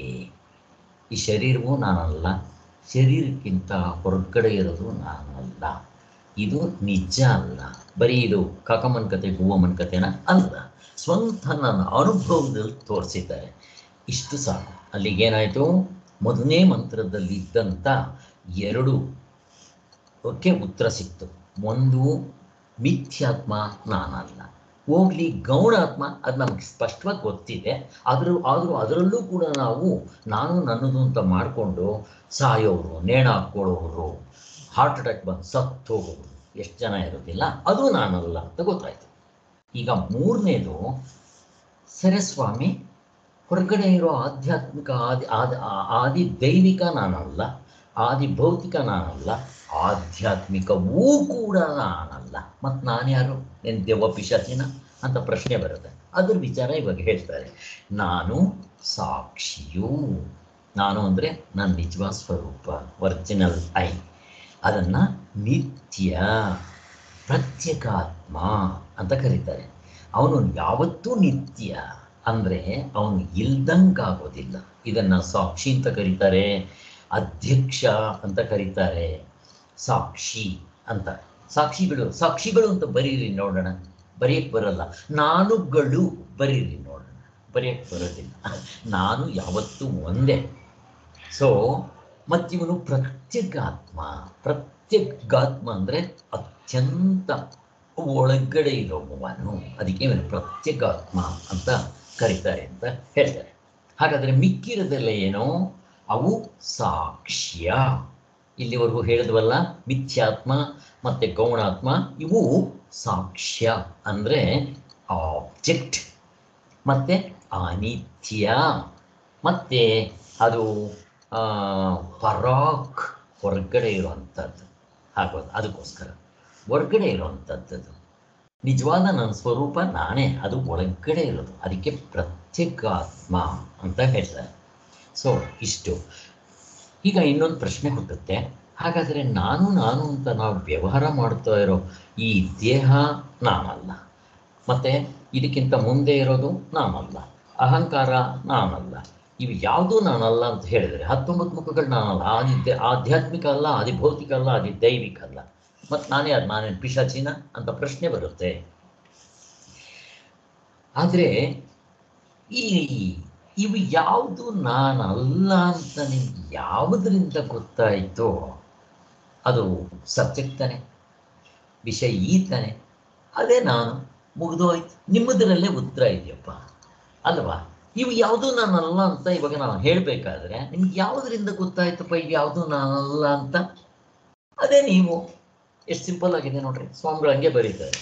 ಈ ಶರೀರವೂ ನಾನಲ್ಲ ಶರೀರಕ್ಕಿಂತ ಹೊರಗಡೆ ಇರೋದು ನಾನಲ್ಲ ಇದು ನಿಜ ಅಲ್ಲ ಬರೀ ಇದು ಕಾಕಮ್ಮನ ಕತೆ ಗೂವಮ್ಮನ ಕತೆನ ಅಲ್ಲ ಸ್ವಂತ ನನ್ನ ಅನುಭವದಲ್ಲಿ ತೋರಿಸಿದ್ದಾರೆ ಇಷ್ಟು ಸಾಕು ಅಲ್ಲಿಗೇನಾಯಿತು ಮೊದಲನೇ ಮಂತ್ರದಲ್ಲಿ ಇದ್ದಂಥ ಎರಡು ಓಕೆ ಉತ್ತರ ಸಿಕ್ತು ಒಂದು ಮಿಥ್ಯಾತ್ಮ ನಾನಲ್ಲ ಹೋಗ್ಲಿ ಗೌಣಾತ್ಮ ಅದು ನಮಗೆ ಸ್ಪಷ್ಟವಾಗಿ ಗೊತ್ತಿದೆ ಆದರೂ ಆದರೂ ಅದರಲ್ಲೂ ಕೂಡ ನಾವು ನಾನು ನನ್ನದು ಅಂತ ಮಾಡಿಕೊಂಡು ಸಾಯೋರು ನೇಣ ಹಾಕ್ಕೊಳ್ಳೋರು ಹಾರ್ಟ್ ಅಟ್ಯಾಕ್ ಬಂದು ಸತ್ತು ಹೋಗೋರು ಎಷ್ಟು ಜನ ಇರೋದಿಲ್ಲ ಅದು ನಾನಲ್ಲ ಅಂತ ಗೊತ್ತಾಯ್ತು ಈಗ ಮೂರನೇದು ಸರಿ ಸ್ವಾಮಿ ಹೊರಗಡೆ ಇರೋ ಆಧ್ಯಾತ್ಮಿಕ ಆದಿ ಆದಿ ಆದಿ ದೈವಿಕ ನಾನಲ್ಲ ಆದಿ ಭೌತಿಕ ನಾನಲ್ಲ ಆಧ್ಯಾತ್ಮಿಕವೂ ಕೂಡ ನಾನಲ್ಲ ಮತ್ತು ನಾನು ಯಾರು ಏನು ದೆವ್ವ ಪಿಶಾಚಿನ ಅಂತ ಪ್ರಶ್ನೆ ಬರುತ್ತೆ ಅದ್ರ ವಿಚಾರ ಇವಾಗ ಹೇಳ್ತಾರೆ ನಾನು ಸಾಕ್ಷಿಯು ನಾನು ಅಂದರೆ ನನ್ನ ನಿಜವಾದ ಸ್ವರೂಪ ಒರಿಜಿನಲ್ ಐ ಅದನ್ನು ನಿತ್ಯ ಪ್ರತ್ಯೇಕಾತ್ಮ ಅಂತ ಕರೀತಾರೆ ಅವನು ಯಾವತ್ತೂ ನಿತ್ಯ ಅಂದರೆ ಅವನು ಇಲ್ದಂಗಾಗೋದಿಲ್ಲ ಇದನ್ನು ಸಾಕ್ಷಿ ಅಂತ ಕರೀತಾರೆ ಅಧ್ಯಕ್ಷ ಅಂತ ಕರೀತಾರೆ ಸಾಕ್ಷಿ ಅಂತ ಸಾಕ್ಷಿಗಳು ಸಾಕ್ಷಿಗಳು ಅಂತ ಬರೀರಿ ನೋಡೋಣ ಬರೆಯಕ್ಕೆ ಬರಲ್ಲ ನಾನುಗಳು ಬರೀರಿ ನೋಡೋಣ ಬರೆಯಕ್ಕೆ ಬರೋದಿಲ್ಲ ನಾನು ಯಾವತ್ತೂ ಒಂದೇ ಸೊ ಮತ್ತಿವನು ಪ್ರತ್ಯೇಕಾತ್ಮ ಪ್ರತ್ಯೇಕಾತ್ಮ ಅಂದರೆ ಅತ್ಯಂತ ಒಳಗಡೆ ಇರೋವನು ಅದಕ್ಕೆ ಇವನು ಪ್ರತ್ಯೇಕಾತ್ಮ ಅಂತ ಕರೀತಾರೆ ಅಂತ ಹೇಳ್ತಾರೆ ಹಾಗಾದರೆ ಮಿಕ್ಕಿರೋದೆಲ್ಲ ಏನೋ ಅವು ಸಾಕ್ಷ್ಯ ಇಲ್ಲಿವರೆಗೂ ಹೇಳಿದ್ವಲ್ಲ ಮಿಥ್ಯಾತ್ಮ ಮತ್ತು ಗೌಣಾತ್ಮ ಇವು ಸಾಕ್ಷ್ಯ ಅಂದರೆ ಆಬ್ಜೆಕ್ಟ್ ಮತ್ತು ಅನಿತ್ಯ ಮತ್ತು ಅದು ಪರಾಕ್ ಹೊರಗಡೆ ಇರುವಂಥದ್ದು ಹಾಗೋದು ಅದಕ್ಕೋಸ್ಕರ ಹೊರಗಡೆ ಇರುವಂಥದ್ದು ನಿಜವಾದ ನನ್ನ ಸ್ವರೂಪ ನಾನೇ ಅದು ಒಳಗಡೆ ಇರೋದು ಅದಕ್ಕೆ ಪ್ರತ್ಯೇಕಾತ್ಮ ಅಂತ ಹೇಳ್ತಾರೆ ಸೊ ಇಷ್ಟು ಈಗ ಇನ್ನೊಂದು ಪ್ರಶ್ನೆ ಹುಟ್ಟುತ್ತೆ ಹಾಗಾದರೆ ನಾನು ನಾನು ಅಂತ ನಾವು ವ್ಯವಹಾರ ಮಾಡ್ತಾ ಇರೋ ಈ ದೇಹ ನಾನಲ್ಲ ಮತ್ತು ಇದಕ್ಕಿಂತ ಮುಂದೆ ಇರೋದು ನಾನಲ್ಲ ಅಹಂಕಾರ ನಾನಲ್ಲ ಇವು ಯಾವುದೂ ನಾನಲ್ಲ ಅಂತ ಹೇಳಿದರೆ ಹತ್ತೊಂಬತ್ತು ಮುಖಗಳು ನಾನಲ್ಲ ಆದಿ ಆಧ್ಯಾತ್ಮಿಕ ಅಲ್ಲ ಆದಿ ಭೌತಿಕ ಅಲ್ಲ ಆದಿ ದೈವಿಕ ಅಲ್ಲ ಮತ್ತು ನಾನು ಯಾರು ನಾನೇನು ಪಿಶಾಚಿನ ಅಂತ ಪ್ರಶ್ನೆ ಬರುತ್ತೆ ಆದರೆ ಈ ಇವು ಯಾವುದು ನಾನಲ್ಲ ಅಂತ ನಿಮ್ಗೆ ಯಾವುದರಿಂದ ಗೊತ್ತಾಯಿತೋ ಅದು ಸಬ್ಜೆಕ್ಟ್ ತಾನೆ ವಿಷಯ ಈ ತಾನೆ ಅದೇ ನಾನು ಮುಗಿದು ಹೋಯ್ತು ನಿಮ್ಮದರಲ್ಲೇ ಉತ್ತರ ಇದೆಯಪ್ಪ ಅಲ್ವಾ ಇವು ಯಾವುದು ನಾನಲ್ಲ ಅಂತ ಇವಾಗ ನಾವು ಹೇಳಬೇಕಾದ್ರೆ ನಿಮ್ಗೆ ಯಾವುದರಿಂದ ಗೊತ್ತಾಯ್ತಪ್ಪ ಇವು ಯಾವುದು ನಾನಲ್ಲ ಅಂತ ಅದೇ ನೀವು ಎಷ್ಟು ಸಿಂಪಲ್ ಆಗಿದೆ ನೋಡ್ರಿ ಸ್ವಾಮಿಗಳು ಹಂಗೆ ಬರೀತಾರೆ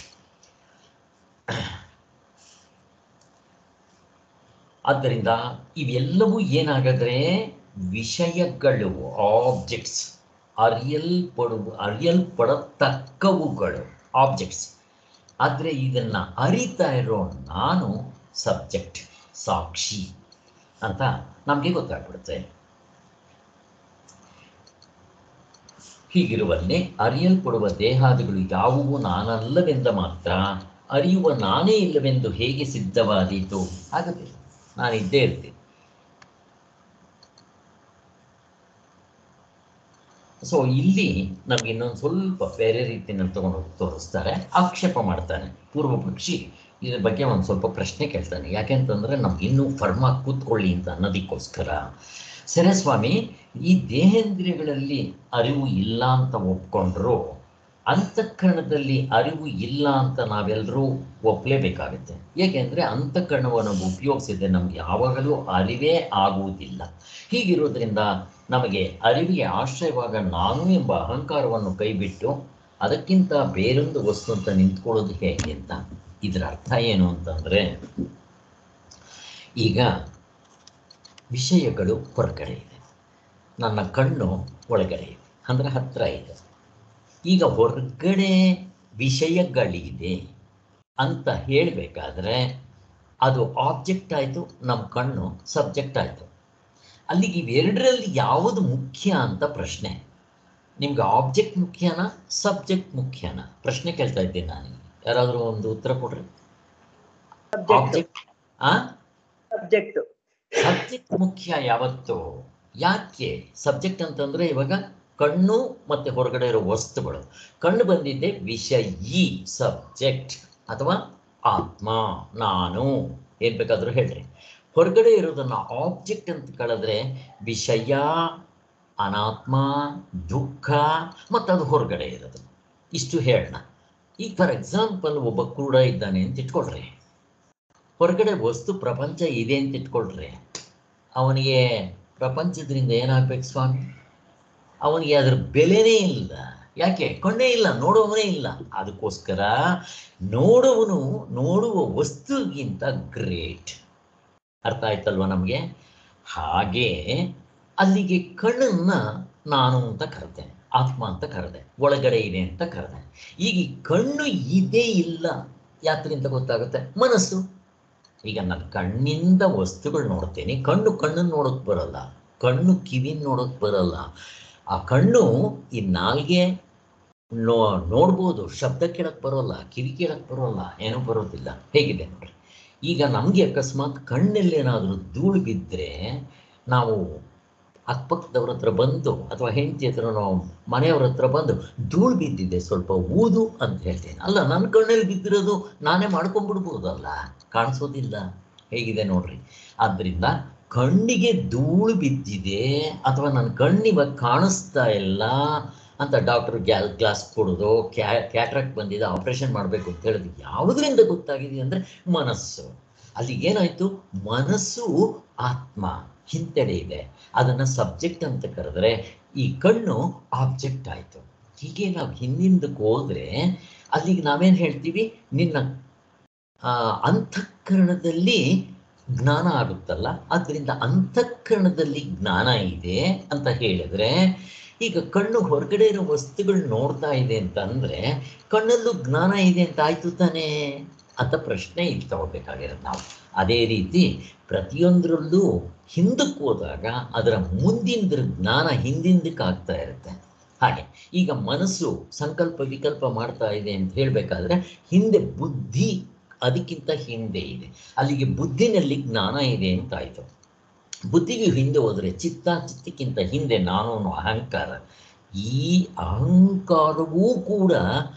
ಆದ್ದರಿಂದ ಇವೆಲ್ಲವೂ ಏನಾಗದ್ರೆ ವಿಷಯಗಳು ಆಬ್ಜೆಕ್ಟ್ಸ್ ಅರಿಯಲ್ಪಡುವ ಅರಿಯಲ್ಪಡತಕ್ಕವುಗಳು ಆಬ್ಜೆಕ್ಟ್ಸ್ ಆದರೆ ಇದನ್ನ ಅರಿತಾ ಇರೋ ನಾನು ಸಬ್ಜೆಕ್ಟ್ ಸಾಕ್ಷಿ ಅಂತ ನಮಗೆ ಗೊತ್ತಾಗ್ಬಿಡುತ್ತೆ ಹೀಗಿರುವಲ್ಲಿ ಅರಿಯಲ್ಪಡುವ ದೇಹಾದಿಗಳು ಯಾವುವು ನಾನಲ್ಲವೆಂದ ಮಾತ್ರ ಅರಿಯುವ ನಾನೇ ಇಲ್ಲವೆಂದು ಹೇಗೆ ಸಿದ್ಧವಾದೀತು ಆಗುತ್ತೆ ನಾನು ಇದ್ದೇ ಇರ್ತೀನಿ ಸೊ ಇಲ್ಲಿ ನಮ್ಗೆ ಇನ್ನೊಂದು ಸ್ವಲ್ಪ ಬೇರೆ ರೀತಿಯಲ್ಲಿ ತಗೊಂಡು ಹೋಗಿ ತೋರಿಸ್ತಾರೆ ಆಕ್ಷೇಪ ಮಾಡ್ತಾನೆ ಪೂರ್ವ ಪಕ್ಷಿ ಇದ್ರ ಬಗ್ಗೆ ಒಂದು ಸ್ವಲ್ಪ ಪ್ರಶ್ನೆ ಕೇಳ್ತಾನೆ ಯಾಕೆಂತಂದ್ರೆ ನಮ್ಗೆ ಇನ್ನೂ ಫರ್ಮಾಗಿ ಕೂತ್ಕೊಳ್ಳಿ ಅಂತ ಅನ್ನೋದಕ್ಕೋಸ್ಕರ ಸರಿ ಸ್ವಾಮಿ ಈ ದೇಹೇಂದ್ರಿಯಗಳಲ್ಲಿ ಅರಿವು ಇಲ್ಲ ಅಂತ ಒಪ್ಕೊಂಡ್ರು ಅಂತಃಕರಣದಲ್ಲಿ ಅರಿವು ಇಲ್ಲ ಅಂತ ನಾವೆಲ್ಲರೂ ಒಪ್ಪಲೇಬೇಕಾಗುತ್ತೆ ಏಕೆಂದರೆ ಅಂತಃಕರಣವನ್ನು ಉಪಯೋಗಿಸಿದ್ರೆ ನಮ್ಗೆ ಯಾವಾಗಲೂ ಅರಿವೇ ಆಗುವುದಿಲ್ಲ ಹೀಗಿರೋದ್ರಿಂದ ನಮಗೆ ಅರಿವಿಗೆ ಆಶ್ರಯವಾಗ ನಾನು ಎಂಬ ಅಹಂಕಾರವನ್ನು ಕೈಬಿಟ್ಟು ಅದಕ್ಕಿಂತ ಬೇರೊಂದು ವಸ್ತು ಅಂತ ನಿಂತ್ಕೊಳ್ಳೋದು ಹೇಗೆ ಅಂತ ಇದರ ಅರ್ಥ ಏನು ಅಂತಂದರೆ ಈಗ ವಿಷಯಗಳು ಹೊರಗಡೆ ಇದೆ ನನ್ನ ಕಣ್ಣು ಒಳಗಡೆ ಇದೆ ಅಂದರೆ ಹತ್ತಿರ ಇದೆ ಈಗ ಹೊರಗಡೆ ವಿಷಯಗಳಿದೆ ಅಂತ ಹೇಳಬೇಕಾದ್ರೆ ಅದು ಆಬ್ಜೆಕ್ಟ್ ಆಯಿತು ನಮ್ಮ ಕಣ್ಣು ಸಬ್ಜೆಕ್ಟ್ ಆಯಿತು ಅಲ್ಲಿಗೆ ಇವೆರಡರಲ್ಲಿ ಯಾವುದು ಮುಖ್ಯ ಅಂತ ಪ್ರಶ್ನೆ ನಿಮ್ಗೆ ಆಬ್ಜೆಕ್ಟ್ ಮುಖ್ಯನಾ ಸಬ್ಜೆಕ್ಟ್ ಮುಖ್ಯನಾ ಪ್ರಶ್ನೆ ಕೇಳ್ತಾ ಇದ್ದೀನಿ ನಾನು ಯಾರಾದರೂ ಒಂದು ಉತ್ತರ ಕೊಡ್ರಿ ಸಬ್ಜೆಕ್ಟ್ ಆಬ್ಜೆಕ್ಟ್ ಆ ಸಬ್ಜೆಕ್ಟ್ ಸಬ್ಜೆಕ್ಟ್ ಮುಖ್ಯ ಯಾವತ್ತು ಯಾಕೆ ಸಬ್ಜೆಕ್ಟ್ ಅಂತಂದ್ರೆ ಇವಾಗ ಕಣ್ಣು ಮತ್ತೆ ಹೊರಗಡೆ ಇರೋ ವಸ್ತುಗಳು ಕಣ್ಣು ಬಂದಿದ್ದೆ ವಿಷಯಿ ಸಬ್ಜೆಕ್ಟ್ ಅಥವಾ ಆತ್ಮ ನಾನು ಏನ್ ಬೇಕಾದ್ರೂ ಹೇಳ್ರಿ ಹೊರಗಡೆ ಇರೋದನ್ನ ಆಬ್ಜೆಕ್ಟ್ ಅಂತ ಕಳೆದ್ರೆ ವಿಷಯ ಅನಾತ್ಮ ದುಃಖ ಮತ್ತು ಅದು ಹೊರಗಡೆ ಇರೋದು ಇಷ್ಟು ಹೇಳೋಣ ಈಗ ಫಾರ್ ಎಕ್ಸಾಂಪಲ್ ಒಬ್ಬ ಕುರುಡ ಇದ್ದಾನೆ ಅಂತ ಇಟ್ಕೊಳ್ರಿ ಹೊರಗಡೆ ವಸ್ತು ಪ್ರಪಂಚ ಇದೆ ಅಂತ ಇಟ್ಕೊಳ್ರಿ ಅವನಿಗೆ ಪ್ರಪಂಚದ್ರಿಂದ ಏನಾಗ್ಬೇಕು ಸ್ವಾಮಿ ಅವನಿಗೆ ಅದ್ರ ಬೆಲೆನೇ ಇಲ್ಲ ಯಾಕೆ ಕಣ್ಣೇ ಇಲ್ಲ ನೋಡುವವನೇ ಇಲ್ಲ ಅದಕ್ಕೋಸ್ಕರ ನೋಡುವನು ನೋಡುವ ವಸ್ತುಗಿಂತ ಗ್ರೇಟ್ ಅರ್ಥ ಆಯ್ತಲ್ವ ನಮಗೆ ಹಾಗೆ ಅಲ್ಲಿಗೆ ಕಣ್ಣನ್ನ ನಾನು ಅಂತ ಕರೆದೆ ಆತ್ಮ ಅಂತ ಕರೆದೆ ಒಳಗಡೆ ಇದೆ ಅಂತ ಕರೆದೆ ಈಗ ಈ ಕಣ್ಣು ಇದೇ ಇಲ್ಲ ಯಾತ್ರಿಂದ ಗೊತ್ತಾಗುತ್ತೆ ಮನಸ್ಸು ಈಗ ನಾನು ಕಣ್ಣಿಂದ ವಸ್ತುಗಳು ನೋಡ್ತೀನಿ ಕಣ್ಣು ಕಣ್ಣನ್ನು ನೋಡೋಕ್ ಬರಲ್ಲ ಕಣ್ಣು ಕಿವಿನ ನೋಡೋಕ್ ಬರಲ್ಲ ಆ ಕಣ್ಣು ಈ ನಾಲ್ಗೆ ನೋ ನೋಡ್ಬೋದು ಶಬ್ದ ಕೇಳಕ್ ಬರೋಲ್ಲ ಕಿವಿ ಕೇಳಕ್ ಬರೋಲ್ಲ ಏನೂ ಬರೋದಿಲ್ಲ ಹೇಗಿದೆ ನೋಡ್ರಿ ಈಗ ನಮಗೆ ಅಕಸ್ಮಾತ್ ಕಣ್ಣಲ್ಲಿ ಏನಾದರೂ ಧೂಳು ಬಿದ್ದರೆ ನಾವು ಅಕ್ಕಪಕ್ಕದವ್ರ ಹತ್ರ ಬಂದು ಅಥವಾ ಹೆಂಡತಿ ಹತ್ರ ನಾವು ಮನೆಯವ್ರ ಹತ್ರ ಬಂದು ಧೂಳು ಬಿದ್ದಿದೆ ಸ್ವಲ್ಪ ಊದು ಅಂತ ಹೇಳ್ತೇನೆ ಅಲ್ಲ ನನ್ನ ಕಣ್ಣಲ್ಲಿ ಬಿದ್ದಿರೋದು ನಾನೇ ಮಾಡ್ಕೊಂಡ್ಬಿಡ್ಬೋದಲ್ಲ ಕಾಣಿಸೋದಿಲ್ಲ ಹೇಗಿದೆ ನೋಡ್ರಿ ಆದ್ದರಿಂದ ಕಣ್ಣಿಗೆ ಧೂಳು ಬಿದ್ದಿದೆ ಅಥವಾ ನನ್ನ ಕಣ್ಣಿವಾಗ ಕಾಣಿಸ್ತಾ ಇಲ್ಲ ಅಂತ ಡಾಕ್ಟರ್ ಗ್ಯಾಲ್ ಗ್ಲಾಸ್ ಕೊಡೋದು ಕ್ಯಾ ಕ್ಯಾಟ್ರಾಕ್ಟ್ ಬಂದಿದೆ ಆಪರೇಷನ್ ಮಾಡಬೇಕು ಅಂತ ಹೇಳಿದ್ರು ಯಾವುದರಿಂದ ಗೊತ್ತಾಗಿದೆ ಅಂದರೆ ಮನಸ್ಸು ಅಲ್ಲಿಗೆ ಏನಾಯ್ತು ಮನಸ್ಸು ಆತ್ಮ ಹಿಂತೆಡೆ ಇದೆ ಅದನ್ನು ಸಬ್ಜೆಕ್ಟ್ ಅಂತ ಕರೆದ್ರೆ ಈ ಕಣ್ಣು ಆಬ್ಜೆಕ್ಟ್ ಆಯಿತು ಹೀಗೆ ನಾವು ಹಿಂದಿಂದಕ್ಕೆ ಹೋದ್ರೆ ಅಲ್ಲಿಗೆ ನಾವೇನು ಹೇಳ್ತೀವಿ ನಿನ್ನ ಆ, ಅಂತಃಕರಣದಲ್ಲಿ ಜ್ಞಾನ ಆಗುತ್ತಲ್ಲ ಆದ್ದರಿಂದ ಅಂತಃಕರಣದಲ್ಲಿ ಜ್ಞಾನ ಇದೆ ಅಂತ ಹೇಳಿದ್ರೆ ಈಗ ಕಣ್ಣು ಹೊರಗಡೆ ಇರೋ ವಸ್ತುಗಳು ನೋಡ್ತಾ ಇದೆ ಅಂತಂದ್ರೆ ಕಣ್ಣಲ್ಲೂ ಜ್ಞಾನ ಇದೆ ಅಂತ ಆಯ್ತು ತಾನೇ ಅಂತ ಪ್ರಶ್ನೆ ಇಲ್ಲಿ ತಗೋಬೇಕಾಗಿರೋದು ನಾವು ಅದೇ ರೀತಿ ಪ್ರತಿಯೊಂದರಲ್ಲೂ ಹಿಂದಕ್ಕೆ ಹೋದಾಗ ಅದರ ಮುಂದಿನ ಜ್ಞಾನ ಹಿಂದಿಂದಕ್ಕೆ ಆಗ್ತಾ ಇರುತ್ತೆ ಹಾಗೆ ಈಗ ಮನಸ್ಸು ಸಂಕಲ್ಪ ವಿಕಲ್ಪ ಮಾಡ್ತಾ ಇದೆ ಅಂತ ಹೇಳಬೇಕಾದ್ರೆ ಹಿಂದೆ ಬುದ್ಧಿ ಅದಕ್ಕಿಂತ ಹಿಂದೆ ಇದೆ ಅಲ್ಲಿಗೆ ಬುದ್ಧಿನಲ್ಲಿ ಜ್ಞಾನ ಇದೆ ಅಂತ ಆಯ್ತು ಬುದ್ಧಿಗೆ ಹಿಂದೆ ಹೋದರೆ ಚಿತ್ತ ಚಿತ್ತಕ್ಕಿಂತ ಹಿಂದೆ ನಾನು ಅನ್ನೋ ಅಹಂಕಾರ ಈ ಅಹಂಕಾರವೂ ಕೂಡ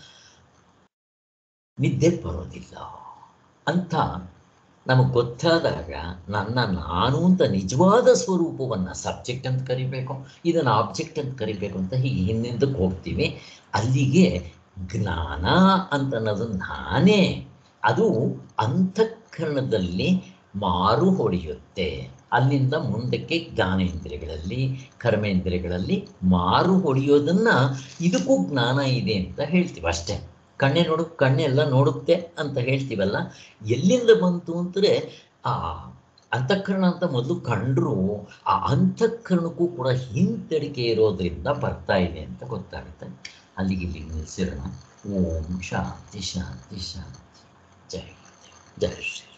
ನಿದ್ದೆ ಬರೋದಿಲ್ಲ ಅಂತ ನಮಗೆ ಗೊತ್ತಾದಾಗ ನನ್ನ ನಾನು ಅಂತ ನಿಜವಾದ ಸ್ವರೂಪವನ್ನು ಸಬ್ಜೆಕ್ಟ್ ಅಂತ ಕರಿಬೇಕು ಇದನ್ನು ಆಬ್ಜೆಕ್ಟ್ ಅಂತ ಕರಿಬೇಕು ಅಂತ ಹೀಗೆ ಹಿಂದಿಂದಕ್ಕೆ ಹೋಗ್ತೀವಿ ಅಲ್ಲಿಗೆ ಜ್ಞಾನ ಅಂತ ಅನ್ನೋದು ನಾನೇ ಅದು ಅಂತಃಕರಣದಲ್ಲಿ ಮಾರು ಹೊಡೆಯುತ್ತೆ ಅಲ್ಲಿಂದ ಮುಂದಕ್ಕೆ ಜ್ಞಾನೇಂದ್ರಿಯಗಳಲ್ಲಿ ಕರ್ಮೇಂದ್ರಿಯಗಳಲ್ಲಿ ಮಾರು ಹೊಡೆಯೋದನ್ನ ಇದಕ್ಕೂ ಜ್ಞಾನ ಇದೆ ಅಂತ ಹೇಳ್ತೀವಿ ಅಷ್ಟೇ ಕಣ್ಣೆ ನೋಡು ಕಣ್ಣೆಲ್ಲ ನೋಡುತ್ತೆ ಅಂತ ಹೇಳ್ತೀವಲ್ಲ ಎಲ್ಲಿಂದ ಬಂತು ಅಂದರೆ ಆ ಅಂತಃಕರಣ ಅಂತ ಮೊದಲು ಕಂಡ್ರು ಆ ಅಂತಃಕರಣಕ್ಕೂ ಕೂಡ ಹಿಂತೆಡಿಕೆ ಇರೋದ್ರಿಂದ ಬರ್ತಾ ಇದೆ ಅಂತ ಗೊತ್ತಾಗುತ್ತೆ ಅಲ್ಲಿಗೆ ಇಲ್ಲಿ ನಿಲ್ಲಿಸಿರೋಣ ಓಂ ಶಾಂತಿ ಶಾಂತಿ ಶಾಂತಿ ಜೈ ಜೈ ಶ್ರೀ